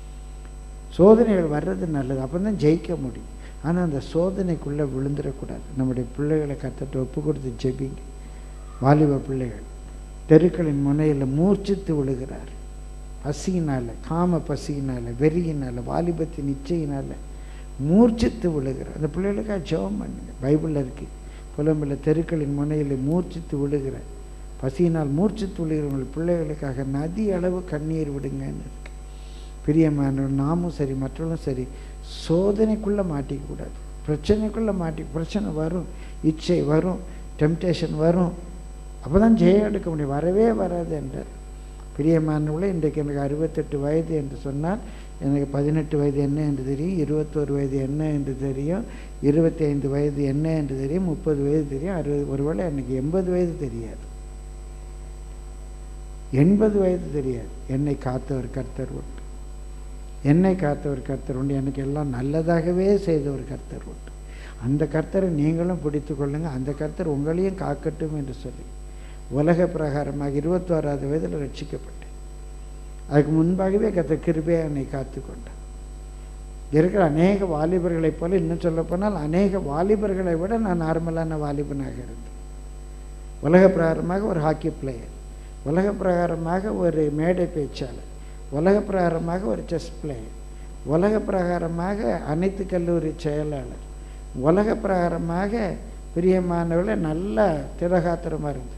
சோதனைகள் வர்றது நல்லது அப்போ தான் ஜெயிக்க முடியும் ஆனால் அந்த சோதனைக்குள்ளே விழுந்துடக்கூடாது நம்முடைய பிள்ளைகளை கத்தட்ட ஒப்பு கொடுத்து ஜெபிங்க வாலிப பிள்ளைகள் தெருக்களின் முனையில் மூர்ச்சித்து விழுகிறார் பசியினால் காம பசியினால் வெறியினால் வாலிபத்தின் இச்சையினால் மூர்ச்சித்து விழுகிறார் அந்த பிள்ளைகளுக்காக ஜெபம் பண்ணுங்க பைபிளில் இருக்குது புலம்பில் தெருக்களின் முனையில் மூர்ச்சித்து விழுகிற பசியினால் மூர்ச்சித்து விழுகிறவங்கள் பிள்ளைகளுக்காக நதி அளவு கண்ணீர் விடுங்கன்னு இருக்கு பிரியமானவன் நாமும் சரி மற்றவங்களும் சரி சோதனைக்குள்ளே மாட்டிக்கக்கூடாது பிரச்சனைக்குள்ளே மாட்டி பிரச்சனை வரும் இச்சை வரும் டெம்டேஷன் வரும் அப்போ தான் ஜெயம் எடுக்க முடியும் வரவே வராது என்றார் பிரியமானவர்களே இன்றைக்கு எனக்கு அறுபத்தெட்டு வயது என்று சொன்னால் எனக்கு பதினெட்டு வயது என்ன என்று தெரியும் இருபத்தோரு வயது என்ன என்று தெரியும் இருபத்தி ஐந்து வயது என்ன என்று தெரியும் முப்பது வயது தெரியும் அறுபது ஒருவேளை எனக்கு எண்பது வயது தெரியாது எண்பது வயது தெரியாது என்னை காத்தவர் கர்த்தர் உண்டு என்னை காத்தவர் கர்த்தர் உண்டு எனக்கு எல்லாம் நல்லதாகவே செய்த ஒரு கர்த்தர் உண்டு அந்த கர்த்தரை நீங்களும் பிடித்து கொள்ளுங்கள் அந்த கர்த்தர் உங்களையும் காக்கட்டும் என்று சொல்லி உலக பிரகாரமாக இருபத்தோராது வயதில் ரட்சிக்கப்பட்டேன் அதுக்கு முன்பாகவே கர்த்தர் கிருபையாக என்னை காத்து கொண்டார் இருக்கிற அநேக வாலிபர்களைப் போல இன்னும் சொல்லப்போனால் அநேக வாலிபர்களை விட நான் நார்மலான வாலிபனாக இருந்தேன் உலக பிரகாரமாக ஒரு ஹாக்கி பிளேயர் உலக பிரகாரமாக ஒரு மேடை பேச்சாளர் உலக பிரகாரமாக ஒரு செஸ் பிளேயர் உலக பிரகாரமாக அனைத்து கல்லூரி செயலாளர் உலக பிரகாரமாக பிரியமானவர்கள நல்ல திரகாத்திரமாக இருந்து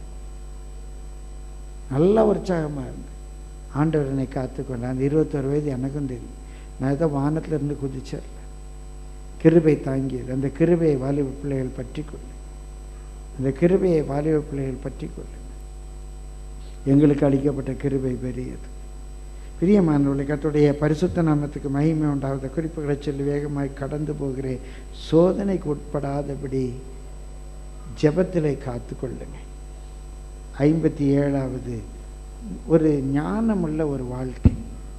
நல்ல உற்சாகமாக இருந்து ஆண்டவர் என்னை காத்துக்கொண்டேன் அந்த இருபத்தொரு வயது எனக்கும் தெரியும் நான் ஏதோ வானத்தில் இருந்து குதிச்சிடல கிருபை தாங்கியது அந்த கிருபையை வாலிப பிள்ளைகள் பற்றி கொள்ளும் அந்த கிருபையை வாலிப பிள்ளைகள் பற்றி கொள்ளும் எங்களுக்கு அளிக்கப்பட்ட கிருபை பெரியது பிரியமானவர்களை கத்துடைய பரிசுத்த நாமத்துக்கு மகிமை உண்டாவது குறிப்புகளை சொல்லி வேகமாய் கடந்து போகிறேன் சோதனைக்கு உட்படாதபடி ஜெபத்திலே காத்து கொள்ளுங்க ஐம்பத்தி ஏழாவது ஒரு ஞானமுள்ள ஒரு வாழ்க்கை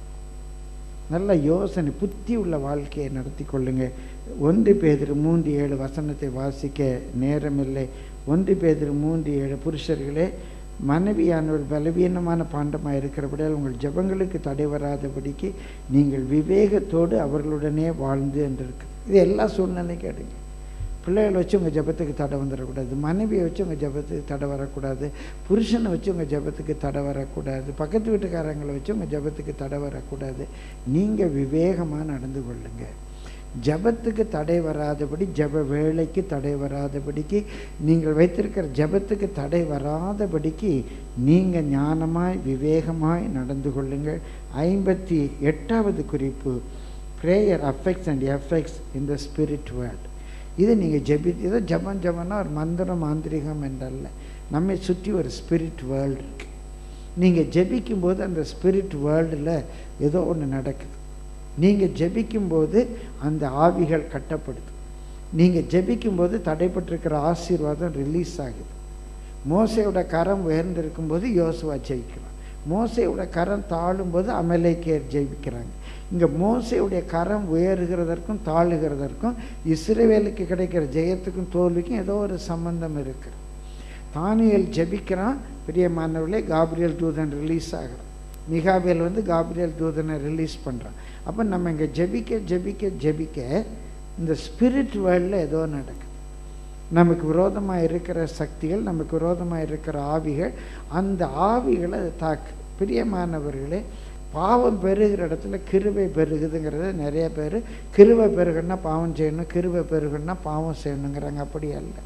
நல்ல யோசனை புத்தி உள்ள வாழ்க்கையை நடத்தி கொள்ளுங்க ஒன்று பேதிரு மூன்று ஏழு வசனத்தை வாசிக்க நேரமில்லை ஒன்று பேதிரு மூன்று ஏழு புருஷர்களே மனைவியானவர் பலவீனமான பாண்டமாக இருக்கிறபடியால் உங்கள் ஜெபங்களுக்கு தடை வராதபடிக்கு நீங்கள் விவேகத்தோடு அவர்களுடனே வாழ்ந்து என்றிருக்கு இது எல்லா சூழ்நிலையும் கேடுங்க பிள்ளைகளை வச்சு உங்கள் ஜெபத்துக்கு தடை வந்துடக்கூடாது மனைவியை வச்சு உங்கள் ஜெபத்துக்கு தடை வரக்கூடாது புருஷனை வச்சு உங்கள் ஜெபத்துக்கு தடை வரக்கூடாது பக்கத்து வீட்டுக்காரங்களை வச்சு உங்கள் ஜெபத்துக்கு தடை வரக்கூடாது நீங்கள் விவேகமாக நடந்து கொள்ளுங்க ஜெபத்துக்கு தடை வராதபடி ஜெப வேலைக்கு தடை வராதபடிக்கு நீங்கள் வைத்திருக்கிற ஜெபத்துக்கு தடை வராதபடிக்கு நீங்கள் ஞானமாய் விவேகமாய் நடந்து கொள்ளுங்கள் ஐம்பத்தி எட்டாவது குறிப்பு prayer affects and effects in the spirit world இது நீங்கள் ஜெபி ஏதோ ஜபம் ஜபம்னா ஒரு மந்திரம் மாந்திரிகம் என்றல்ல நம்மை சுற்றி ஒரு ஸ்பிரிட் வேர்ல்டு இருக்கு நீங்கள் ஜெபிக்கும்போது அந்த ஸ்பிரிட் வேர்ல்டில் ஏதோ ஒன்று நடக்குது நீங்கள் ஜெபிக்கும்போது அந்த ஆவிகள் கட்டப்படுது நீங்கள் ஜெபிக்கும்போது தடைப்பட்டிருக்கிற ஆசீர்வாதம் ரிலீஸ் ஆகுது மோசையோட கரம் உயர்ந்திருக்கும்போது யோசுவா ஜெயிக்கிறான் மோசையோட கரம் தாழும்போது அமலேக்கேர் ஜெயிக்கிறாங்க இங்கே மோசையுடைய கரம் உயர்கிறதற்கும் தாழுகிறதற்கும் இஸ்ரேவேலுக்கு கிடைக்கிற ஜெயத்துக்கும் தோல்விக்கும் ஏதோ ஒரு சம்பந்தம் இருக்குது தானியல் ஜெபிக்கிறான் பிரியமானவர்களே காப்ரியல் தூதன் ரிலீஸ் ஆகிறான் மிகாபேல் வந்து காப்ரியல் தூதனை ரிலீஸ் பண்ணுறான் அப்போ நம்ம இங்கே ஜெபிக்க ஜெபிக்க ஜெபிக்க இந்த ஸ்பிரிட் வேர்ல்டில் ஏதோ நடக்குது நமக்கு விரோதமாக இருக்கிற சக்திகள் நமக்கு விரோதமாக இருக்கிற ஆவிகள் அந்த ஆவிகளை தாக்கு பிரியமானவர்களே பாவம் பெருகிற இடத்துல கிருபை பெருகுதுங்கிறத நிறைய பேர் கிருபை பெருகுன்னா பாவம் செய்யணும் கிருபை பெருகுன்னா பாவம் செய்யணுங்கிறாங்க அப்படி அல்ல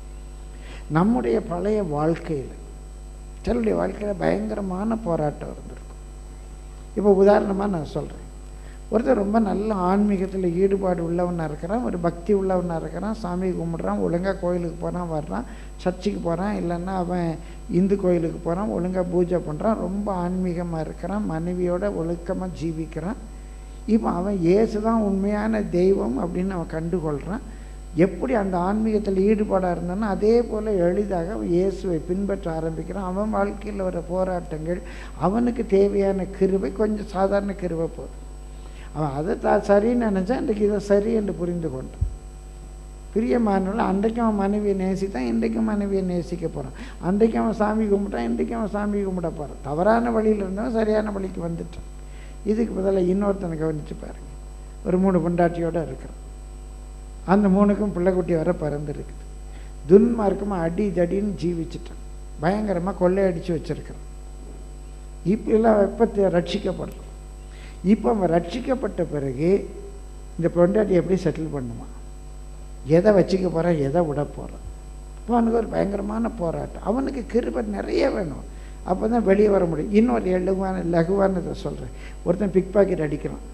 நம்முடைய பழைய வாழ்க்கையில் சிலருடைய வாழ்க்கையில் பயங்கரமான போராட்டம் இருந்திருக்கும் இப்போ உதாரணமாக நான் சொல்கிறேன் ஒருத்தர் ரொம்ப நல்ல ஆன்மீகத்தில் ஈடுபாடு உள்ளவனாக இருக்கிறான் ஒரு பக்தி உள்ளவனாக இருக்கிறான் சாமி கும்பிட்றான் ஒழுங்காக கோயிலுக்கு போகிறான் வர்றான் சர்ச்சுக்கு போகிறான் இல்லைன்னா அவன் இந்து கோயிலுக்கு போகிறான் ஒழுங்காக பூஜை பண்ணுறான் ரொம்ப ஆன்மீகமாக இருக்கிறான் மனைவியோட ஒழுக்கமாக ஜீவிக்கிறான் இப்போ அவன் இயேசு தான் உண்மையான தெய்வம் அப்படின்னு அவன் கண்டுகொள்கிறான் எப்படி அந்த ஆன்மீகத்தில் ஈடுபாடாக இருந்தானோ அதே போல் எளிதாக அவன் இயேசுவை பின்பற்ற ஆரம்பிக்கிறான் அவன் வாழ்க்கையில் வர போராட்டங்கள் அவனுக்கு தேவையான கிருபை கொஞ்சம் சாதாரண கிருபை போதும் அவன் அதை தா சரின்னு நினச்சா இன்றைக்கு இதை சரி என்று புரிந்து கொண்டான் பிரியமானவர்கள் அன்றைக்கும் அவன் மனைவியை நேசித்தான் இன்றைக்கும் மனைவியை நேசிக்க போகிறான் அன்றைக்கும் அவன் சாமி கும்பிட்டான் இன்றைக்கும் அவன் சாமி கும்பிட போகிறான் தவறான வழியில் இருந்தவன் சரியான வழிக்கு வந்துட்டான் இதுக்கு பதிலாக இன்னொருத்தனை கவனித்து பாருங்க ஒரு மூணு பொண்டாட்டியோடு இருக்கிறான் அந்த மூணுக்கும் பிள்ளைக்குட்டி வர பறந்துருக்குது துன்மார்க்கமாக அடி தடின்னு ஜீவிச்சிட்டான் பயங்கரமாக கொள்ளையடித்து வச்சுருக்கிறான் இப்பெல்லாம் எப்போ ரட்சிக்கப்படுறான் இப்போ அவன் ரட்சிக்கப்பட்ட பிறகு இந்த பொண்டாட்டி எப்படி செட்டில் பண்ணுமா எதை வச்சுக்க போகிறான் எதை விட போகிறான் இப்போ அவனுக்கு ஒரு பயங்கரமான போராட்டம் அவனுக்கு கிருபை நிறைய வேணும் அப்போ தான் வெளியே வர முடியும் இன்னொரு எழுவான லகுவானதை சொல்கிறேன் ஒருத்தன் பிக் பாக்கெட் அடிக்கிறான்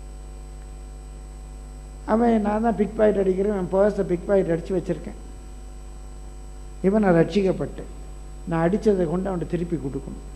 அவன் நான் தான் பிக் பாக்கெட் அடிக்கிறேன் என் பர்ஸை பிக் பாக்கெட் அடித்து வச்சுருக்கேன் இவன் நான் ரட்சிக்கப்பட்டேன் நான் அடித்ததை கொண்டு அவன்கிட்ட திருப்பி கொடுக்கணும்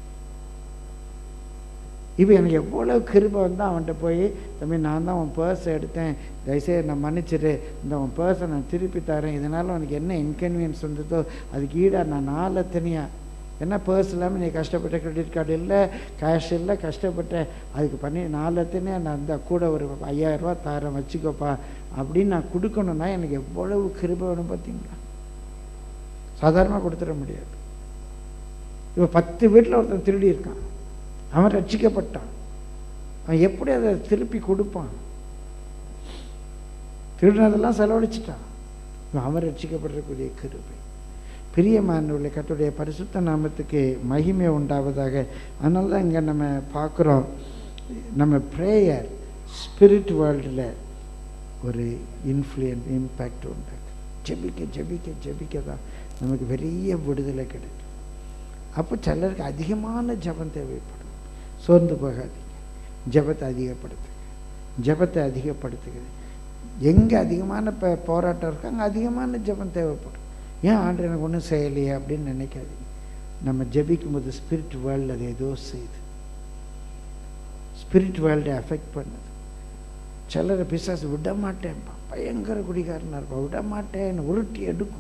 இப்போ எனக்கு எவ்வளோ கிருபை வந்து அவன்கிட்ட போய் தம்பி நான் தான் உன் பர்ஸை எடுத்தேன் தயவுசெய்து நான் மன்னிச்சிடு இந்த உன் பர்ஸை நான் திருப்பி தரேன் இதனால் உனக்கு என்ன இன்கன்வீனியன்ஸ் வந்ததோ அதுக்கு ஈடாக நான் நாலு தனியாக என்ன பர்ஸ் இல்லாமல் நீ கஷ்டப்பட்ட கிரெடிட் கார்டு இல்லை கேஷ் இல்லை கஷ்டப்பட்ட அதுக்கு பண்ணி நாலு தனியாக நான் இந்த கூட ஒரு ஐயாயிரரூவா தரேன் வச்சுக்கோப்பா அப்படின்னு நான் கொடுக்கணுன்னா எனக்கு எவ்வளவு கிருபை வேணும் பார்த்தீங்களா சாதாரணமாக கொடுத்துட முடியாது இப்போ பத்து வீட்டில் ஒருத்தன் திருடி இருக்கான் அவன் ரட்சிக்கப்பட்டான் அவன் எப்படி அதை திருப்பி கொடுப்பான் திருடினதெல்லாம் செலவழிச்சிட்டான் அவன் ரட்சிக்கப்படுறக்கூடிய கிருபை பிரியமானவர்களை கத்துடைய பரிசுத்த நாமத்துக்கு மகிமை உண்டாவதாக அதனால தான் இங்கே நம்ம பார்க்குறோம் நம்ம ப்ரேயர் ஸ்பிரிட் வேர்ல்டில் ஒரு இன்ஃப்ளூயன் இம்பேக்ட் உண்டாக்கு ஜெபிக்க ஜெபிக்க ஜெபிக்க தான் நமக்கு பெரிய விடுதலை கிடைக்கும் அப்போ சிலருக்கு அதிகமான ஜபம் தேவைப்படும் சோர்ந்து போகாதீங்க ஜபத்தை அதிகப்படுத்துங்க ஜபத்தை அதிகப்படுத்துகிறது எங்கே அதிகமான இப்போ போராட்டம் இருக்கோ அங்கே அதிகமான ஜெபம் தேவைப்படும் ஏன் ஆண்டு எனக்கு ஒன்றும் செய்யலையே அப்படின்னு நினைக்காதீங்க நம்ம ஜெபிக்கும் போது ஸ்பிரிட் வேர்ல்டு அது ஏதோ செய்யுது ஸ்பிரிட் வேர்ல்டை அஃபெக்ட் பண்ணுது சிலரை பிசாசு விட மாட்டேன்ப்பா பயங்கர குடிகாரனாக இருப்பான் விட மாட்டேன்னு உருட்டி எடுக்கும்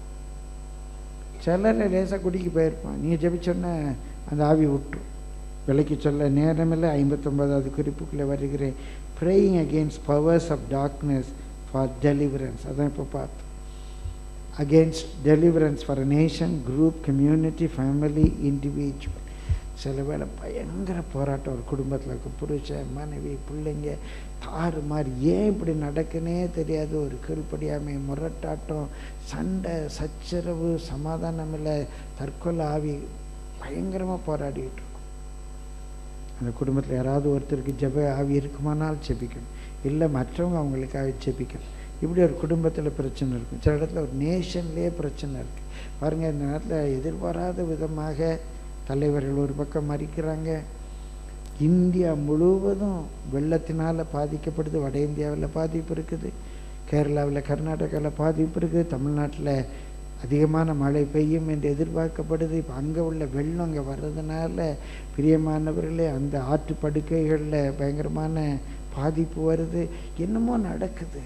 சிலரை லேசாக குடிக்கு போயிருப்பான் நீங்கள் ஜெபிச்சோன்னே அந்த ஆவி விட்டுரும் விலைக்கு சொல்ல நேரமில்லை ஐம்பத்தொன்பதாவது குறிப்புக்குள்ளே வருகிறேன் praying against powers of darkness for deliverance அதான் இப்போ பார்த்தோம் against deliverance for a nation group community family individual சில வேளை பயங்கர போராட்டம் ஒரு குடும்பத்தில் இருக்க புருஷன் மனைவி பிள்ளைங்க தாறு மாதிரி ஏன் இப்படி நடக்குன்னே தெரியாது ஒரு கீழ்ப்படியாமை முரட்டாட்டம் சண்டை சச்சரவு சமாதானம் இல்லை தற்கொலை ஆவி பயங்கரமாக போராடிக்கிட்டு இருக்கும் அந்த குடும்பத்தில் யாராவது ஒருத்தருக்கு ஜெப ஆவி இருக்குமானால் ஜெபிக்கணும் இல்லை மற்றவங்க அவங்களுக்காக ஜெபிக்கணும் இப்படி ஒரு குடும்பத்தில் பிரச்சனை இருக்கும் சில இடத்துல ஒரு நேஷன்லேயே பிரச்சனை இருக்குது பாருங்கள் இந்த நேரத்தில் எதிர்பாராத விதமாக தலைவர்கள் ஒரு பக்கம் மறிக்கிறாங்க இந்தியா முழுவதும் வெள்ளத்தினால் பாதிக்கப்படுது வட இந்தியாவில் பாதிப்பு இருக்குது கேரளாவில் கர்நாடகாவில் பாதிப்பு இருக்குது தமிழ்நாட்டில் அதிகமான மழை பெய்யும் என்று எதிர்பார்க்கப்படுது இப்போ அங்கே உள்ள வெள்ளம் அங்கே வர்றதுனால பிரியமானவர்களே அந்த ஆற்று படுக்கைகளில் பயங்கரமான பாதிப்பு வருது என்னமோ நடக்குது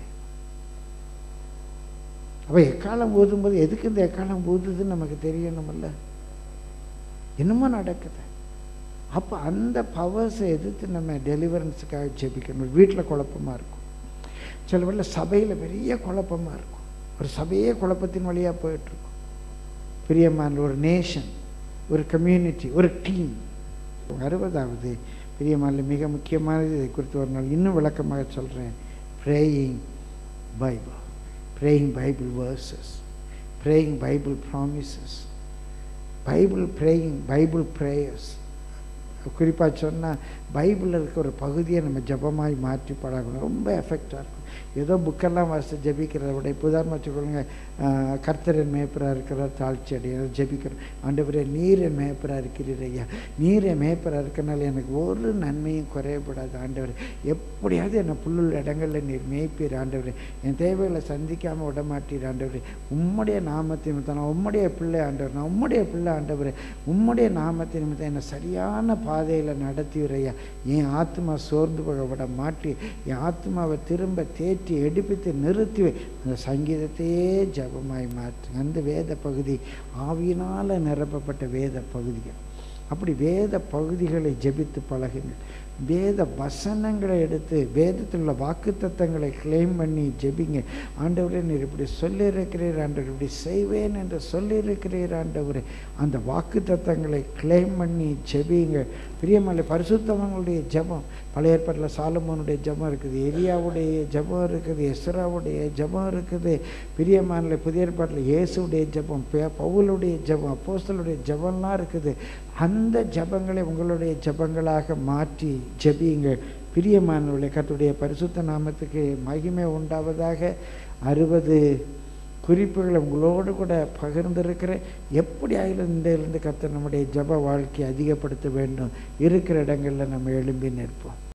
அப்போ எக்காலம் ஊதும்போது எதுக்கு இந்த எக்காலம் ஊதுதுன்னு நமக்கு தெரியணுமில்ல என்னமோ நடக்குது அப்போ அந்த பவர்ஸை எதிர்த்து நம்ம டெலிவரன்ஸுக்காக ஜெபிக்கணும் வீட்டில் குழப்பமாக இருக்கும் சில வேளை சபையில் பெரிய குழப்பமாக இருக்கும் ஒரு சபையே குழப்பத்தின் வழியாக போயிட்டுருக்கும் பிரியமான ஒரு நேஷன் ஒரு கம்யூனிட்டி ஒரு டீம் அறுபதாவது பிரியமான மிக முக்கியமானது இதை குறித்து ஒரு நாள் இன்னும் விளக்கமாக சொல்கிறேன் praying Bible praying Bible verses praying Bible promises Bible praying Bible prayers குறிப்பாக சொன்னால் பைபிளில் இருக்க ஒரு பகுதியை நம்ம ஜபமாய் மாற்றி பழகணும் ரொம்ப எஃபெக்டாக இருக்கும் ஏதோ புக்கெல்லாம் வாசித்து ஜபிக்கிறத விட இப்போ உதாரணம் வச்சுக்கொள்ளுங்க கர்த்தரன் மேய்ப்பராக இருக்கிறார் தாழ்ச்சி அடையார் ஜபிக்கிறோம் ஆண்டவரே நீரை மேய்ப்பராக இருக்கிறீர் ஐயா நீரை மேய்ப்பராக இருக்கனால எனக்கு ஒரு நன்மையும் குறையப்படாது ஆண்டவர் எப்படியாவது என்னை புல்லுள்ள இடங்களில் நீர் மேய்ப்பீர் ஆண்டவர் என் தேவைகளை சந்திக்காமல் விட மாட்டீர் ஆண்டவர் உம்முடைய நாமத்தை நிமித்தம் நான் உம்முடைய பிள்ளை ஆண்டவர் நான் உம்முடைய பிள்ளை ஆண்டவர் உம்முடைய நாமத்தை நிமித்தம் என்னை சரியான பாதையில் நடத்திவிரையா என் ஆத்மா சோர்ந்து போக விட மாட்டி என் ஆத்மாவை திரும்ப தேற்றி எடுப்பித்து நிறுத்தி அந்த சங்கீதத்தையே ஜபமாய் மாற்று அந்த வேத பகுதி ஆவியினால் நிரப்பப்பட்ட வேத பகுதிகள் அப்படி வேத பகுதிகளை ஜெபித்து பழகுங்கள் வேத வசனங்களை எடுத்து வேதத்தில் உள்ள வாக்கு தத்தங்களை கிளைம் பண்ணி ஜெபிங்க ஆண்டவரே நீர் இப்படி சொல்லியிருக்கிறீர் ஆண்டவர் இப்படி செய்வேன் என்று சொல்லியிருக்கிறீர் ஆண்டவரே அந்த வாக்கு தத்தங்களை கிளைம் பண்ணி ஜெபிங்க பிரியமல்ல பரிசுத்தவங்களுடைய ஜெபம் பழைய ஏற்பாட்டில் சாலமோனுடைய ஜெபம் இருக்குது எலியாவுடைய ஜெபம் இருக்குது எஸ்ராவுடைய ஜெபம் இருக்குது பிரியமான புதிய ஏற்பாட்டில் இயேசுடைய ஜெபம் பவுலுடைய ஜெபம் அப்போஸ்தலுடைய ஜெபம்லாம் இருக்குது அந்த ஜெபங்களை உங்களுடைய ஜெபங்களாக மாற்றி ஜெபியுங்கள் பிரியமானவர்களே கத்துடைய பரிசுத்த நாமத்துக்கு மகிமை உண்டாவதாக அறுபது குறிப்புகளை உங்களோடு கூட பகிர்ந்திருக்கிற எப்படி இருந்து கத்த நம்முடைய ஜப வாழ்க்கையை அதிகப்படுத்த வேண்டும் இருக்கிற இடங்களில் நம்ம எழும்பி நிற்போம்